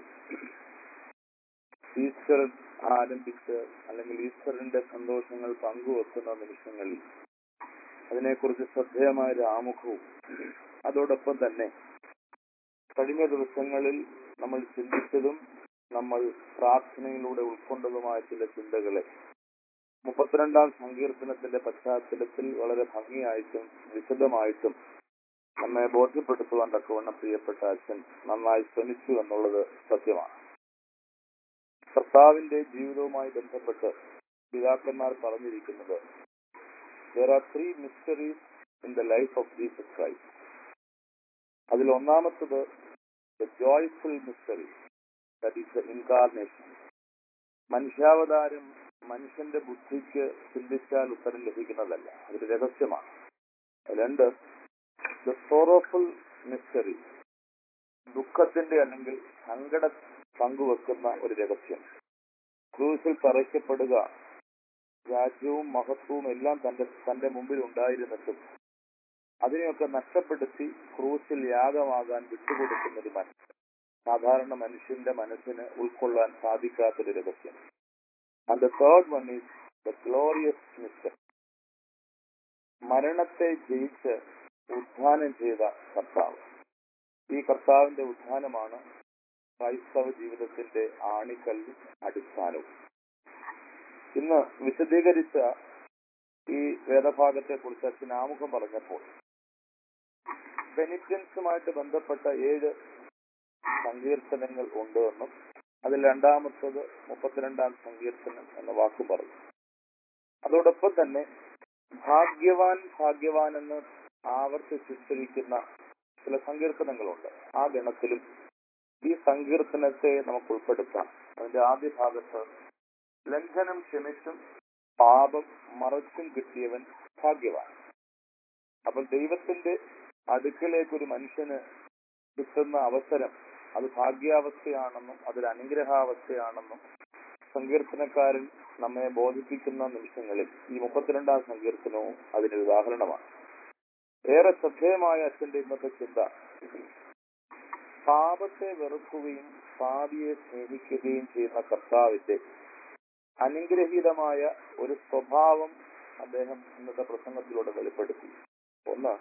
ഈസ്റ്റർ ആരംഭിച്ച് അല്ലെങ്കിൽ ഈസ്റ്ററിന്റെ സന്തോഷങ്ങൾ പങ്കുവെക്കുന്ന നിമിഷങ്ങളിൽ അതിനെക്കുറിച്ച് ശ്രദ്ധേയമായ ഒരു ആമുഖവും അതോടൊപ്പം തന്നെ കഴിഞ്ഞ ദിവസങ്ങളിൽ നമ്മൾ ചിന്തിച്ചതും നമ്മൾ പ്രാർത്ഥനയിലൂടെ ഉൾക്കൊണ്ടതുമായ ചില ചിന്തകളെ മുപ്പത്തിരണ്ടാം സങ്കീർത്തനത്തിന്റെ പശ്ചാത്തലത്തിൽ വളരെ ഭംഗിയായിട്ടും വിശദമായിട്ടും നമ്മെ ബോധ്യപ്പെടുത്തുവാൻ തക്കവണ്ണം പ്രിയപ്പെട്ട അച്ഛൻ നന്നായി ശ്രമിച്ചു എന്നുള്ളത് സത്യമാണ് കർത്താവിന്റെ ജീവിതവുമായി ബന്ധപ്പെട്ട് പിതാക്കന്മാർ പറഞ്ഞിരിക്കുന്നത് there are three mysteries in the life of Jesus Christ അതിൽ ഒന്നാമത്തത് the joyful mystery that is the incarnation മനുഷ്യാവതാരം മനുഷ്യന്റെ ബുദ്ധിക്ക് ചിന്തിച്ചാൽ ഉത്തരം ലഭിക്കുന്നതല്ല അതൊരു രഹസ്യമാണ് രണ്ട് ദ സോറോഫുൾ മിസ്റ്ററി ദുഃഖത്തിന്റെ അല്ലെങ്കിൽ സങ്കട പങ്കുവെക്കുന്ന ഒരു രഹസ്യം ക്രൂസിൽ തറയ്ക്കപ്പെടുക രാജ്യവും മഹത്വവും എല്ലാം തന്റെ തന്റെ മുമ്പിൽ ഉണ്ടായിരുന്നിട്ടും അതിനെയൊക്കെ നഷ്ടപ്പെടുത്തി ക്രൂസിൽ യാഗമാകാൻ വിട്ടുകൊടുക്കുന്ന ഒരു മനുഷ്യൻ സാധാരണ മനുഷ്യന്റെ മനസ്സിന് ഉൾക്കൊള്ളാൻ സാധിക്കാത്തൊരു രഹസ്യം and the third one is the glorious mystery മരണത്തെ ജയിച്ച് ഉദ്ധാനം ചെയ്ത കർത്താവ് ഈ കർത്താവിന്റെ ഉദ്ധാനമാണ് ക്രൈസ്തവ ജീവിതത്തിന്റെ ആണിക്കല്ലും അടിസ്ഥാനവും ഇന്ന് വിശദീകരിച്ച ഈ വേദഭാഗത്തെ കുറിച്ച് അച്ഛൻ ആമുഖം പറഞ്ഞപ്പോൾ ബെനിറ്റൻസുമായിട്ട് ബന്ധപ്പെട്ട ഏഴ് സങ്കീർത്തനങ്ങൾ ഉണ്ട് എന്നും അതിൽ രണ്ടാമത്തത് മുപ്പത്തിരണ്ടാം സങ്കീർത്തനം എന്ന വാക്ക് പറഞ്ഞു അതോടൊപ്പം തന്നെ ഭാഗ്യവാൻ ഭാഗ്യവാൻ എന്ന് ആവർത്തിച്ചിരിക്കുന്ന ചില സങ്കീർത്തനങ്ങളുണ്ട് ആ ഗണത്തിലും ഈ സങ്കീർത്തനത്തെ നമുക്ക് ഉൾപ്പെടുത്താം അതിന്റെ ആദ്യ ഭാഗത്ത് ലംഘനം ക്ഷമിച്ചും പാപം മറച്ചും കിട്ടിയവൻ ഭാഗ്യവാൻ അപ്പോൾ ദൈവത്തിന്റെ അടുക്കലേക്ക് ഒരു മനുഷ്യന് കിട്ടുന്ന അവസരം അത് ഭാഗ്യാവസ്ഥയാണെന്നും അതൊരു അനുഗ്രഹാവസ്ഥയാണെന്നും സങ്കീർത്തനക്കാരൻ നമ്മെ ബോധിപ്പിക്കുന്ന നിമിഷങ്ങളിൽ ഈ മുപ്പത്തിരണ്ടാം സങ്കീർത്തനവും അതിന് ഉദാഹരണമാണ് ഏറെ ശ്രദ്ധേയമായ അച്ഛന്റെ ഇന്നത്തെ ചിന്ത പാപത്തെ വെറുക്കുകയും പാപിയെ സ്നേഹിക്കുകയും ചെയ്യുന്ന കർത്താവിന്റെ അനുഗ്രഹീതമായ ഒരു സ്വഭാവം അദ്ദേഹം ഇന്നത്തെ പ്രസംഗത്തിലൂടെ വെളിപ്പെടുത്തി ഒന്ന്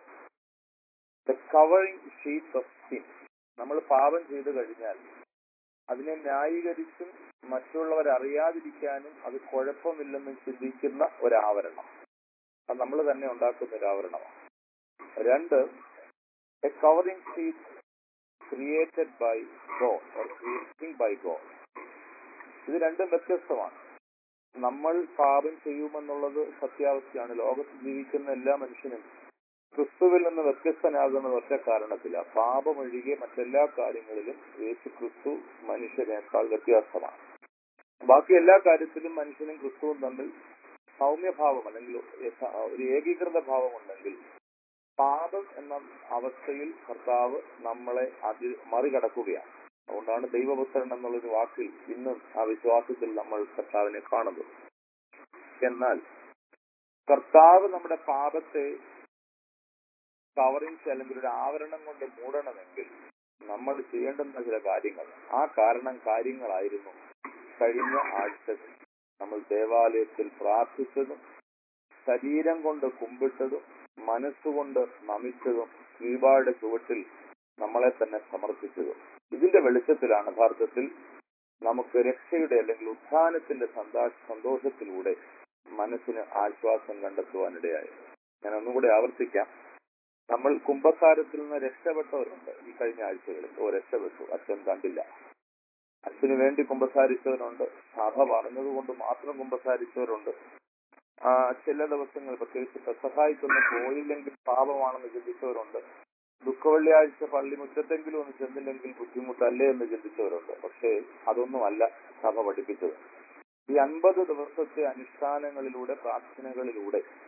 the covering sheet of sin നമ്മൾ പാപം ചെയ്തു കഴിഞ്ഞാൽ അതിനെ ന്യായീകരിച്ചും മറ്റുള്ളവർ അറിയാതിരിക്കാനും അത് കുഴപ്പമില്ലെന്നും ചിന്തിക്കുന്ന ഒരാവരണം അത് നമ്മൾ തന്നെ ഉണ്ടാക്കുന്ന ഒരു ആവരണമാണ് രണ്ട് a covering sheet created by God or creating by God ഇത് രണ്ടും വ്യത്യസ്തമാണ് നമ്മൾ പാപം ചെയ്യുമെന്നുള്ളത് സത്യാവസ്ഥയാണ് ലോകത്ത് ജീവിക്കുന്ന എല്ലാ മനുഷ്യനും ക്രിസ്തുവിൽ നിന്ന് വ്യത്യസ്തനാകുന്നത് ഒറ്റ കാരണത്തില പാപമൊഴികെ മറ്റെല്ലാ കാര്യങ്ങളിലും യേശു ക്രിസ്തു മനുഷ്യനേക്കാൾ വ്യത്യാസമാണ് ബാക്കി എല്ലാ കാര്യത്തിലും മനുഷ്യനും ക്രിസ്തുവും തമ്മിൽ സൗമ്യഭാവം അല്ലെങ്കിൽ യഥ- ഒരു ഏകീകൃത ഭാവമുണ്ടെങ്കിൽ പാപം എന്ന അവസ്ഥയിൽ കർത്താവ് നമ്മളെ അതിൽ മറികടക്കുകയാണ് അതുകൊണ്ടാണ് ദൈവപുത്രൻ എന്നുള്ളൊരു വാക്കിൽ ഇന്നും ആ വിശ്വാസത്തിൽ നമ്മൾ കർത്താവിനെ കാണുന്നത് എന്നാൽ കർത്താവ് നമ്മുടെ പാപത്തെ കവറിങ് അല്ലെങ്കിൽ ഒരു ആവരണം കൊണ്ട് മൂടണമെങ്കിൽ നമ്മൾ ചെയ്യേണ്ടുന്ന ചില കാര്യങ്ങൾ ആ കാരണം കാര്യങ്ങളായിരുന്നു കഴിഞ്ഞ ആഴ്ച നമ്മൾ ദേവാലയത്തിൽ പ്രാർത്ഥിച്ചതും ശരീരം കൊണ്ട് കുമ്പിട്ടതും മനസ്സുകൊണ്ട് നമിച്ചതും കീഴ്പാട് ചുവട്ടിൽ നമ്മളെ തന്നെ സമർപ്പിച്ചതും ഇതിന്റെ വെളിച്ചത്തിലാണ് യഥാർത്ഥത്തിൽ നമുക്ക് രക്ഷയുടെ അല്ലെങ്കിൽ ഉത്ഥാനത്തിന്റെ സന്താ- സന്തോഷത്തിലൂടെ മനസ്സിന് ആശ്വാസം കണ്ടെത്തുവാനിടയായത് ഞാൻ ഒന്നുകൂടെ ആവർത്തിക്കാം നമ്മൾ കുംഭസാരത്തിൽ നിന്ന് രക്ഷപ്പെട്ടവരുണ്ട് ഈ കഴിഞ്ഞ ആഴ്ചകളിൽ ഓ രക്ഷപ്പെട്ടു അച്ഛൻ കണ്ടില്ല അച്ഛന് വേണ്ടി കുമ്പസാരിച്ചവരുണ്ട് സഭ പറഞ്ഞതുകൊണ്ട് മാത്രം കുമ്പസാരിച്ചവരുണ്ട് ആ, ചില ദിവസങ്ങൾ പ്രത്യേകിച്ച് പെസഹായിക്കൊന്ന് പോയില്ലെങ്കിൽ പാപമാണെന്ന് ചിന്തിച്ചവരുണ്ട് ദുഃഖവെള്ളിയാഴ്ച പള്ളി മുറ്റത്തെങ്കിലും ഒന്ന് ചെന്നില്ലെങ്കിൽ ബുദ്ധിമുട്ടല്ലേ എന്ന് ചിന്തിച്ചവരുണ്ട് പക്ഷേ അതൊന്നുമല്ല സഭ പഠിപ്പിച്ചത് ഈ അൻപത് ദിവസത്തെ അനുഷ്ഠാനങ്ങളിലൂടെ പ്രാർത്ഥനകളിലൂടെ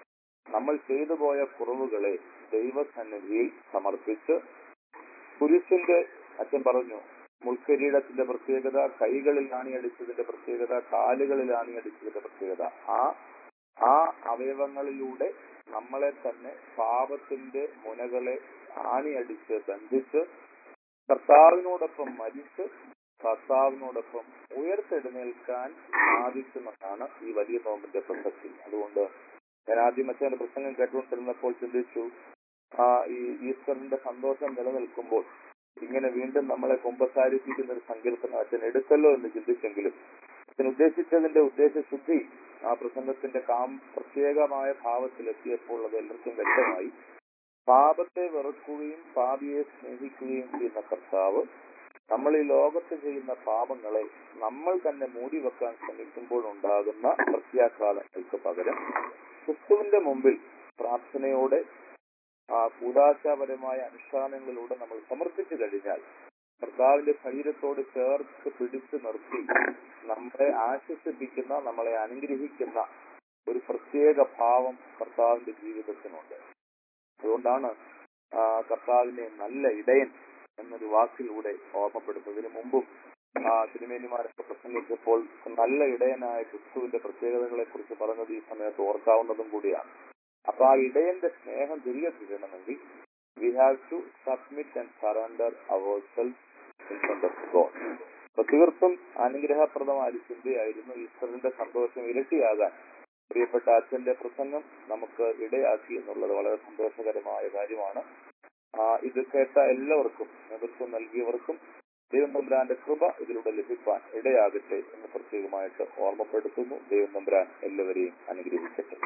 നമ്മൾ ചെയ്തു പോയ കുറവുകളെ ദൈവസന്നിധിയിൽ സമർപ്പിച്ച് കുരിശിന്റെ അച്ഛൻ പറഞ്ഞു മുൾക്കിരീടത്തിന്റെ പ്രത്യേകത കൈകളിൽ ആണിയടിച്ചതിന്റെ പ്രത്യേകത കാലുകളിൽ ആണിയടിച്ചതിന്റെ പ്രത്യേകത ആ ആ അവയവങ്ങളിലൂടെ നമ്മളെ തന്നെ പാപത്തിന്റെ മുനകളെ ആണിയടിച്ച് ബന്ധിച്ച് കർത്താവിനോടൊപ്പം മരിച്ച് കർത്താവിനോടൊപ്പം ഉയർത്തെഴുന്നേൽക്കാൻ സാധിക്കുമെന്നാണ് ഈ വലിയ നോമ്പിന്റെ പ്രസക്തി അതുകൊണ്ട് ഞാൻ ആദ്യം അച്ഛന്റെ പ്രസംഗം കേട്ടുകൊണ്ടിരുന്നപ്പോൾ ചിന്തിച്ചു ആ ഈ ഈസ്റ്ററിന്റെ സന്തോഷം നിലനിൽക്കുമ്പോൾ ഇങ്ങനെ വീണ്ടും നമ്മളെ കൊമ്പസാരിപ്പിക്കുന്ന ഒരു സങ്കല്പന അച്ഛൻ എടുത്തല്ലോ എന്ന് ചിന്തിച്ചെങ്കിലും അച്ഛൻ ഉദ്ദേശിച്ചതിന്റെ ഉദ്ദേശശുദ്ധി ആ പ്രസംഗത്തിന്റെ കാം പ്രത്യേകമായ ഭാവത്തിലെത്തിയപ്പോൾ അത് എല്ലാവർക്കും വ്യക്തമായി പാപത്തെ വെറുക്കുകയും പാപിയെ സ്നേഹിക്കുകയും ചെയ്യുന്ന കർത്താവ് നമ്മൾ ഈ ലോകത്ത് ചെയ്യുന്ന പാപങ്ങളെ നമ്മൾ തന്നെ മൂടി വെക്കാൻ ശ്രമിക്കുമ്പോൾ ഉണ്ടാകുന്ന പ്രത്യാഘാതങ്ങൾക്ക് പകരം ക്രിസ്തുവിന്റെ മുമ്പിൽ പ്രാർത്ഥനയോടെ ആ കൂതാശാപരമായ അനുഷ്ഠാനങ്ങളിലൂടെ നമ്മൾ സമർപ്പിച്ചു കഴിഞ്ഞാൽ കർത്താവിന്റെ ശരീരത്തോട് ചേർത്ത് പിടിച്ചു നിർത്തി നമ്മളെ ആശ്വസിപ്പിക്കുന്ന നമ്മളെ അനുഗ്രഹിക്കുന്ന ഒരു പ്രത്യേക ഭാവം കർത്താവിന്റെ ജീവിതത്തിനുണ്ട് അതുകൊണ്ടാണ് ആ, കർത്താവിനെ നല്ല ഇടയൻ എന്നൊരു വാക്കിലൂടെ ഓർമ്മപ്പെടുത്തുന്നതിന് മുമ്പും ആ തിരുമേനിമാരൊക്കെ പ്രസംഗിച്ചപ്പോൾ നല്ല ഇടയനായ ക്രിസ്തുവിന്റെ പ്രത്യേകതകളെ കുറിച്ച് പറഞ്ഞത് ഈ സമയത്ത് ഓർക്കാവുന്നതും കൂടിയാണ് അപ്പൊ ആ ഇടയന്റെ സ്നേഹം തിരികെ കിട്ടണമെങ്കിൽ we have to submit and surrender our self in front of God അപ്പൊ തീർത്തും അനുഗ്രഹപ്രദമായ ഒരു ചിന്തയായിരുന്നു ഈസ്റ്ററിന്റെ സന്തോഷം ഇരട്ടിയാകാൻ പ്രിയപ്പെട്ട അച്ഛന്റെ പ്രസംഗം നമുക്ക് ഇടയാക്കി എന്നുള്ളത് വളരെ സന്തോഷകരമായ കാര്യമാണ് ആ, ഇത് കേട്ട എല്ലാവർക്കും നേതൃത്വം നൽകിയവർക്കും ദൈവം തമ്പുരാന്റെ കൃപ ഇതിലൂടെ ലഭിക്കാൻ ഇടയാകട്ടെ എന്ന് പ്രത്യേകമായിട്ട് ഓർമ്മപ്പെടുത്തുന്നു ദൈവം തമ്പുരാൻ എല്ലാവരെയും അനുഗ്രഹിക്കട്ടെ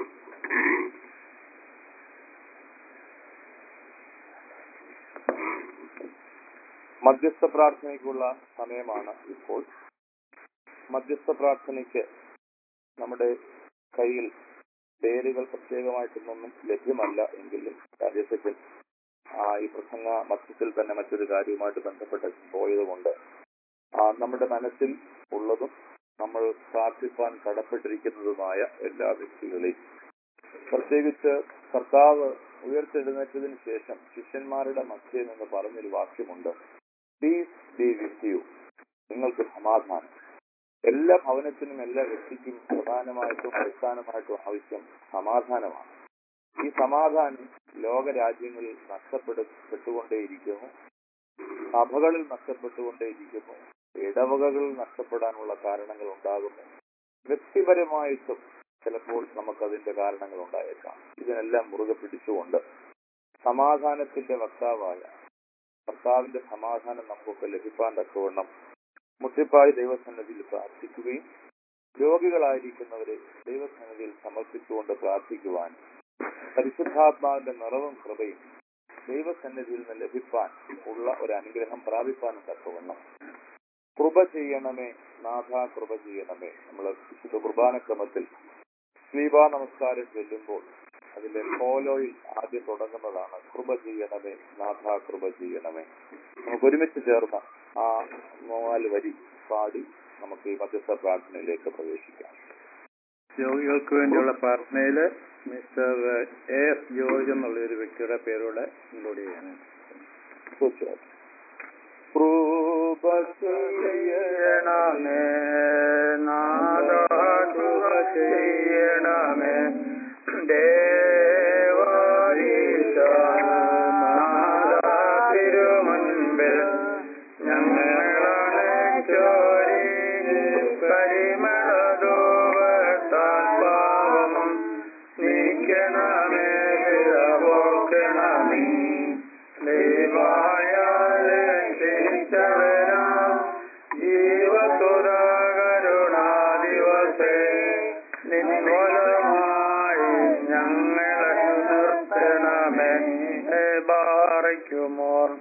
മധ്യസ്ഥ പ്രാർത്ഥനയ്ക്കുള്ള സമയമാണ് ഇപ്പോൾ മധ്യസ്ഥ പ്രാർത്ഥനയ്ക്ക് നമ്മുടെ കയ്യിൽ പേരുകൾ പ്രത്യേകമായിട്ടൊന്നും ലഭ്യമല്ല എങ്കിലും രാജ്യസഭയിൽ ആ ഈ പ്രസംഗ മധ്യത്തിൽ തന്നെ മറ്റൊരു കാര്യവുമായിട്ട് ബന്ധപ്പെട്ട് പോയതുകൊണ്ട് ആ നമ്മുടെ മനസ്സിൽ ഉള്ളതും നമ്മൾ പ്രാർത്ഥിപ്പാൻ കടപ്പെട്ടിരിക്കുന്നതുമായ എല്ലാ വ്യക്തികളെയും പ്രത്യേകിച്ച് കർത്താവ് ഉയർത്തെഴുന്നേറ്റതിന് ശേഷം ശിഷ്യന്മാരുടെ മധ്യയിൽ നിന്ന് പറഞ്ഞൊരു വാക്യമുണ്ട് പീസ് ബി വിത്ത് യു നിങ്ങൾക്ക് സമാധാനം എല്ലാ ഭവനത്തിനും എല്ലാ വ്യക്തിക്കും പ്രധാനമായിട്ടും അടിസ്ഥാനമായിട്ടും ആവശ്യം സമാധാനമാണ് ഈ സമാധാനം ലോകരാജ്യങ്ങളിൽ നഷ്ടപ്പെട്ടുകൊണ്ടേയിരിക്കുന്നു സഭകളിൽ നഷ്ടപ്പെട്ടുകൊണ്ടേയിരിക്കുന്നു ഇടവകകളിൽ നഷ്ടപ്പെടാനുള്ള കാരണങ്ങൾ ഉണ്ടാകുന്നു വ്യക്തിപരമായിട്ടും ചിലപ്പോൾ നമുക്കതിന്റെ കാരണങ്ങൾ ഉണ്ടായേക്കാം ഇതിനെല്ലാം മുറുകെ പിടിച്ചുകൊണ്ട് സമാധാനത്തിന്റെ വക്താവായ കർത്താവിന്റെ സമാധാനം നമുക്കൊക്കെ ലഭിക്കാൻ തക്കവണ്ണം മുട്ടിപ്പായി ദൈവസന്നിധിയിൽ പ്രാർത്ഥിക്കുകയും രോഗികളായിരിക്കുന്നവരെ ദൈവസന്നിധിയിൽ സമർപ്പിച്ചുകൊണ്ട് പ്രാർത്ഥിക്കുവാൻ പരിശുദ്ധാത്മാവിന്റെ നിറവും കൃപയും ദൈവസന്നിധിയിൽ നിന്ന് ലഭിക്കാൻ ഉള്ള ഒരു അനുഗ്രഹം പ്രാപിപ്പാനും തക്കവണ്ണം കൃപ ചെയ്യണമേ നാഥ കൃപ ചെയ്യണമേ നമ്മൾ വിശുദ്ധ കുർബാനക്രമത്തിൽ ശ്രീബാ നമസ്കാരം ചൊല്ലുമ്പോൾ അതിന്റെ ഫോലോയിൽ ആദ്യം തുടങ്ങുന്നതാണ് കൃപ ചെയ്യണമേ നാഥ കൃപ ചെയ്യണമേ നമുക്ക് ഒരുമിച്ച് ചേർന്ന ആ നാല് വരി പാടി നമുക്ക് ഈ മധ്യസ്ഥ പ്രാർത്ഥനയിലേക്ക് പ്രവേശിക്കാം രോഗികൾക്ക് വേണ്ടിയുള്ള പ്രാർത്ഥനയില് മിസ്റ്റർ എ എസ് ജോർജ് എന്നുള്ള ഒരു വ്യക്തിയുടെ പേരോടെ ഇൻക്ലൂഡ് ചെയ്യാനാണ് തീർച്ചയായിട്ടും കൃപ ചെയ്യണമേ നാദാതുക ചെയ്യണമേ ദേവാരീശ തിരുമുൻപിൽ ഞങ്ങളെ ചോരി പരിമളധൂപത്താൽ പാവമും നീക്കണമേ വിളവോക്കണമേ ദൈവായ രക്ഷിച്ചവനാ ജീവസുരകരുണാദിവസേ നിൻകൊലമായി ഞങ്ങളെ നിർത്തണമേ ബാറയ്ക്കുമോർ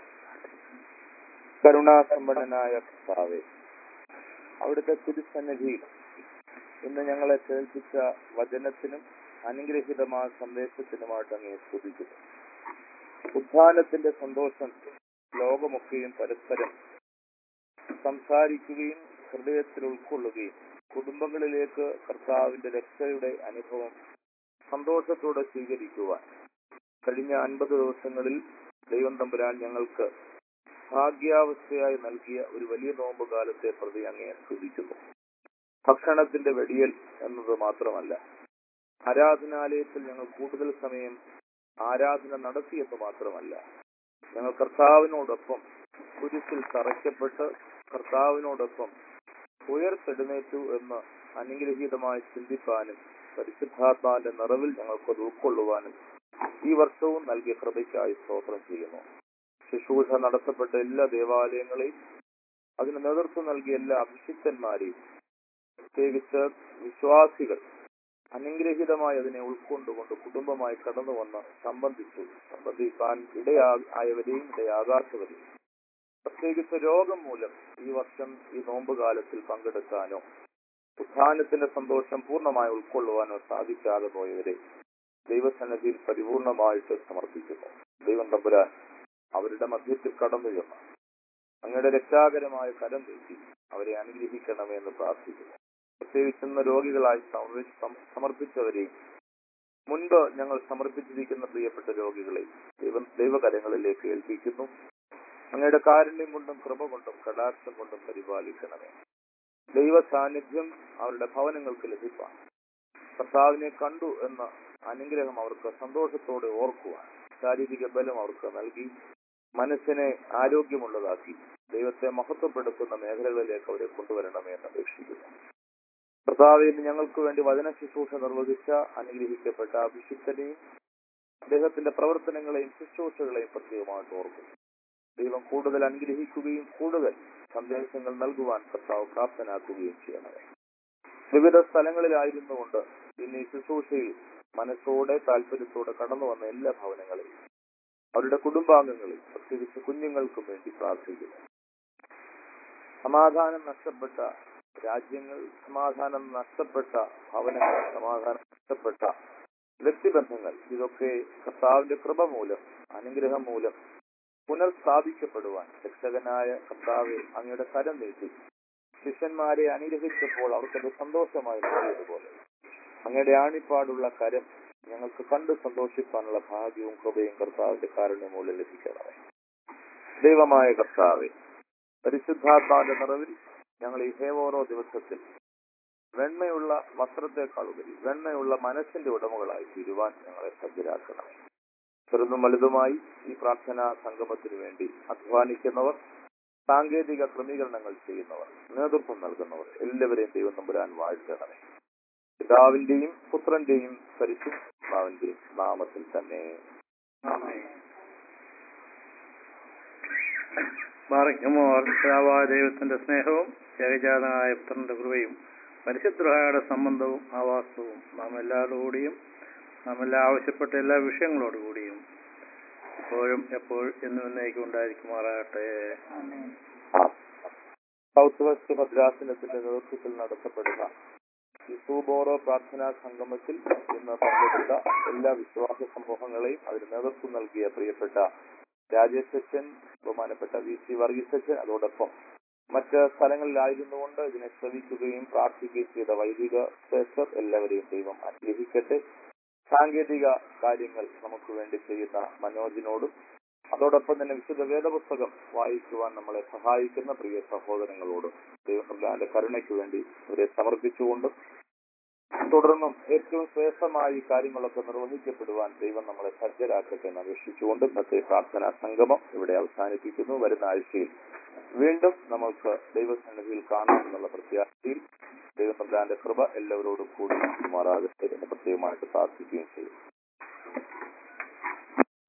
കരുണാസമ്പന്നനായ കർത്താവേ അവിടുത്തെ തിരുസന്നിധിയിൽ ഇന്ന് ഞങ്ങളെ കേൾപ്പിച്ച വചനത്തിനും അനുഗ്രഹീതമായ സന്ദേശത്തിനുമായിട്ട് അങ്ങേ സ്തുതിക്കുന്നു ഉത്ഥാനത്തിന്റെ സന്തോഷം ലോകമൊക്കെയും പരസ്പരം സംസാരിക്കുകയും ഹൃദയത്തിൽ ഉൾക്കൊള്ളുകയും കുടുംബങ്ങളിലേക്ക് കർത്താവിന്റെ രക്ഷയുടെ അനുഭവം സന്തോഷത്തോടെ സ്വീകരിക്കുവാൻ കഴിഞ്ഞ അൻപത് ദിവസങ്ങളിൽ ദൈവം തമ്പുരാൻ ഞങ്ങൾക്ക് ഭാഗ്യാവസ്ഥയായി നൽകിയ ഒരു വലിയ നോമ്പ് കാലത്തെ പ്രതി അങ്ങേ സ്തുതിക്കുന്നു ഭക്ഷണത്തിന്റെ വെടിയൽ എന്നത് മാത്രമല്ല ആരാധനാലയത്തിൽ ഞങ്ങൾ കൂടുതൽ സമയം ആരാധന നടത്തിയെന്ന് മാത്രമല്ല ഞങ്ങൾ കർത്താവിനോടൊപ്പം കുരിശിൽ തറയ്ക്കപ്പെട്ട് കർത്താവിനോടൊപ്പം ഉയർത്തെഴുന്നേറ്റു എന്ന് അനുഗ്രഹീതമായി ചിന്തിക്കാനും പരിശുദ്ധാത്മാവിന്റെ നിറവിൽ ഞങ്ങൾക്കത് ഉൾക്കൊള്ളുവാനും ഈ വർഷവും നൽകിയ കൃപയ്ക്കായി സ്തോത്രം ചെയ്യുന്നു ശുശ്രൂഷ നടത്തപ്പെട്ട എല്ലാ ദേവാലയങ്ങളെയും അതിന് നേതൃത്വം നൽകിയ എല്ലാ അഭിഷിക്തന്മാരെയും പ്രത്യേകിച്ച് വിശ്വാസികൾ അനുഗ്രഹീതമായി അതിനെ ഉൾക്കൊണ്ടുകൊണ്ട് കുടുംബമായി കടന്നു വന്ന് സംബന്ധിച്ചു സംബന്ധിക്കാൻ ഇടയാ ആയവരെയും ഇടയാകാത്തവരെയും പ്രത്യേകിച്ച് രോഗം മൂലം ഈ വർഷം ഈ നോമ്പ് കാലത്തിൽ പങ്കെടുക്കാനോ ഉത്ഥാനത്തിന്റെ സന്തോഷം പൂർണ്ണമായി ഉൾക്കൊള്ളുവാനോ സാധിക്കാതെ പോയവരെ ദൈവസന്നിധിയിൽ പരിപൂർണമായിട്ട് സമർപ്പിക്കുന്നു ദൈവം തമ്പുരാൻ അവരുടെ മധ്യത്തിൽ കടന്നു ചെന്ന് അങ്ങയുടെ രക്ഷാകരമായ കരം നീട്ടി അവരെ അനുഗ്രഹിക്കണമേ എന്ന് പ്രാർത്ഥിക്കുന്നു പ്രത്യേകിച്ച് ഇന്ന് രോഗികളായി സമർപ്പി- സം- സമർപ്പിച്ചവരെയും മുൻപ് ഞങ്ങൾ സമർപ്പിച്ചിരിക്കുന്ന പ്രിയപ്പെട്ട രോഗികളെ ദൈവം ദൈവകരങ്ങളിലേക്ക് ഏൽപ്പിക്കുന്നു അങ്ങയുടെ കാരുണ്യം കൊണ്ടും കൃപ കൊണ്ടും കടാക്ഷം കൊണ്ടും പരിപാലിക്കണമേ ദൈവ സാന്നിധ്യം അവരുടെ ഭവനങ്ങൾക്ക് ലഭിപ്പാൻ കർത്താവിനെ കണ്ടു എന്ന അനുഗ്രഹം അവർക്ക് സന്തോഷത്തോടെ ഓർക്കുവാൻ ശാരീരിക ബലം അവർക്ക് നൽകി മനസ്സിനെ ആരോഗ്യമുള്ളതാക്കി ദൈവത്തെ മഹത്വപ്പെടുത്തുന്ന മേഖലകളിലേക്ക് അവരെ കൊണ്ടുവരണമേ എന്ന് അപേക്ഷിക്കുന്നു കർത്താവിൽ ഞങ്ങൾക്ക് വേണ്ടി വചന ശുശ്രൂഷ നിർവഹിച്ച അനുഗ്രഹിക്കപ്പെട്ട അഭിഷിക്തനെയും അദ്ദേഹത്തിന്റെ പ്രവർത്തനങ്ങളെയും ശുശ്രൂഷകളെയും പ്രത്യേകമായിട്ട് ഓർക്കുന്നു ദൈവം കൂടുതൽ അനുഗ്രഹിക്കുകയും കൂടുതൽ സന്ദേശങ്ങൾ നൽകുവാൻ കർത്താവ് പ്രാപ്തനാക്കുകയും ചെയ്യണമേ വിവിധ സ്ഥലങ്ങളിലായിരുന്നുകൊണ്ട് ഇന്ന് ഈ ശുശ്രൂഷയിൽ മനസ്സോടെ താല്പര്യത്തോടെ കടന്നു വന്ന എല്ലാ ഭവനങ്ങളെയും അവരുടെ കുടുംബാംഗങ്ങളെയും പ്രത്യേകിച്ച് കുഞ്ഞുങ്ങൾക്കും വേണ്ടി പ്രാർത്ഥിക്കുന്നു സമാധാനം നഷ്ടപ്പെട്ട രാജ്യങ്ങൾ സമാധാനം നഷ്ടപ്പെട്ട ഭവനങ്ങൾ സമാധാനം നഷ്ടപ്പെട്ട വ്യക്തിബന്ധങ്ങൾ ഇതൊക്കെ കർത്താവിന്റെ കൃപ മൂലം അനുഗ്രഹം മൂലം പുനഃസ്ഥാപിക്കപ്പെടുവാൻ രക്ഷകനായ കർത്താവ് അങ്ങയുടെ കരം നീട്ടി ശിഷ്യന്മാരെ അനുഗ്രഹിച്ചപ്പോൾ അവർക്കത് സന്തോഷമായി മാറിയതുപോലെ അങ്ങയുടെ ആണിപ്പാടുള്ള കരം ഞങ്ങൾക്ക് കണ്ടു സന്തോഷിക്കാനുള്ള ഭാഗ്യവും കൃപയും കർത്താവിന്റെ കാരുണ്യം മൂലം ലഭിക്കണമേ ദൈവമായ കർത്താവെ പരിശുദ്ധാത്മാവിന്റെ നിറവിൽ ഞങ്ങൾ ഈ ഹേവോറോ ദിവസത്തിൽ വെണ്മയുള്ള വസ്ത്രത്തെക്കാൾ ഉപരി വെണ്മയുള്ള മനസ്സിന്റെ ഉടമകളായി തീരുവാൻ ഞങ്ങളെ സജ്ജരാക്കണമേ ചെറുതും വലുതുമായി ഈ പ്രാർത്ഥനാ സംഗമത്തിനു വേണ്ടി അധ്വാനിക്കുന്നവർ സാങ്കേതിക ക്രമീകരണങ്ങൾ ചെയ്യുന്നവർ നേതൃത്വം നൽകുന്നവർ എല്ലാവരെയും ദൈവം നമ്പുരാൻ വാഴ്ത്തണമേ പിതാവിന്റെയും പുത്രന്റെയും പരിശുദ്ധാവിന്റെയും നാമത്തിൽ തന്നെ ബാറയ്ക്കുമോർ പിതാവായ ദൈവത്തിന്റെ സ്നേഹവും ഏകജാതനായ പുത്രന്റെ കൃപയും പരിശുദ്ധയുടെ സംബന്ധവും ആവാസവും നാം എല്ലാവരോടുകൂടിയും നാം എല്ലാം ആവശ്യപ്പെട്ട എല്ലാ വിഷയങ്ങളോടുകൂടിയും എപ്പോഴും എപ്പോഴും എന്നും എന്നേക്കും ഉണ്ടായിരിക്കുമാറാകട്ടെ സൗത്ത് വെസ്റ്റ് ഭദ്രാസനത്തിന്റെ നേതൃത്വത്തിൽ നടത്തപ്പെടുന്ന ഈ സൂബോറോ പ്രാർത്ഥനാ സംഗമത്തിൽ ഇന്ന് പങ്കെടുത്ത എല്ലാ വിശ്വാസ സമൂഹങ്ങളെയും അതിന് നേതൃത്വം നൽകിയ പ്രിയപ്പെട്ട രാജേഷ് അച്ഛൻ ബഹുമാനപ്പെട്ട വി സി വർഗീസ് അച്ഛൻ അതോടൊപ്പം മറ്റ് സ്ഥലങ്ങളിലായിരുന്നുകൊണ്ട് ഇതിനെ ശ്രവിക്കുകയും പ്രാർത്ഥിക്കുകയും ചെയ്ത വൈദിക ശ്രേഷ്ഠർ എല്ലാവരെയും ദൈവം അനുഗ്രഹിക്കട്ടെ സാങ്കേതിക കാര്യങ്ങൾ നമുക്ക് വേണ്ടി ചെയ്യുന്ന മനോജിനോടും അതോടൊപ്പം തന്നെ വിശുദ്ധ വേദപുസ്തകം വായിക്കുവാൻ നമ്മളെ സഹായിക്കുന്ന പ്രിയ സഹോദരങ്ങളോടും ദൈവത്തിന്റെ കരുണയ്ക്ക് വേണ്ടി അവരെ സമർപ്പിച്ചുകൊണ്ടും തുടർന്നും ഏറ്റവും ശ്രേഷ്ഠമായി ഈ കാര്യങ്ങളൊക്കെ നിർവഹിക്കപ്പെടുവാൻ ദൈവം നമ്മളെ സജ്ജരാക്കട്ടെ എന്ന് അപേക്ഷിച്ചുകൊണ്ട് ഇന്നത്തെ പ്രാർത്ഥനാ സംഗമം ഇവിടെ അവസാനിപ്പിക്കുന്നു വരുന്ന ആഴ്ചയിൽ വീണ്ടും നമുക്ക് ദൈവസന്നിധിയിൽ കാണാമെന്നുള്ള പ്രത്യാശയിൽ ദൈവസംബ്രാന്റെ കൃപ എല്ലാവരോടും കൂടി മാറാകട്ടെ എന്ന് പ്രത്യേകമായിട്ട് പ്രാർത്ഥിക്കുകയും ചെയ്യും